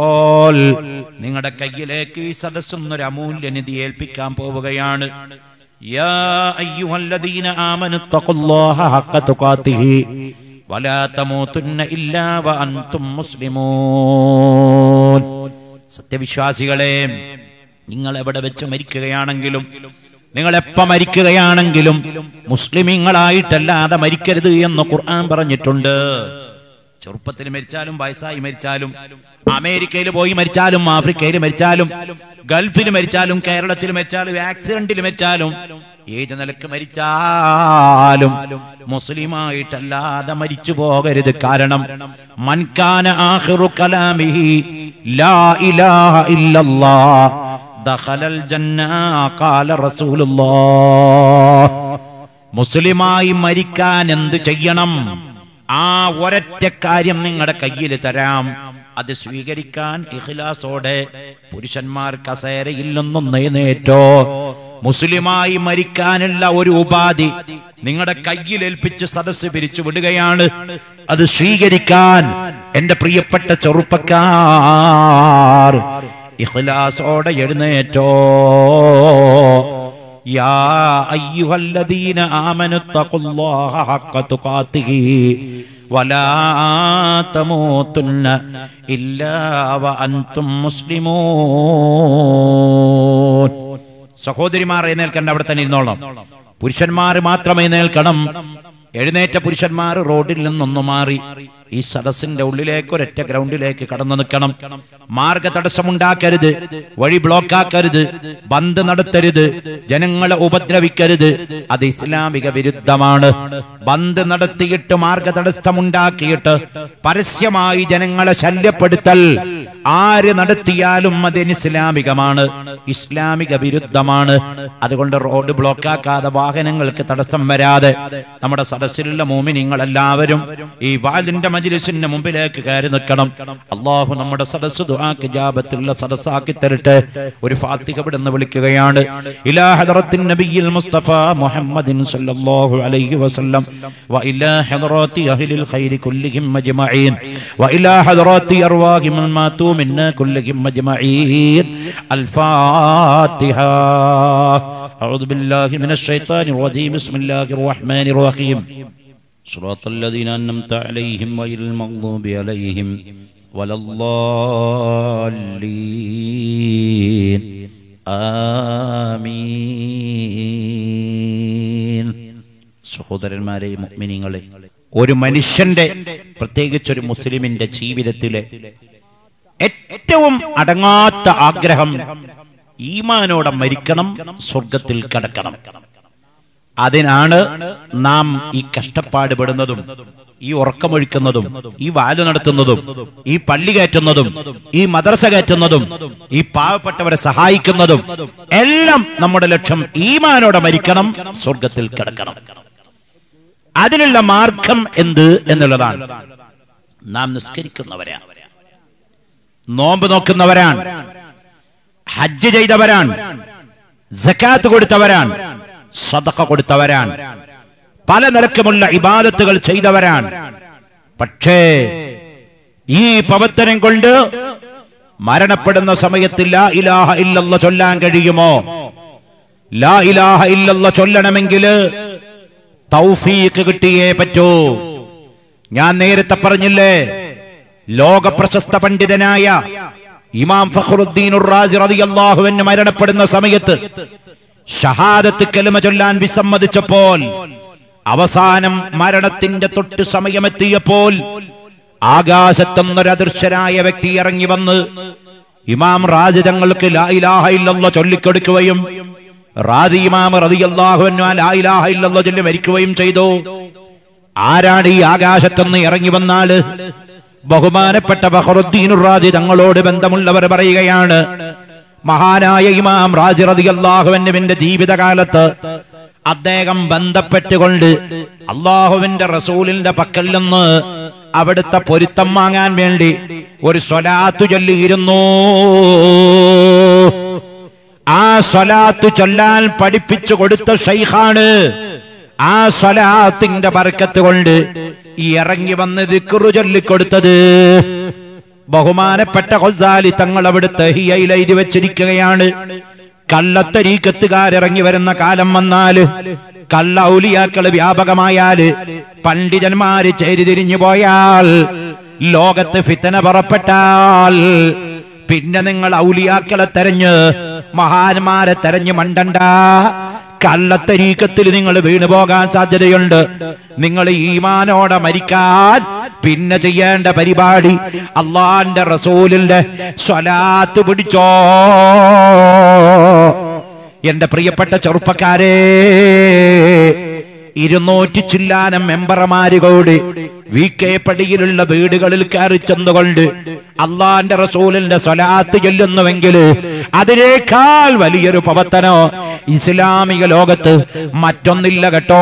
പോകുമ്പോൾ നിങ്ങളുടെ കയ്യിലേക്ക് ഈ സദസ്സൊന്നൊരു അമൂല്യനിധി ഏൽപ്പിക്കാൻ പോവുകയാണ് يا أيها الذين آمنوا اتقوا الله حق تقاته ولا تموتن إلا وأنتم مسلمون സത്യവിശ്വാസികളെ നിങ്ങൾ എവിടെ വെച്ച് മരിക്കുകയാണെങ്കിലും നിങ്ങൾ എപ്പ മരിക്കുകയാണെങ്കിലും മുസ്ലിമീങ്ങളായിട്ടല്ലാതെ മരിക്കരുത് എന്ന് ഖുർആൻ പറഞ്ഞിട്ടുണ്ട് ചെറുപ്പത്തിൽ മരിച്ചാലും വയസ്സായി മരിച്ചാലും അമേരിക്കയിൽ പോയി മരിച്ചാലും ആഫ്രിക്കയിൽ മരിച്ചാലും ഗൾഫിൽ മരിച്ചാലും കേരളത്തിൽ മരിച്ചാലും ആക്സിഡന്റിൽ മരിച്ചാലും ഏത് നിലക്ക് മരിച്ചാലും മുസ്ലിമായിട്ടല്ലാതെ മരിച്ചു പോകരുത് കാരണം മൻകാന ആഖിറു കലാമിഹി ലാ ഇലാഹ ഇല്ലല്ലാഹ് ദഖലൽ ജന്ന ഖാല റസൂലുള്ളാഹ് മുസ്ലിമായി മരിക്കാൻ എന്ത് ചെയ്യണം ആ ഒരൊറ്റ കാര്യം നിങ്ങളുടെ കയ്യിൽ തരാം അത് സ്വീകരിക്കാൻ ഇഖ്ലാസോടെ പുരുഷന്മാർ കസേരയിൽ നിന്നും നേനേറ്റോ മുസ്ലിമായി മരിക്കാനുള്ള ഒരു ഉപാധി നിങ്ങളുടെ കയ്യിൽ ഏൽപ്പിച്ച് സദസ്സ് പിരിച്ചു വിടുകയാണ് അത് സ്വീകരിക്കാൻ എന്റെ പ്രിയപ്പെട്ട ചെറുപ്പക്കാർ ഇഖ്ലാസോടെ എഴുന്നേറ്റോ يا أيها الذين آمنوا اتقوا الله حق تقاته ولا تموتن إلا وأنتم مسلمون സഹോദരിമാർ എഴുന്നേൽക്കേണ്ട അവിടെ തന്നെ ഇരുന്നോളണം പുരുഷന്മാർ മാത്രമേ എഴുന്നേൽക്കണം എഴുന്നേറ്റ പുരുഷന്മാർ റോഡിൽ നിന്നൊന്നു മാറി ഈ സദസ്സിന്റെ ഉള്ളിലേക്ക് ഒരൊറ്റ ഗ്രൗണ്ടിലേക്ക് കടന്നു നിൽക്കണം മാർഗ തടസ്സമുണ്ടാക്കരുത് വഴി ബ്ലോക്കാക്കരുത് ബന്ദ് നടത്തരുത് ജനങ്ങളെ ഉപദ്രവിക്കരുത് അത് ഇസ്ലാമിക വിരുദ്ധമാണ് ബന്ദ് നടത്തിയിട്ട് മാർഗ തടസ്സമുണ്ടാക്കിയിട്ട് പരസ്യമായി ജനങ്ങളെ ശല്യപ്പെടുത്തൽ ആര് നടത്തിയാലും അത് ഇസ്ലാമികമാണ് ഇസ്ലാമിക വിരുദ്ധമാണ് അതുകൊണ്ട് റോഡ് ബ്ലോക്കാക്കാതെ വാഹനങ്ങൾക്ക് തടസ്സം വരാതെ നമ്മുടെ സദസ്സിലുള്ള മോമിനിങ്ങൾ എല്ലാവരും ഈ വാലിന്റെ മജിലിസിന്റെ മുമ്പിലേക്ക് കയറി നിൽക്കണം അള്ളാഹു നമ്മുടെ സദസ്സ് ദുആക്ക് ജാബത്തുള്ള സദസ്സാക്കി തരട്ടെ ഒരു ഫാത്തിക ഇവിടുന്ന് വിളിക്കുകയാണ് ഇലാ ഹദറത്തിൻ നബിയിൽ മുസ്തഫ മുഹമ്മദിൻ സല്ലല്ലാഹു അലൈഹി വസല്ലം വ ഇലാ ഹദറാത്തി അഹ്ലിൽ ഖൈരി കുല്ലിഹിം മജ്മഈൻ വ ഇലാ ഹദറാത്തി അർവാഹി മൻ മാതു മിന്നാ കുല്ലിഹിം മജ്മഈൻ അൽ ഫാത്തിഹ أعوذ بالله من الشيطان الرجيم بسم الله الرحمن الرحيم صراط الذين أنمت عليهم غير المغضوب عليهم ولا الضالين ആമീൻ സഹോദരന്മാരെ മുഅ്മിനീങ്ങളെ ഒരു മനുഷ്യന്റെ പ്രത്യേകിച്ച് ഒരു മുസ്ലിമിന്റെ ജീവിതത്തിലെ ഏറ്റവും അടങ്ങാത്ത ആഗ്രഹം ഈമാനോടെ മരിക്കണം സ്വർഗത്തിൽ കടക്കണം അതിനാണ് നാം ഈ കഷ്ടപ്പാട് പെടുന്നതും ഈ ഉറക്കമൊഴിക്കുന്നതും ഈ വാല് നടത്തുന്നതും ഈ പള്ളി കയറ്റുന്നതും ഈ മദ്രസ കയറ്റുന്നതും ഈ പാവപ്പെട്ടവരെ സഹായിക്കുന്നതും എല്ലാം നമ്മുടെ ലക്ഷ്യം ഈമാനോടെ മരിക്കണം സ്വർഗത്തിൽ കിടക്കണം അതിനുള്ള മാർഗം എന്ത് എന്നുള്ളതാണ് നാം നിസ്കരിക്കുന്നവരാണ് നോമ്പ് നോക്കുന്നവരാണ് ഹജ്ജ് ചെയ്തവരാണ് ജക്കാത്ത് കൊടുത്തവരാണ് സദഖ കൊടുത്തവരാണ് പല നിലക്കുമുള്ള ഇബാദത്തുകൾ ചെയ്തവരാണ് പക്ഷേ ഈ പ്രവർത്തനം കൊണ്ട് മരണപ്പെടുന്ന സമയത്ത് ലാ ഇലാഹ ഇല്ലല്ല ചൊല്ലാൻ കഴിയുമോ ലാ ഇലാഹ ഇല്ലല്ല ചൊല്ലണമെങ്കിൽ തൗഫീക്ക് കിട്ടിയേ പറ്റൂ ഞാൻ നേരത്തെ പറഞ്ഞില്ലേ ലോക പ്രശസ്ത പണ്ഡിതനായ ഇമാം ഫഖറുദ്ദീൻ റാസി റളിയല്ലാഹു അൻഹു മരണപ്പെടുന്ന സമയത്ത് ഷഹാദത്ത് കലിമ ചൊല്ലാൻ വിസമ്മതിച്ചപ്പോൾ അവസാനം മരണത്തിന്റെ തൊട്ട് സമയമെത്തിയപ്പോൾ ആകാശത്തൊന്നൊരദൃശ്യനായ വ്യക്തി ഇറങ്ങി വന്ന് ഇമാം റാജി തങ്ങൾക്ക് ലാ ഇലാഹ ഇല്ലല്ലാഹ് ചൊല്ലിക്കൊടുക്കുകയും റാദി ഇമാം റളിയല്ലാഹു അൻഹു ആ ലാ ഇലാഹ ഇല്ലല്ലാഹ് ചൊല്ലി മരിക്കുകയും ചെയ്തു ആരാണ് ഈ ആകാശത്തുനിന്ന് ഇറങ്ങി വന്നാല് ബഹുമാനപ്പെട്ട ബഹറുദ്ദീൻ റാജി തങ്ങളോട് ബന്ധമുള്ളവർ പറയുകയാണ് മഹാനായ ഇമാം റാജി റളിയല്ലാഹുവിന്റെ ജീവിതകാലത്ത് അദ്ദേഹം ബന്ധപ്പെട്ടുകൊണ്ട് അള്ളാഹുവിന്റെ റസൂലിന്റെ പക്കൽ നിന്ന് അവിടുത്തെ പൊരുത്തം വാങ്ങാൻ വേണ്ടി ഒരു സ്വലാത്തു ചൊല്ലിയിരുന്നു ആ സ്വലാത്ത് ചൊല്ലാൻ പഠിപ്പിച്ചു കൊടുത്ത ഷൈഖാണ് ആ സ്വലാത്തിന്റെ ബർക്കത്ത് കൊണ്ട് ഈ ഇറങ്ങി വന്ന് ദിക്കുറു ചൊല്ലിക്കൊടുത്തത് ബഹുമാനപ്പെട്ട ഹൊസാലി തങ്ങൾ അവിടുത്തെ ഹിയയിൽ എഴുതി വെച്ചിരിക്കുകയാണ് കള്ളത്തരീക്കത്തുകാരിറങ്ങി വരുന്ന കാലം വന്നാല് കള്ള ഔലിയാക്കള് വ്യാപകമായാല് പണ്ഡിതന്മാര് ചേരിതിരിഞ്ഞു പോയാൽ ലോകത്ത് ഫിത്തന പുറപ്പെട്ടാൽ പിന്നെ നിങ്ങൾ ഔലിയാക്കളെ തെരഞ്ഞ് മഹാന്മാരെ തെരഞ്ഞ് മണ്ടണ്ട കള്ളത്തരീക്കത്തിൽ നിങ്ങൾ വീണു പോകാൻ സാധ്യതയുണ്ട് നിങ്ങൾ ഈമാനോടെ മരിക്കാൻ പിന്നെ ചെയ്യേണ്ട പരിപാടി അള്ളാന്റെ റസൂലിന്റെ സ്വലാത്ത് പിടിച്ചോ എന്റെ പ്രിയപ്പെട്ട ചെറുപ്പക്കാരെ ഇരുന്നൂറ്റി ചില്ലാനം മെമ്പർമാരുകൂടി വി കെ പടിയിലുള്ള വീടുകളിൽ കയറി ചെന്നുകൊണ്ട് അള്ളാന്റെ റസൂലിന്റെ സ്വലാത്ത് ചെല്ലുന്നുവെങ്കിൽ അതിനേക്കാൾ വലിയൊരു പ്രവർത്തനോ ഇസ്ലാമിക ലോകത്ത് മറ്റൊന്നില്ല കേട്ടോ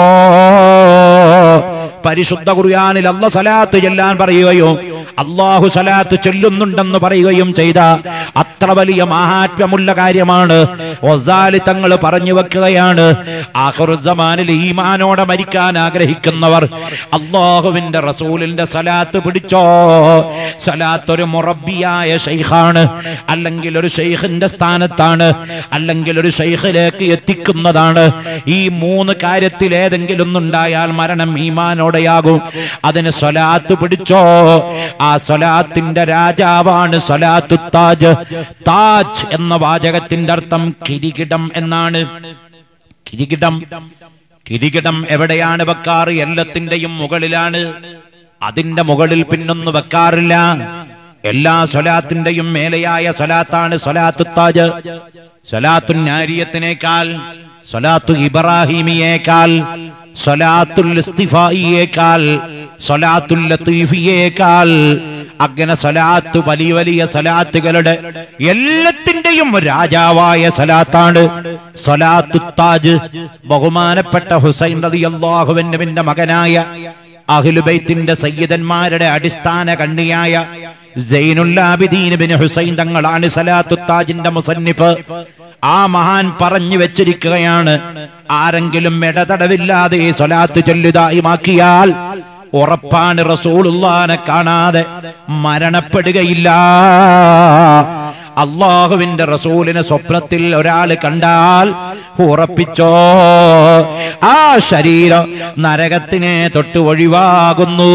പരിശുദ്ധ ഖുർആനിൽ അല്ല സലാത്ത് ചെല്ലാൻ പറയുകയും അള്ളാഹു സലാത്ത് ചൊല്ലുന്നുണ്ടെന്ന് പറയുകയും ചെയ്ത അത്ര വലിയ മഹാത്മ്യമുള്ള കാര്യമാണ് ഒസാലി തങ്ങൾ പറഞ്ഞു വെക്കുകയാണ് ആഹുറുസമാനിൽ ഈമാനോടെ മരിക്കാൻ ആഗ്രഹിക്കുന്നവർ അള്ളാഹുവിന്റെ റസൂലിന്റെ സലാത്ത് പിടിച്ചോ സലാത്ത് ഒരു മുറബിയായ ഷെയ്ഖാണ് അല്ലെങ്കിൽ ഒരു ഷെയ്ഖിന്റെ സ്ഥാനത്താണ് അല്ലെങ്കിൽ ഒരു ഷെയ്ഖിലേക്ക് എത്തിക്കുന്നതാണ് ഈ മൂന്ന് കാര്യത്തിൽ ഏതെങ്കിലും ഒന്നുണ്ടായാൽ മരണം ഈമാനോടെയാകും അതിന് സ്വലാത്ത് പിടിച്ചോ ആ സ്വലാത്തിന്റെ രാജാവാണ് സ്വലാത്തു താജ് താജ് എന്ന വാചകത്തിന്റെ അർത്ഥം കിരീകിടം എന്നാണ് കിരീകിടം കിരീകിടം എവിടെയാണ് വെക്കാറ് എല്ലാത്തിന്റെയും മുകളിലാണ് അതിന്റെ മുകളിൽ പിന്നൊന്ന് വെക്കാറില്ല എല്ലാ സ്വലാത്തിന്റെയും മേലെയായ സ്വലാത്താണ് സ്വലാത്തു താജ് സ്വലാത്തു നാരിയത്തിനേക്കാൾ സ്വലാത്തു ഇബ്രാഹിമിയേക്കാൾ സ്വലാത്തുൽ ഇസ്തിഫായിയേക്കാൾ സ്വലാത്തുൽ ലത്തീഫിയേക്കാൾ അങ്ങനെ സലാത്ത് വലിയ വലിയ സലാത്തുകളുടെ എല്ലാത്തിന്റെയും രാജാവായ സലാത്താണ് സലാത്തു താജ് ബഹുമാനപ്പെട്ട ഹുസൈൻ റളിയല്ലാഹുവിന്റെ മകനായ അഹ്ലുബൈത്തിന്റെ സയ്യിദന്മാരുടെ അടിസ്ഥാന കണ്ണിയായ സൈനുല്ലാബിദീൻ ബിൻ ഹുസൈൻ തങ്ങളാണ് സലാത്തു താജിന്റെ മുസന്നിഫ് ആ മഹാൻ പറഞ്ഞു വെച്ചിരിക്കുകയാണ് ആരെങ്കിലും ഇടതടവില്ലാതെ ഈ സ്വലാത്ത് ചൊല്ലുതായിമാക്കിയാൽ ഉറപ്പാണ് റസൂലുള്ളാനെ കാണാതെ മരണപ്പെടുകയില്ല അള്ളാഹുവിന്റെ റസൂലിനെ സ്വപ്നത്തിൽ ഒരാൾ കണ്ടാൽ ഉറപ്പിച്ചോ ആ ശരീരം നരകത്തിനെ തൊട്ട് ഒഴിവാകുന്നു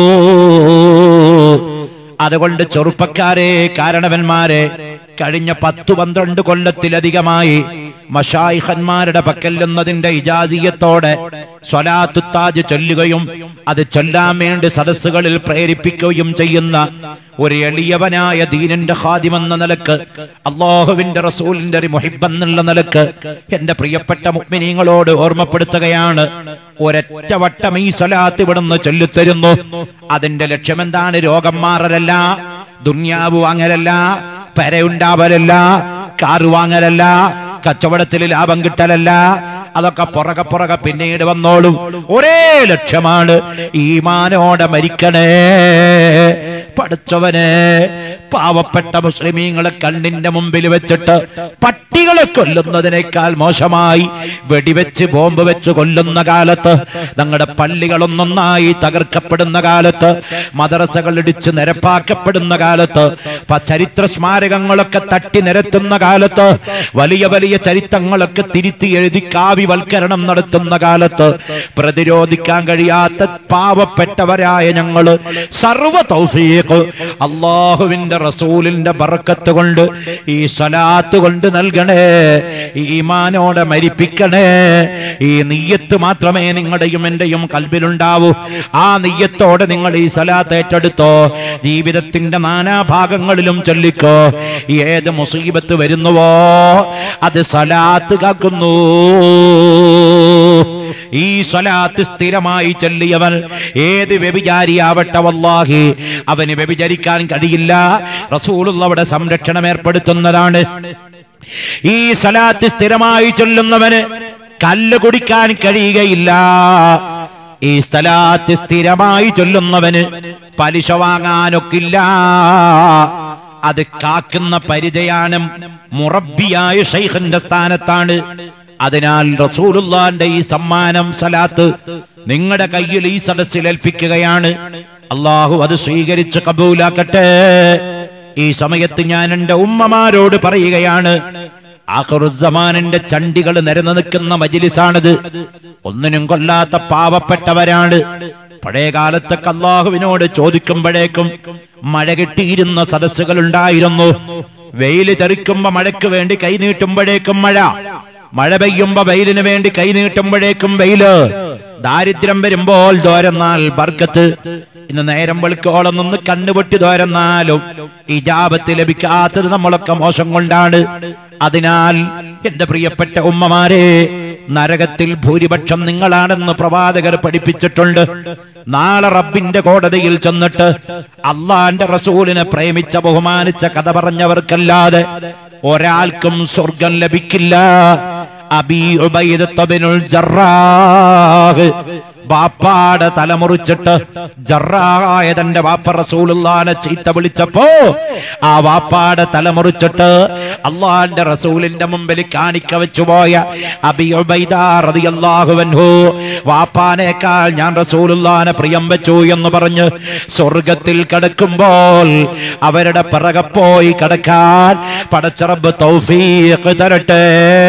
അതുകൊണ്ട് ചെറുപ്പക്കാരെ കാരണവന്മാരെ കഴിഞ്ഞ പത്തു പന്ത്രണ്ട് കൊല്ലത്തിലധികമായി മഷായിഖന്മാരുടെ പക്കൽ നിന്നതിന്റെ ഇജാതീയത്തോടെ സ്വലാത്തു താജ് ചൊല്ലുകയും അത് ചൊല്ലാൻ വേണ്ടി സദസ്സുകളിൽ പ്രേരിപ്പിക്കുകയും ചെയ്യുന്ന ഒരു എളിയവനായ ദീനന്റെ ഖാദിമെന്ന നിലക്ക് അള്ളാഹുവിന്റെ റസൂലിന്റെ ഒരു മുഹിബെന്നുള്ള നിലക്ക് എന്റെ പ്രിയപ്പെട്ട മുഗ്മിനീങ്ങളോട് ഓർമ്മപ്പെടുത്തുകയാണ് ഒരൊറ്റ വട്ടം ഈ സ്വലാത്ത് ഇവിടുന്ന് ചൊല്ലിത്തരുന്നു അതിന്റെ ലക്ഷ്യമെന്താണ് രോഗം മാറലല്ല ദുന്യാവ് വാങ്ങലല്ല പെരയുണ്ടാവലല്ല കാറ് വാങ്ങലല്ല കച്ചവടത്തിൽ ലാഭം കിട്ടലല്ല അതൊക്കെ പുറകെ പുറകെ പിന്നീട് വന്നോളും ഒരേ ലക്ഷ്യമാണ് ഈമാനോടെ മരിക്കണേ പഠിച്ചവനെ പാവപ്പെട്ട മുസ്ലിമീങ്ങളെ കണ്ണിന്റെ മുമ്പിൽ വെച്ചിട്ട് പട്ടികളെ കൊല്ലുന്നതിനേക്കാൾ മോശമായി വെടിവെച്ച് ബോംബ് വെച്ച് കൊല്ലുന്ന കാലത്ത് ഞങ്ങളുടെ പള്ളികളൊന്നൊന്നായി തകർക്കപ്പെടുന്ന കാലത്ത് മദ്രസകൾ ഇടിച്ച് നിരപ്പാക്കപ്പെടുന്ന കാലത്ത് പ- ചരിത്ര സ്മാരകങ്ങളൊക്കെ തട്ടി നിരത്തുന്ന കാലത്ത് വലിയ വലിയ ചരിത്രങ്ങളൊക്കെ തിരുത്തി എഴുതി കാവ്യവൽക്കരണം നടത്തുന്ന കാലത്ത് പ്രതിരോധിക്കാൻ കഴിയാത്ത പാവപ്പെട്ടവരായ ഞങ്ങള് സർവ തൗഫീഖ് അള്ളാഹുവിന്റെ റസൂലിന്റെ ബറക്കത്ത് കൊണ്ട് ഈ സ്വലാത്ത് കൊണ്ട് നൽകണേ ഈ ഈമാനോടെ മരിപ്പിക്കണേ ഈ നീയത്ത് മാത്രമേ നിങ്ങളുടെയും എന്റെയും കൽബിലുണ്ടാവൂ ആ നീയത്തോടെ നിങ്ങൾ ഈ സ്വലാത്ത് ഏറ്റെടുത്തോ ജീവിതത്തിന്റെ നാനാഭാഗങ്ങളിലും ചൊല്ലിക്കോ ഏത് മുസീബത്ത് വരുന്നുവോ അത് സ്വലാത്ത് കാക്കുന്നു ഈ സ്വലാത്ത് സ്ഥിരമായി ചൊല്ലിയവൻ ഏത് വ്യഭിചാരിയാവട്ടെ വല്ലാഹി അവന് വ്യഭിചരിക്കാൻ കഴിയില്ല റസൂലുള്ളവിടെ സംരക്ഷണം ഏർപ്പെടുത്തുന്നതാണ് ഈ സ്വലാത്ത് സ്ഥിരമായി ചൊല്ലുന്നവന് കല്ല് കുടിക്കാൻ കഴിയുകയില്ല ഈ സ്ഥലാത്ത് സ്ഥിരമായി ചൊല്ലുന്നവന് പലിശ വാങ്ങാനൊക്കില്ല അത് കാക്കുന്ന പരിചയാണ് മുറബിയായ ഷെയ്ഖിന്റെ സ്ഥാനത്താണ് അതിനാൽ റസൂലുള്ളാന്റെ ഈ സമ്മാനം സലാത്ത് നിങ്ങളുടെ കയ്യിൽ ഈ സദസ്സിൽ ഏൽപ്പിക്കുകയാണ് അള്ളാഹു അത് സ്വീകരിച്ച് കബൂലാക്കട്ടെ ഈ സമയത്ത് ഞാൻ എന്റെ ഉമ്മമാരോട് പറയുകയാണ് ആഖിറുസ്സമാനിന്റെ ചണ്ടികൾ നിരന്നു നിൽക്കുന്ന മജിലിസാണിത് ഒന്നിനും കൊല്ലാത്ത പാവപ്പെട്ടവരാണ് പഴയ കാലത്തൊക്കെ അള്ളാഹുവിനോട് ചോദിക്കുമ്പോഴേക്കും മഴ കിട്ടിയിരുന്ന സദസ്സുകൾ ഉണ്ടായിരുന്നു വെയില് തെറിക്കുമ്പോ മഴയ്ക്ക് വേണ്ടി കൈനീട്ടുമ്പോഴേക്കും മഴ മഴ പെയ്യുമ്പോ വെയിലിന് വേണ്ടി കൈനീട്ടുമ്പോഴേക്കും വെയില് ദാരിദ്ര്യം വരുമ്പോൾ ദോരന്നാൽ ബർക്കത്ത് ഇന്ന് നേരം വെളുക്കോളം നിന്ന് കണ്ണുപൊട്ടി ദോരന്നാലും ഇജാബത്ത് ലഭിക്കാത്തത് നമ്മളൊക്കെ മോശം കൊണ്ടാണ് അതിനാൽ എന്റെ പ്രിയപ്പെട്ട ഉമ്മമാരെ നരകത്തിൽ ഭൂരിപക്ഷം നിങ്ങളാണെന്ന് പ്രവാചകർ പഠിപ്പിച്ചിട്ടുണ്ട് നാളെ റബ്ബിന്റെ കോടതിയിൽ ചെന്നിട്ട് അള്ളാന്റെ റസൂലിനെ പ്രേമിച്ച ബഹുമാനിച്ച കഥ പറഞ്ഞവർക്കല്ലാതെ ഒരാൾക്കും സ്വർഗം ലഭിക്കില്ല അബി ഉബൈദത്തുബ്നുൽ ജറാഹ് ബാപ്പാടെ തലമുറിച്ചിട്ട് ജറായ തന്റെ വാപ്പ റസൂലുള്ളാനെ ചീത്ത വിളിച്ചപ്പോ ആ വാപ്പാടെ തലമുറിച്ചിട്ട് അള്ളാന്റെ റസൂലിന്റെ മുമ്പിൽ കാണിക്ക വെച്ചുപോയ അബി ഉബൈദ റളിയല്ലാഹു അൻഹു വാപ്പാനേക്കാൾ ഞാൻ റസൂലുള്ളാനെ പ്രിയം വെച്ചു എന്ന് പറഞ്ഞ് സ്വർഗത്തിൽ കിടക്കുമ്പോൾ അവരുടെ പിറകെ പോയി കിടക്കാൻ പടച്ചറബ് തൗഫീഖ് തരട്ടെ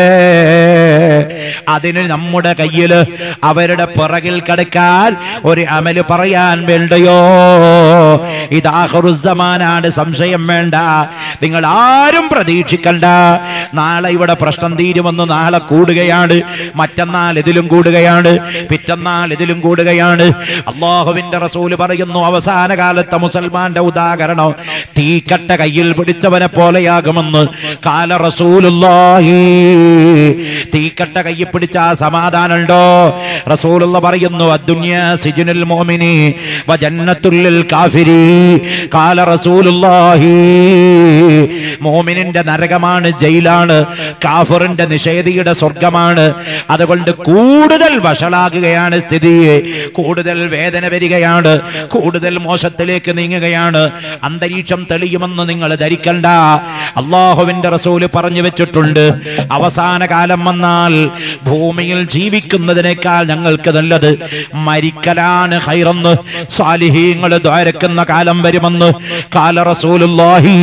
അതിന് നമ്മുടെ കയ്യില് അവരുടെ പിറകിൽ കിടക്കാൻ ഒരു അമല് പറയാൻ വേണ്ടയോ ഇതാഹുറുസമാനാണ് സംശയം വേണ്ട നിങ്ങൾ ആരും പ്രതീക്ഷിക്കണ്ട നാളെ ഇവിടെ പ്രശ്നം തീരുമെന്ന് നാളെ കൂടുകയാണ് മറ്റന്നാൾ ഇതിലും കൂടുകയാണ് പിറ്റന്നാൾ ഇതിലും കൂടുകയാണ് അള്ളാഹുവിന്റെ റസൂല് പറയുന്നു അവസാന കാലത്തെ മുസൽമാന്റെ ഉദാഹരണം തീക്കട്ട കയ്യിൽ പിടിച്ചവനെ പോലെയാകുമെന്ന് കാല റസൂലുള്ളാഹി തീക്കട്ട കയ്യിൽ പിടിച്ച ആ സമാധാനമുണ്ടോ റസൂലുള്ള പറയുന്നു അദ്ദുന്യ സിജുനുൽ മോമിനി വജന്നത്തുല്ലിൽ കാഫിരി കാല റസൂലുള്ളാഹി മോമിനിന്റെ നരകമാണ് ജയിലാണ് കാഫറിന്റെ നിഷേധിയുടെ സ്വർഗമാണ് അതുകൊണ്ട് കൂടുതൽ വഷളാകുകയാണ് സ്ഥിതി കൂടുതൽ വേദന വരികയാണ് കൂടുതൽ മോശത്തിലേക്ക് നീങ്ങുകയാണ് അന്തരീക്ഷം തെളിയുമെന്ന് നിങ്ങൾ ധരിക്കണ്ട അള്ളാഹുവിന്റെ റസൂല് പറഞ്ഞു വെച്ചിട്ടുണ്ട് അവസാന കാലം വന്നാൽ ഭൂമിയിൽ ജീവിക്കുന്നതിനേക്കാൾ ഞങ്ങൾക്ക് നല്ലത് മരിക്കലാണ് ഹൈറന്ന് സാലിഹീങ്ങൾ ദ്വാരക്കുന്ന കാലം വരുമെന്ന് കാല റസൂലുള്ളാഹി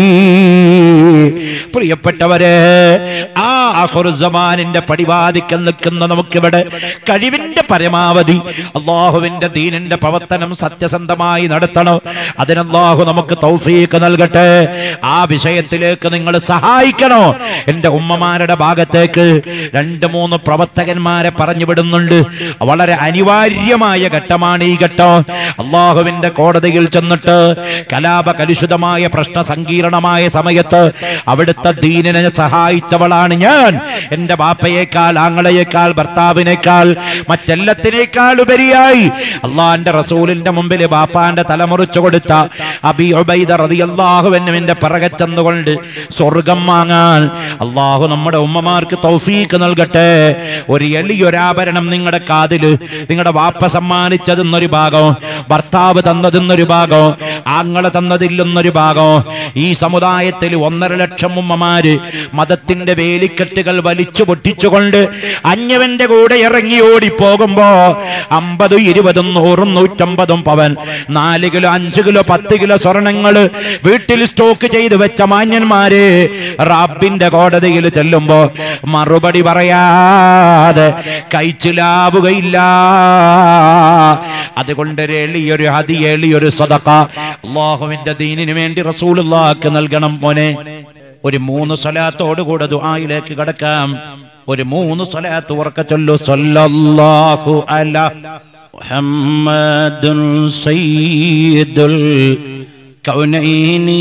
പ്രിയപ്പെട്ടവരെ ആ അഹുറുസമാനിന്റെ പടിവാദിക്കൽ നിൽക്കുന്ന നമുക്കിവിടെ കഴിവിന്റെ പരമാവധി അള്ളാഹുവിന്റെ ദീനിന്റെ പ്രവർത്തനം സത്യസന്ധമായി നടത്തണം അതിനല്ലാഹു നമുക്ക് തൗഫീക്ക് നൽകട്ടെ ആ വിഷയത്തിലേക്ക് നിങ്ങൾ സഹായിക്കണോ എന്റെ ഉമ്മമാരുടെ ഭാഗത്തേക്ക് രണ്ട് മൂന്ന് പ്രവർത്തകന്മാരെ പറഞ്ഞു വിടുന്നുണ്ട് വളരെ അനിവാര്യമായ ഘട്ടമാണ് ഈ ഘട്ടം അള്ളാഹുവിന്റെ കോടതിയിൽ ചെന്നിട്ട് കലാപ കലുഷിതമായ പ്രശ്ന സങ്കീർണമായ സമയത്ത് അവിടുത്തെ ദീനിനെ സഹായിച്ചവളാണ് ഞാൻ എന്റെ ബാപ്പയേക്കാൾ ആങ്ങളയേക്കാൾ ഭർത്താവിനേക്കാൾ മറ്റെല്ലാത്തിനേക്കാൾ ഉപരിയായി അള്ളാന്റെ റസൂലിന്റെ മുമ്പിൽ ബാപ്പാന്റെ തലമുറിച്ചു കൊടുത്ത അബി ഉബൈദ റളിയല്ലാഹുവിന്റെ പിറകെ ചെന്നുകൊണ്ട് സ്വർഗം വാങ്ങാൻ അള്ളാഹു നമ്മുടെ ഉമ്മമാർക്ക് തൗഫീക്ക് നൽകട്ടെ ഒരു എളിയൊരാഭരണം നിങ്ങളുടെ കാതില് നിങ്ങളുടെ വാപ്പ സമ്മാനിച്ചതെന്നൊരു ഭാഗം ഭർത്താവ് തന്നതെന്നൊരു ഭാഗം ആങ്ങളെ തന്നതില്ലെന്നൊരു ഭാഗം ഈ സമുദായത്തിൽ ഒന്നര ലക്ഷം ഉമ്മമാര് മതത്തിന്റെ വേലിക്കെട്ടുകൾ വലിച്ചു പൊട്ടിച്ചുകൊണ്ട് അന്യവന്റെ കൂടെ ഇറങ്ങി ഓടിപ്പോകുമ്പോ അമ്പതും ഇരുപതും നൂറും നൂറ്റമ്പതും പവൻ നാല് കിലോ അഞ്ച് കിലോ പത്ത് കിലോ സ്വർണങ്ങള് വീട്ടിൽ സ്റ്റോക്ക് ചെയ്ത് വെച്ച മാന്യന്മാര് റബ്ബിന്റെ കോടതിയിൽ ചെല്ലുമ്പോ മറുപടി പറയാതെ കഴിച്ചിലാവുകയില്ല അതുകൊണ്ട് ഒരു എളിയൊരു ഹതി എളിയൊരു സദക്ക അള്ളാഹുവിന്റെ ദീനിന് വേണ്ടി റസൂലുള്ളാക്ക് നൽകണം മോനെ ഒരു മൂന്ന് സ്വലാത്തോടുകൂടെ ദുആയിലേക്ക് കടക്കാം ഒരു മൂന്ന് സ്വലാത്ത് ഉറക്ക ചൊല്ലു സല്ലല്ലാഹു അല മുഹമ്മദുൻ സയ്യിദുൽ കൗനൈനി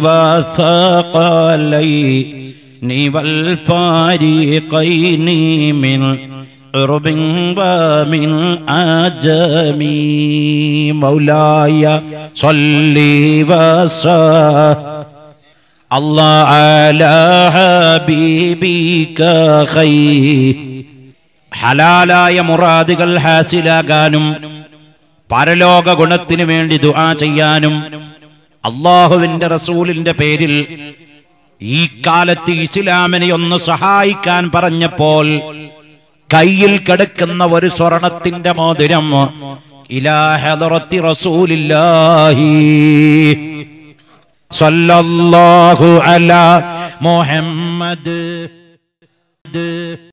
വസഖലൈനി വൽ ഫാരിഖൈനി മിൻ عرب ومن عجم مولاي صلي وسلم الله على حبيبك خير ഹലാലായ മുറാദുകൾ ഹാസിലാകാനും പരലോക ഗുണത്തിനു വേണ്ടി ദുആ ചെയ്യാനും അള്ളാഹുവിന്റെ റസൂലിന്റെ പേരിൽ ഈ കാലത്ത് ഇസ്ലാമിനെ ഒന്ന് സഹായിക്കാൻ പറഞ്ഞപ്പോൾ കയ്യിൽ കിടക്കുന്ന ഒരു സ്വർണത്തിന്റെ മോതിരം ഇലാഹി റസൂലില്ലാഹി സല്ലല്ലാഹു അലാ മുഹമ്മദ് മുഹമ്മദ്